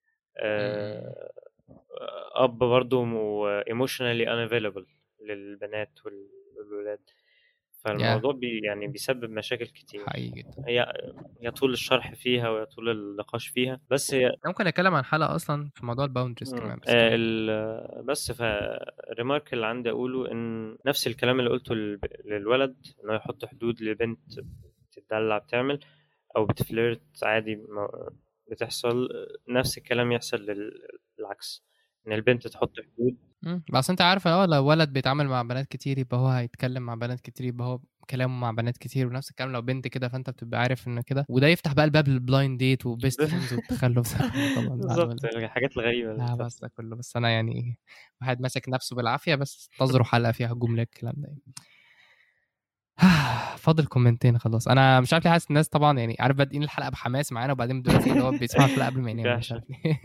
B: آه، أب برضو ايموشنالي unavailable للبنات وال- والولاد
A: يا
B: فالموضوع بي يعني بيسبب مشاكل كتير
A: حقيقي جدا
B: هي يطول الشرح فيها ويطول النقاش فيها بس هي
A: ممكن اتكلم عن حلقه اصلا في موضوع الباوندريز
B: مم.
A: كمان بس
B: آه،
A: كمان
B: ال- بس فالريمارك اللي عندي اقوله ان نفس الكلام اللي قلته للب- للولد انه يحط حدود لبنت بتدلع بتعمل او بتفليرت عادي ما- بتحصل نفس الكلام يحصل لل- للعكس ان البنت تحط حدود
A: مم. بس انت عارف اه لو ولد بيتعامل مع بنات كتير يبقى هو هيتكلم مع بنات كتير يبقى هو كلامه مع بنات كتير ونفس الكلام لو بنت كده فانت بتبقى عارف انه كده وده يفتح بقى الباب للبلايند ديت وبيست فريندز والتخلف ده كله طبعا بعد
B: بالظبط
A: ما
B: الحاجات الغريبة اللي
A: لا
B: بتحصل
A: بس ده كله بس انا يعني واحد ماسك نفسه بالعافيه بس انتظروا حلقه فيها جمله الكلام ده يعني. فاضل كومنتين خلاص انا مش عارف ليه حاسس الناس طبعا يعني عارف بادئين الحلقه بحماس معانا وبعدين دلوقتي اللي هو بيسمعوا الحلقه قبل ما يناموا مش عارف ليه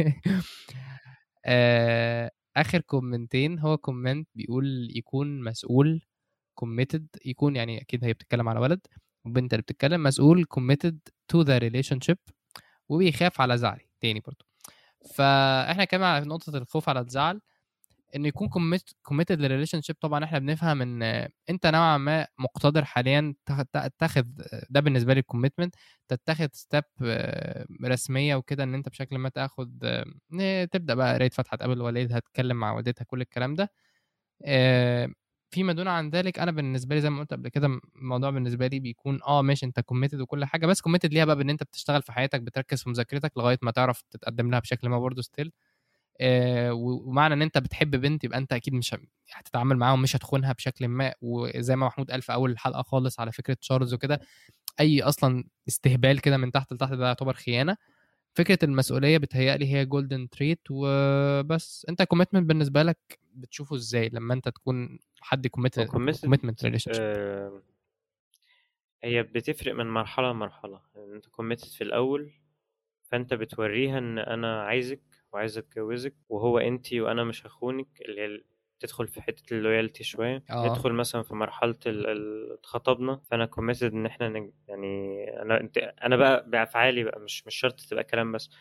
A: آه، اخر كومنتين هو كومنت بيقول يكون مسؤول committed يكون يعني اكيد هي بتتكلم على ولد وبنت اللي بتتكلم مسؤول committed to the relationship وبيخاف على زعلي تاني برضو فاحنا كمان على نقطه الخوف على الزعل انه يكون commit- committed للريليشن شيب طبعا احنا بنفهم ان انت نوعا ما مقتدر حاليا تاخ- تتخذ ده بالنسبه لي الكوميتمنت تتخذ ستيب رسميه وكده ان انت بشكل ما تاخد آه، تبدا بقى قرايه فاتحه تقابل والدها تتكلم مع والدتها كل الكلام ده آه، فيما دون عن ذلك انا بالنسبه لي زي ما قلت قبل كده الموضوع بالنسبه لي بيكون اه ماشي انت كوميتد وكل حاجه بس كوميتد ليها بقى بان انت بتشتغل في حياتك بتركز في مذاكرتك لغايه ما تعرف تتقدم لها بشكل ما برضه ستيل آه، و- ومعنى ان انت بتحب بنت يبقى انت اكيد مش ه- هتتعامل معاها ومش هتخونها بشكل ما وزي ما محمود قال في اول الحلقه خالص على فكره تشارلز وكده اي اصلا استهبال كده من تحت لتحت ده يعتبر خيانه فكره المسؤوليه بتهيألي هي جولدن تريت وبس انت كوميتمنت بالنسبه لك بتشوفه ازاي لما انت تكون حد كوميتد
B: committed
A: كوميتمنت ريليشن شيب
B: آه، هي بتفرق من مرحلة لمرحلة يعني انت كوميتد في الأول فانت بتوريها ان انا عايزك وعايز اتجوزك وهو انتي وانا مش هخونك اللي هي تدخل في حتة اللويالتي شوية
A: اه
B: ندخل مثلا في مرحلة ال- ال- اتخطبنا فانا كوميتد ان احنا نج... يعني انا انت انا بقى بافعالي بقى مش مش شرط تبقى كلام بس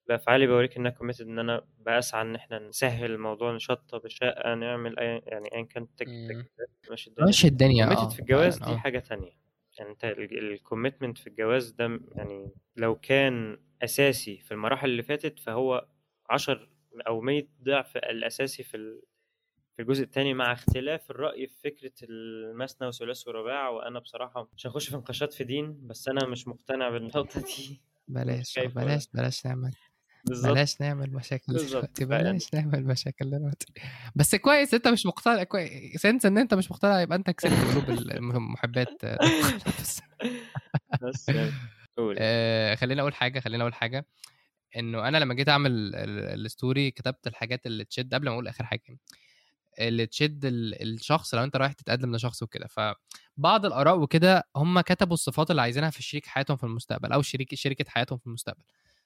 B: بافعالي بوريك ان انا كوميتد ان انا بسعى ان احنا نسهل الموضوع نشطب الشقه نعمل اي يعني ايا كانت تك
A: مم.
B: تك ماشي الدنيا
A: ماشي الدنيا
B: كوميتد
A: اه
B: في الجواز
A: فعلا
B: دي
A: اه
B: حاجه تانية يعني انت الكوميتمنت في الجواز ده م- يعني لو كان اساسي في المراحل اللي فاتت فهو عشر او مية ضعف الاساسي في ال- في الجزء الثاني مع اختلاف الرأي في فكرة المثنى وثلاث ورباع وأنا بصراحة مش هخش في نقاشات في دين بس أنا مش مقتنع بالنقطة دي ومش
A: بلاش
B: شايف ولا
A: بلاش بلاش نعمل
B: بالظبط
A: بلاش نعمل مشاكل
B: بالظبط
A: دلوقتي
B: فيعني
A: بلاش نعمل مشاكل دلوقتي بس كويس انت مش مقتنع كويس سنس ان انت مش مقتنع يبقى انت كسبت قلوب المحبات بس
B: بس يعني قول
A: آه، خليني اقول حاجه خليني اقول حاجه انه انا لما جيت اعمل ال- ال- الستوري كتبت الحاجات اللي تشد قبل ما اقول اخر حاجه اللي تشد ال- الشخص لو انت رايح تتقدم لشخص وكده فبعض الاراء وكده هم كتبوا الصفات اللي عايزينها في شريك حياتهم في المستقبل او شريك شركه حياتهم في المستقبل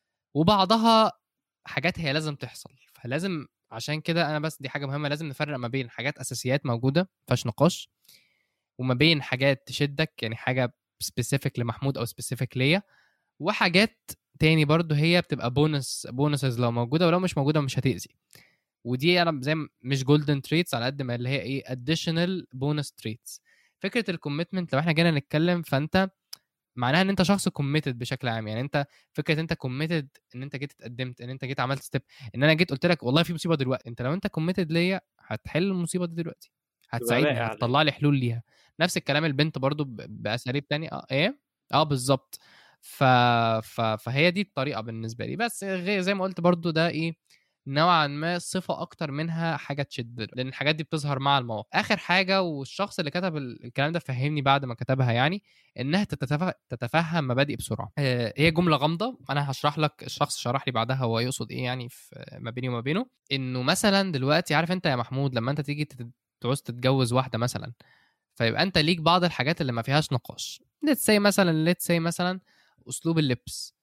A: وبعضها حاجات هي لازم تحصل فلازم عشان كده انا بس دي حاجه مهمه لازم نفرق ما بين حاجات اساسيات موجوده مفيهاش نقاش وما بين حاجات تشدك يعني حاجه سبيسيفيك لمحمود او سبيسيفيك ليا وحاجات تاني برضو هي بتبقى بونس بونسز لو موجوده ولو مش موجوده مش هتاذي ودي انا زي ما- مش جولدن تريتس على قد ما اللي هي ايه اديشنال بونس تريتس فكره الكوميتمنت لو احنا جينا نتكلم فانت معناها ان انت شخص كوميتد بشكل عام يعني انت فكره انت كوميتد ان انت جيت اتقدمت ان انت جيت عملت ستيب ان انا جيت قلت لك والله في مصيبه دلوقتي انت لو انت كوميتد ليا هتحل المصيبه دي دلوقتي هتساعدني
B: باقي عليه.
A: هتطلع لي حلول ليها نفس الكلام البنت برضو ب- باساليب تانية اه ايه اه بالظبط ف... ف... فهي دي الطريقه بالنسبه لي بس غير زي ما قلت برضو ده ايه نوعا ما صفه اكتر منها حاجه تشد لان الحاجات دي بتظهر مع المواقف اخر حاجه والشخص اللي كتب ال- الكلام ده فهمني بعد ما كتبها يعني انها تتف... تتفهم مبادئ بسرعه آه، هي جمله غامضه انا هشرح لك الشخص شرح لي بعدها هو يقصد ايه يعني في ما بيني وما بينه انه مثلا دلوقتي عارف انت يا محمود لما انت تيجي تت- تعوز تتجوز واحده مثلا فيبقى انت ليك بعض الحاجات اللي ما فيهاش نقاش ليتس سي مثلا ليتس سي مثلا اسلوب اللبس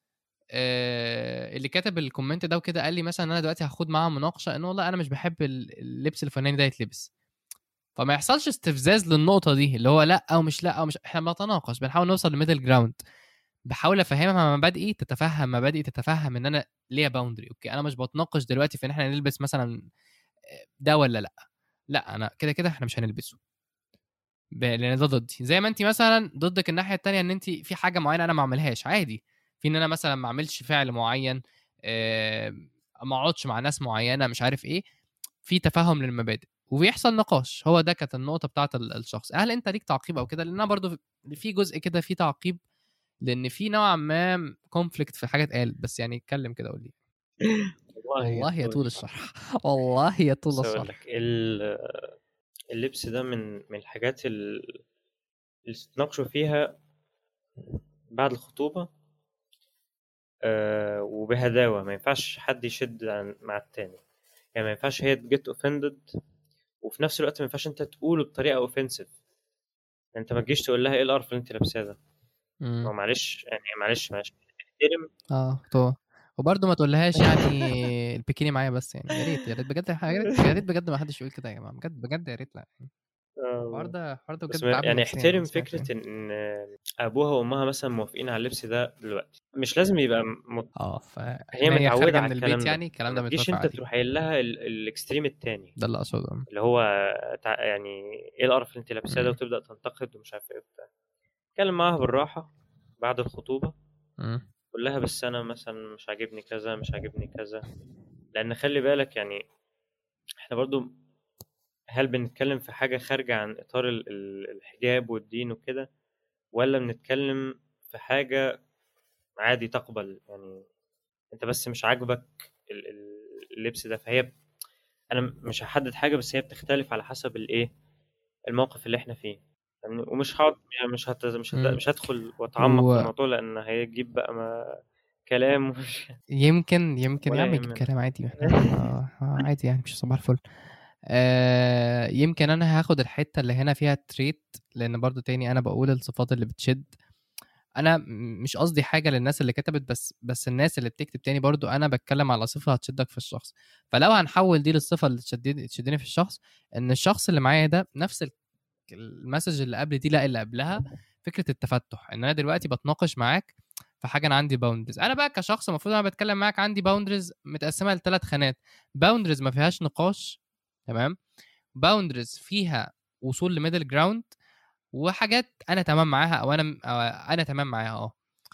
A: آه، اللي كاتب الكومنت ده وكده قال لي مثلا انا دلوقتي هاخد معاه مناقشه انه والله انا مش بحب ال- اللبس الفناني ده يتلبس فما يحصلش استفزاز للنقطه دي اللي هو لا او مش لا او مش احنا بنتناقش بنحاول نوصل لميدل جراوند بحاول افهمها مبادئي تتفهم مبادئي تتفهم ان انا ليا باوندري اوكي انا مش بتناقش دلوقتي في ان احنا نلبس مثلا ده ولا لا لا انا كده كده احنا مش هنلبسه ب- لان ده ضدي زي ما انت مثلا ضدك الناحيه التانية ان انت في حاجه معينه انا ما اعملهاش عادي في ان انا مثلا ما اعملش فعل معين آه، ما اقعدش مع ناس معينه مش عارف ايه في تفهم للمبادئ وبيحصل نقاش هو ده كانت النقطه بتاعت ال- الشخص هل انت ليك تعقيب او كده لان انا برضو في جزء كده في تعقيب لان في نوعا ما كونفليكت في حاجه اتقالت بس يعني اتكلم كده قول لي والله يا طول الشرح والله يا طول
B: بص أقول
A: الشرح
B: لك ال- اللبس ده من من الحاجات ال- اللي تتناقشوا فيها بعد الخطوبة آه وبهداوة ما ينفعش حد يشد عن مع التاني يعني ما ينفعش هي تجيت اوفندد وفي نفس الوقت ما ينفعش انت تقوله بطريقة اوفنسيف انت ما تجيش تقول لها ايه القرف اللي انت لابساه ده
A: مم.
B: هو معلش يعني معلش معلش احترم
A: اه طبعا وبرضه ما تقولهاش يعني البيكيني معايا بس يعني يا ريت يا ريت بجد يا ريت يا ريت بجد ما حدش يقول كده يا جماعه بجد بجد يا ريت لا الحوار
B: آه،
A: ده الحوار ده
B: بس
A: بجد
B: ما-
A: تعبني
B: يعني
A: نفسياً
B: احترم
A: بس ماشي
B: فكرة
A: يعني.
B: ان ابوها وامها مثلا موافقين على اللبس ده دلوقتي مش لازم يبقى مت...
A: اه فهي
B: هي
A: هي
B: متعودة
A: خارجه
B: على
A: من
B: الكلام
A: البيت
B: ده
A: يعني الكلام ده
B: ما تجيش
A: متوافق
B: انت
A: عليه
B: تروح قايل لها ال- الاكستريم التاني
A: ده اللي اقصده
B: اللي هو تع- يعني ايه القرف اللي انت لابساه ده
A: مم.
B: وتبدا تنتقد ومش عارف ايه وبتاع اتكلم معاها بالراحه بعد الخطوبه
A: مم.
B: قول لها بس انا مثلا مش عاجبني كذا مش عاجبني كذا لان خلي بالك يعني احنا برضو هل بنتكلم في حاجه خارجه عن اطار ال- ال- الحجاب والدين وكده ولا بنتكلم في حاجه عادي تقبل يعني انت بس مش عاجبك ال- ال- اللبس ده فهي انا مش هحدد حاجه بس هي بتختلف على حسب الايه الموقف اللي احنا فيه يعني ومش هقعد يعني مش هت... مش هت...
A: مم.
B: مش هدخل واتعمق
A: و-
B: في الموضوع لان هيجيب بقى ما كلام ومش
A: يمكن يمكن
B: ولا
A: يا عم يجيب
B: يهمنا.
A: كلام عادي احنا آه، آه، عادي يعني مش صباح الفل آه يمكن انا هاخد الحته اللي هنا فيها تريت لان برضو تاني انا بقول الصفات اللي بتشد انا م- مش قصدي حاجه للناس اللي كتبت بس بس الناس اللي بتكتب تاني برضو انا بتكلم على صفه هتشدك في الشخص فلو هنحول دي للصفه اللي تشدني تشدني في الشخص ان الشخص اللي معايا ده نفس ال- المسج اللي قبل دي لا اللي قبلها فكره التفتح ان انا دلوقتي بتناقش معاك في حاجه انا عندي باوندرز انا بقى كشخص المفروض انا بتكلم معاك عندي باوندرز متقسمه لثلاث خانات باوندرز ما فيهاش نقاش تمام باوندرز فيها وصول لميدل جراوند وحاجات انا تمام معاها او انا أو انا تمام معاها اه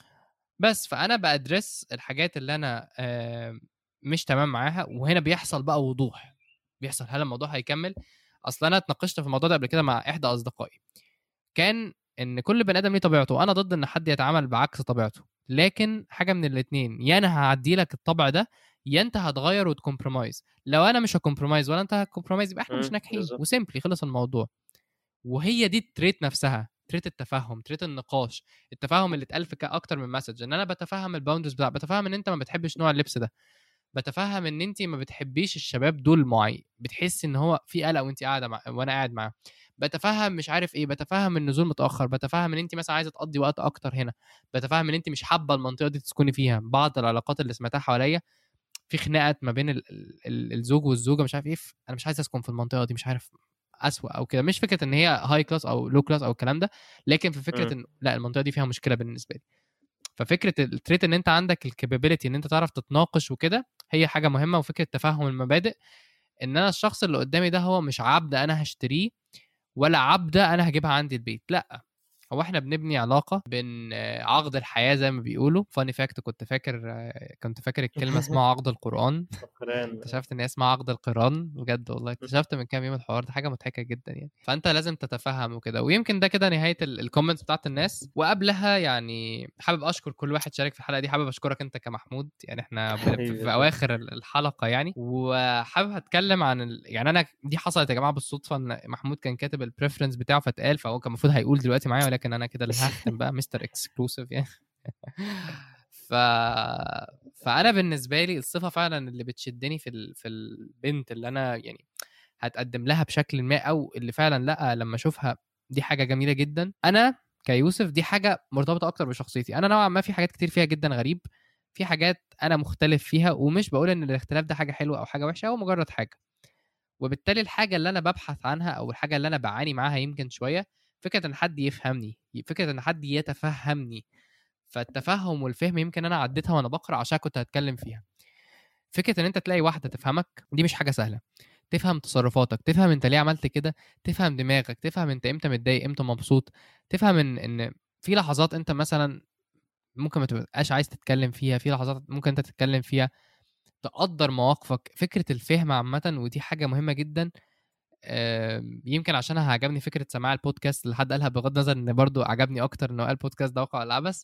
A: بس فانا بادرس الحاجات اللي انا آه، مش تمام معاها وهنا بيحصل بقى وضوح بيحصل هل الموضوع هيكمل اصل انا اتناقشت في الموضوع ده قبل كده مع احدى اصدقائي كان ان كل بني ادم ليه طبيعته انا ضد ان حد يتعامل بعكس طبيعته لكن حاجه من الاثنين يا انا هعدي لك الطبع ده يا انت هتغير وتكمبرومايز لو انا مش هكمبرومايز ولا انت هتكمبرومايز يبقى احنا مش
B: مم،
A: ناجحين
B: بالظبط.
A: وسيمبلي خلص الموضوع وهي دي التريت نفسها تريت التفهم تريت النقاش التفاهم اللي اتقال في ك- اكتر من مسج ان انا بتفهم الباوندرز بتاع بتفهم ان انت ما بتحبش نوع اللبس ده بتفهم ان انت ما بتحبيش الشباب دول معين بتحس ان هو في قلق وانت قاعده مع... وانا قاعد معاه بتفهم مش عارف ايه بتفهم النزول متاخر بتفهم ان انت مثلا عايزه تقضي وقت اكتر هنا بتفهم ان انت مش حابه المنطقه دي تسكني فيها بعض العلاقات اللي سمعتها حواليا في خناقات ما بين ال... ال... ال- الزوج والزوجه مش عارف ايه ف- انا مش عايز اسكن في المنطقه دي مش عارف اسوأ او كده مش فكره ان هي هاي كلاس او لو كلاس او الكلام ده لكن في فكره
B: مم.
A: ان لا المنطقه دي فيها مشكله بالنسبه لي ففكره التريت ان انت عندك الكابابيلتي ان انت تعرف تتناقش وكده هي حاجه مهمه وفكره تفهم المبادئ ان انا الشخص اللي قدامي ده هو مش عبد انا هشتريه ولا عبده انا هجيبها عندي البيت لا هو احنا بنبني علاقه بين آه، عقد الحياه زي ما بيقولوا فاني فاكت كنت فاكر آه، كنت فاكر الكلمه اسمها عقد القران
B: فقران
A: اكتشفت ان هي اسمها عقد القران بجد والله اكتشفت من كام يوم الحوار ده حاجه مضحكه جدا يعني فانت لازم تتفهم وكده ويمكن ده كده نهايه الكومنتس بتاعت الناس وقبلها يعني حابب اشكر كل واحد شارك في الحلقه دي حابب اشكرك انت كمحمود يعني احنا ب- في,
B: حبيبي.
A: في اواخر ال- الحلقه يعني وحابب اتكلم عن ال... يعني انا دي حصلت يا جماعه بالصدفه ان محمود كان كاتب البريفرنس بتاعه فاتقال فهو كان المفروض هيقول دلوقتي معايا ولكن انا كده اللي هختم بقى مستر اكسكلوسيف يعني ف... فانا بالنسبه لي الصفه فعلا اللي بتشدني في ال... في البنت اللي انا يعني هتقدم لها بشكل ما او اللي فعلا لا لما اشوفها دي حاجه جميله جدا انا كيوسف دي حاجه مرتبطه اكتر بشخصيتي انا نوعا ما في حاجات كتير فيها جدا غريب في حاجات انا مختلف فيها ومش بقول ان الاختلاف ده حاجه حلوه او حاجه وحشه هو مجرد حاجه وبالتالي الحاجه اللي انا ببحث عنها او الحاجه اللي انا بعاني معاها يمكن شويه فكره ان حد يفهمني فكره ان حد يتفهمني فالتفهم والفهم يمكن انا عديتها وانا بقرا عشان كنت هتكلم فيها فكره ان انت تلاقي واحده تفهمك دي مش حاجه سهله تفهم تصرفاتك تفهم انت ليه عملت كده تفهم دماغك تفهم انت امتى متضايق امتى مبسوط تفهم ان ان في لحظات انت مثلا ممكن ما تبقاش عايز تتكلم فيها في لحظات ممكن انت تتكلم فيها تقدر مواقفك فكره الفهم عامه ودي حاجه مهمه جدا آم، يمكن عشانها عجبني فكره سماع البودكاست اللي حد قالها بغض النظر ان برضو عجبني اكتر انه قال بودكاست ده واقع العبث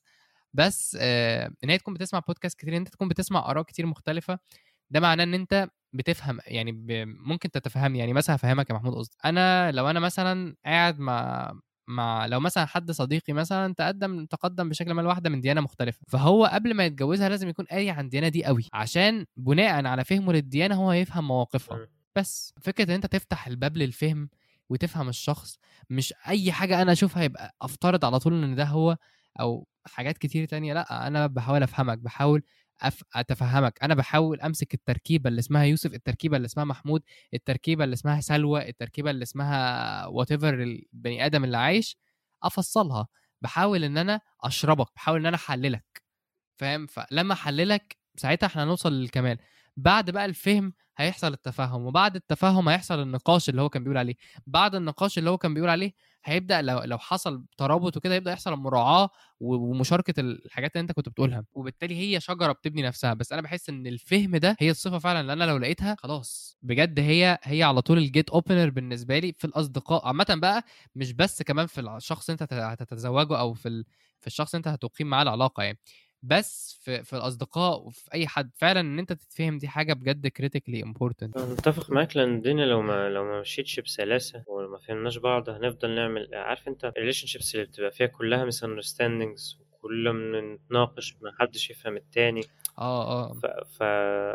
A: بس آه، ان هي تكون بتسمع بودكاست كتير ان انت تكون بتسمع اراء كتير مختلفه ده معناه ان انت بتفهم يعني ب... ممكن تتفهم يعني مثلا هفهمك يا محمود قصدي انا لو انا مثلا قاعد مع مع لو مثلا حد صديقي مثلا تقدم تقدم بشكل ما لواحده من ديانه مختلفه فهو قبل ما يتجوزها لازم يكون قاري عن الديانه دي قوي عشان بناء على فهمه للديانه هو هيفهم مواقفها
B: مم.
A: بس فكره ان انت تفتح الباب للفهم وتفهم الشخص مش اي حاجه انا اشوفها يبقى افترض على طول ان ده هو او حاجات كتير تانية لا انا بحاول افهمك بحاول أف... اتفهمك انا بحاول امسك التركيبه اللي اسمها يوسف التركيبه اللي اسمها محمود التركيبه اللي اسمها سلوى التركيبه اللي اسمها وات ايفر البني ادم اللي عايش افصلها بحاول ان انا اشربك بحاول ان انا احللك فاهم فلما احللك ساعتها احنا هنوصل للكمال بعد بقى الفهم هيحصل التفهم وبعد التفهم هيحصل النقاش اللي هو كان بيقول عليه بعد النقاش اللي هو كان بيقول عليه هيبدا لو لو حصل ترابط وكده يبدا يحصل مراعاه و- ومشاركه الحاجات اللي انت كنت بتقولها وبالتالي هي شجره بتبني نفسها بس انا بحس ان الفهم ده هي الصفه فعلا اللي انا لو لقيتها خلاص بجد هي هي على طول الجيت اوبنر بالنسبه لي في الاصدقاء عامه بقى مش بس كمان في الشخص انت هت- هتتزوجه او في ال... في الشخص انت هتقيم معاه العلاقه يعني بس في في الاصدقاء وفي اي حد فعلا ان انت تتفهم دي حاجه بجد كريتيكلي امبورتنت
B: أنا متفق معاك لان الدنيا لو ما لو ما مشيتش بسلاسه وما فهمناش بعض هنفضل نعمل عارف انت الريليشن شيبس اللي بتبقى فيها كلها ميس اندرستاندينجز وكل ما نتناقش ما حدش يفهم التاني
A: اه اه
B: ف... ف...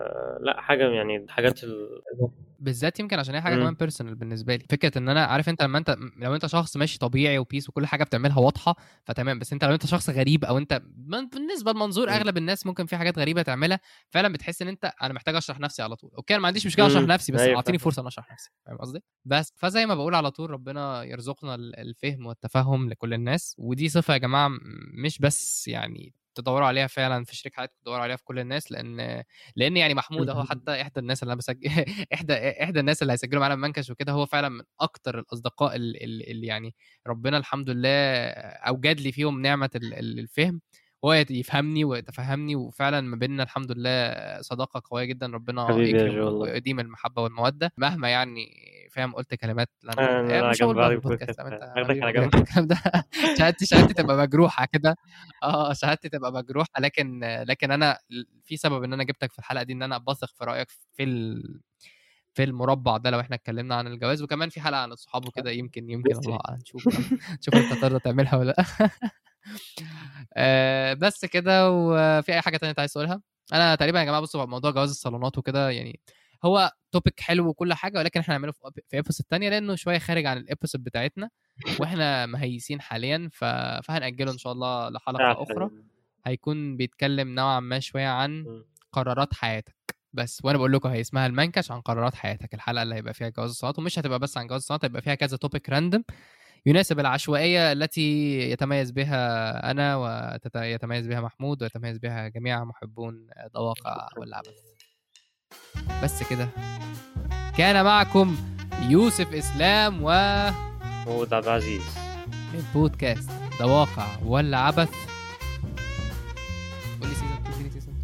B: لا حاجه يعني الحاجات ال...
A: بالذات يمكن عشان هي حاجه
B: مم.
A: كمان بيرسونال بالنسبه لي فكره ان انا عارف انت لما انت لو انت شخص ماشي طبيعي وبيس وكل حاجه بتعملها واضحه فتمام بس انت لو انت شخص غريب او انت من- بالنسبه لمنظور
B: مم.
A: اغلب الناس ممكن في حاجات غريبه تعملها فعلا بتحس ان انت انا محتاج اشرح نفسي على طول اوكي انا ما عنديش مشكله اشرح
B: مم.
A: نفسي بس
B: أيوة
A: اعطيني
B: فاهم.
A: فرصه ان اشرح نفسي فاهم قصدي بس فزي ما بقول على طول ربنا يرزقنا ال- الفهم والتفهم لكل الناس ودي صفه يا جماعه م- مش بس يعني تدوروا عليها فعلا في شريك حياتكم تدوروا عليها في كل الناس لان لان يعني محمود اهو حتى احدى الناس اللي انا بسجل احدى احدى الناس اللي هيسجلوا معانا منكش وكده هو فعلا من اكتر الاصدقاء اللي, اللي يعني ربنا الحمد لله اوجد لي فيهم نعمه ال- ال- الفهم هو يت- يفهمني ويتفهمني وفعلا ما بيننا الحمد لله صداقه قويه جدا ربنا
B: حبيبي يا
A: يكرم
B: جو والله.
A: ويديم المحبه والموده مهما يعني فاهم قلت كلمات لا
B: أنا-
A: يعني
B: أنا
A: مش
B: جنب
A: هقول بقى في
B: بعض
A: البودكاست
B: البودكاست.
A: فاهم انت
B: هاخدك على
A: حبيبي
B: جنب.
A: الكلام ده شهادتي شهادتي تبقى مجروحه كده اه شهادتي تبقى مجروحه لكن لكن انا في سبب ان انا جبتك في الحلقه دي ان انا بثق في رايك في ال... في المربع ده لو احنا اتكلمنا عن الجواز وكمان في حلقه عن الصحاب وكده يمكن يمكن
B: بس
A: الله اعلم نشوف شوف انت تقدر تعملها ولا لا آه، بس كده وفي اي حاجه تانية انت عايز تقولها انا تقريبا يا جماعه بصوا موضوع جواز الصالونات وكده يعني هو توبيك حلو وكل حاجه ولكن احنا هنعمله في في ايبسود تانية لانه شويه خارج عن الابيسود بتاعتنا واحنا مهيسين حاليا ف... فهنأجله ان شاء الله لحلقه اخرى هيكون بيتكلم نوعا ما شويه عن
B: مم.
A: قرارات حياتك بس وانا بقول لكم هي اسمها المنكش عن قرارات حياتك الحلقه اللي هيبقى فيها جواز الصالونات ومش هتبقى بس عن جواز الصالونات هيبقى فيها كذا توبيك راندوم يناسب العشوائيه التي يتميز بها انا ويتميز بها محمود ويتميز بها جميع محبون دواقع والعبث بس كده كان معكم يوسف اسلام و
B: محمود عبد العزيز
A: من بودكاست دواقع ولا عبث قول لي سيزون 2 اديني سيزون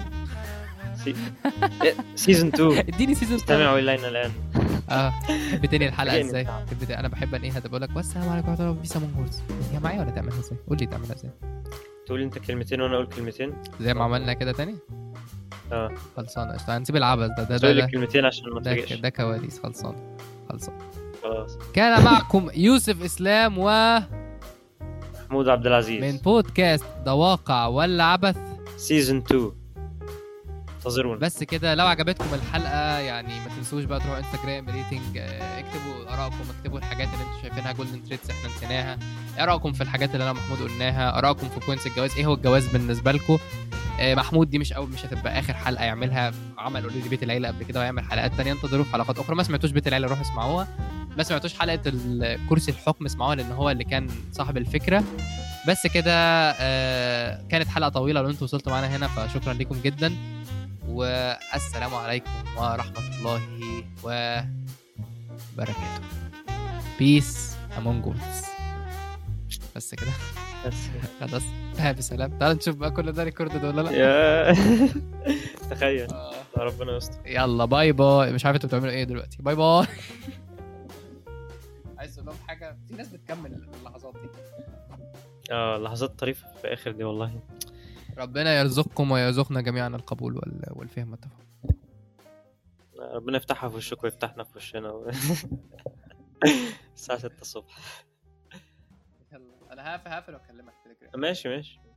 B: سيزون 2
A: اديني سيزون 2
B: استمعوا الينا الان
A: اه تحب تنهي الحلقه
B: جايين
A: ازاي؟
B: نتعب.
A: تحب تنهي- انا بحب انهيها بقول لك والسلام عليكم ورحمه الله وبركاته بيس امونج هي معايا ولا تعملها ازاي؟ قول لي تعملها ازاي؟
B: تقول انت كلمتين وانا اقول كلمتين
A: زي ما عملنا كده تاني؟
B: اه
A: خلصانه قشطه هنسيب العبث ده ده
B: تقول
A: ده,
B: لي
A: ده,
B: كلمتين عشان ما
A: ده,
B: تفاجئش
A: ده كواليس خلصان خلصان
B: خلاص
A: كان معكم يوسف اسلام ومن
B: محمود عبد العزيز
A: بودكاست دواقع ولا عبث
B: سيزون 2 انتظرونا
A: بس كده لو عجبتكم الحلقه يعني ما تنسوش بقى تروحوا انستجرام ريتنج آه، اكتبوا ارائكم اكتبوا الحاجات اللي انتم شايفينها جولدن تريتس احنا نسيناها ايه ارائكم في الحاجات اللي انا ومحمود قلناها ارائكم في بوينتس الجواز ايه هو الجواز بالنسبه لكم آه، محمود دي مش اول مش هتبقى اخر حلقه يعملها عمل اوريدي بيت العيله قبل كده ويعمل حلقات تانية انتظروا في حلقات اخرى ما سمعتوش بيت العيله روحوا اسمعوها ما سمعتوش حلقه ال- كرسي الحكم اسمعوها لان هو اللي كان صاحب الفكره بس كده آه، كانت حلقه طويله لو انتوا وصلتوا معانا هنا فشكرا لكم جدا والسلام عليكم ورحمة الله وبركاته بيس امونج وودز بس كده
B: بس
A: خلاص انتهى بسلام تعال نشوف بقى كل ده ريكورد ولا لا
B: يا تخيل
A: آه.
B: ربنا يستر
A: يلا باي باي مش عارف انتوا بتعملوا ايه دلوقتي باي باي عايز تقول لهم حاجه في ناس بتكمل اللحظات دي
B: اه لحظات طريفه في الاخر دي والله
A: ربنا يرزقكم ويرزقنا جميعا القبول وال- والفهم والتفاهم
B: ربنا يفتحها في وشك ويفتحنا في وشنا و... الساعه 6 الصبح
A: يلا انا هقفل هقفل واكلمك تليجرام
B: ماشي ماشي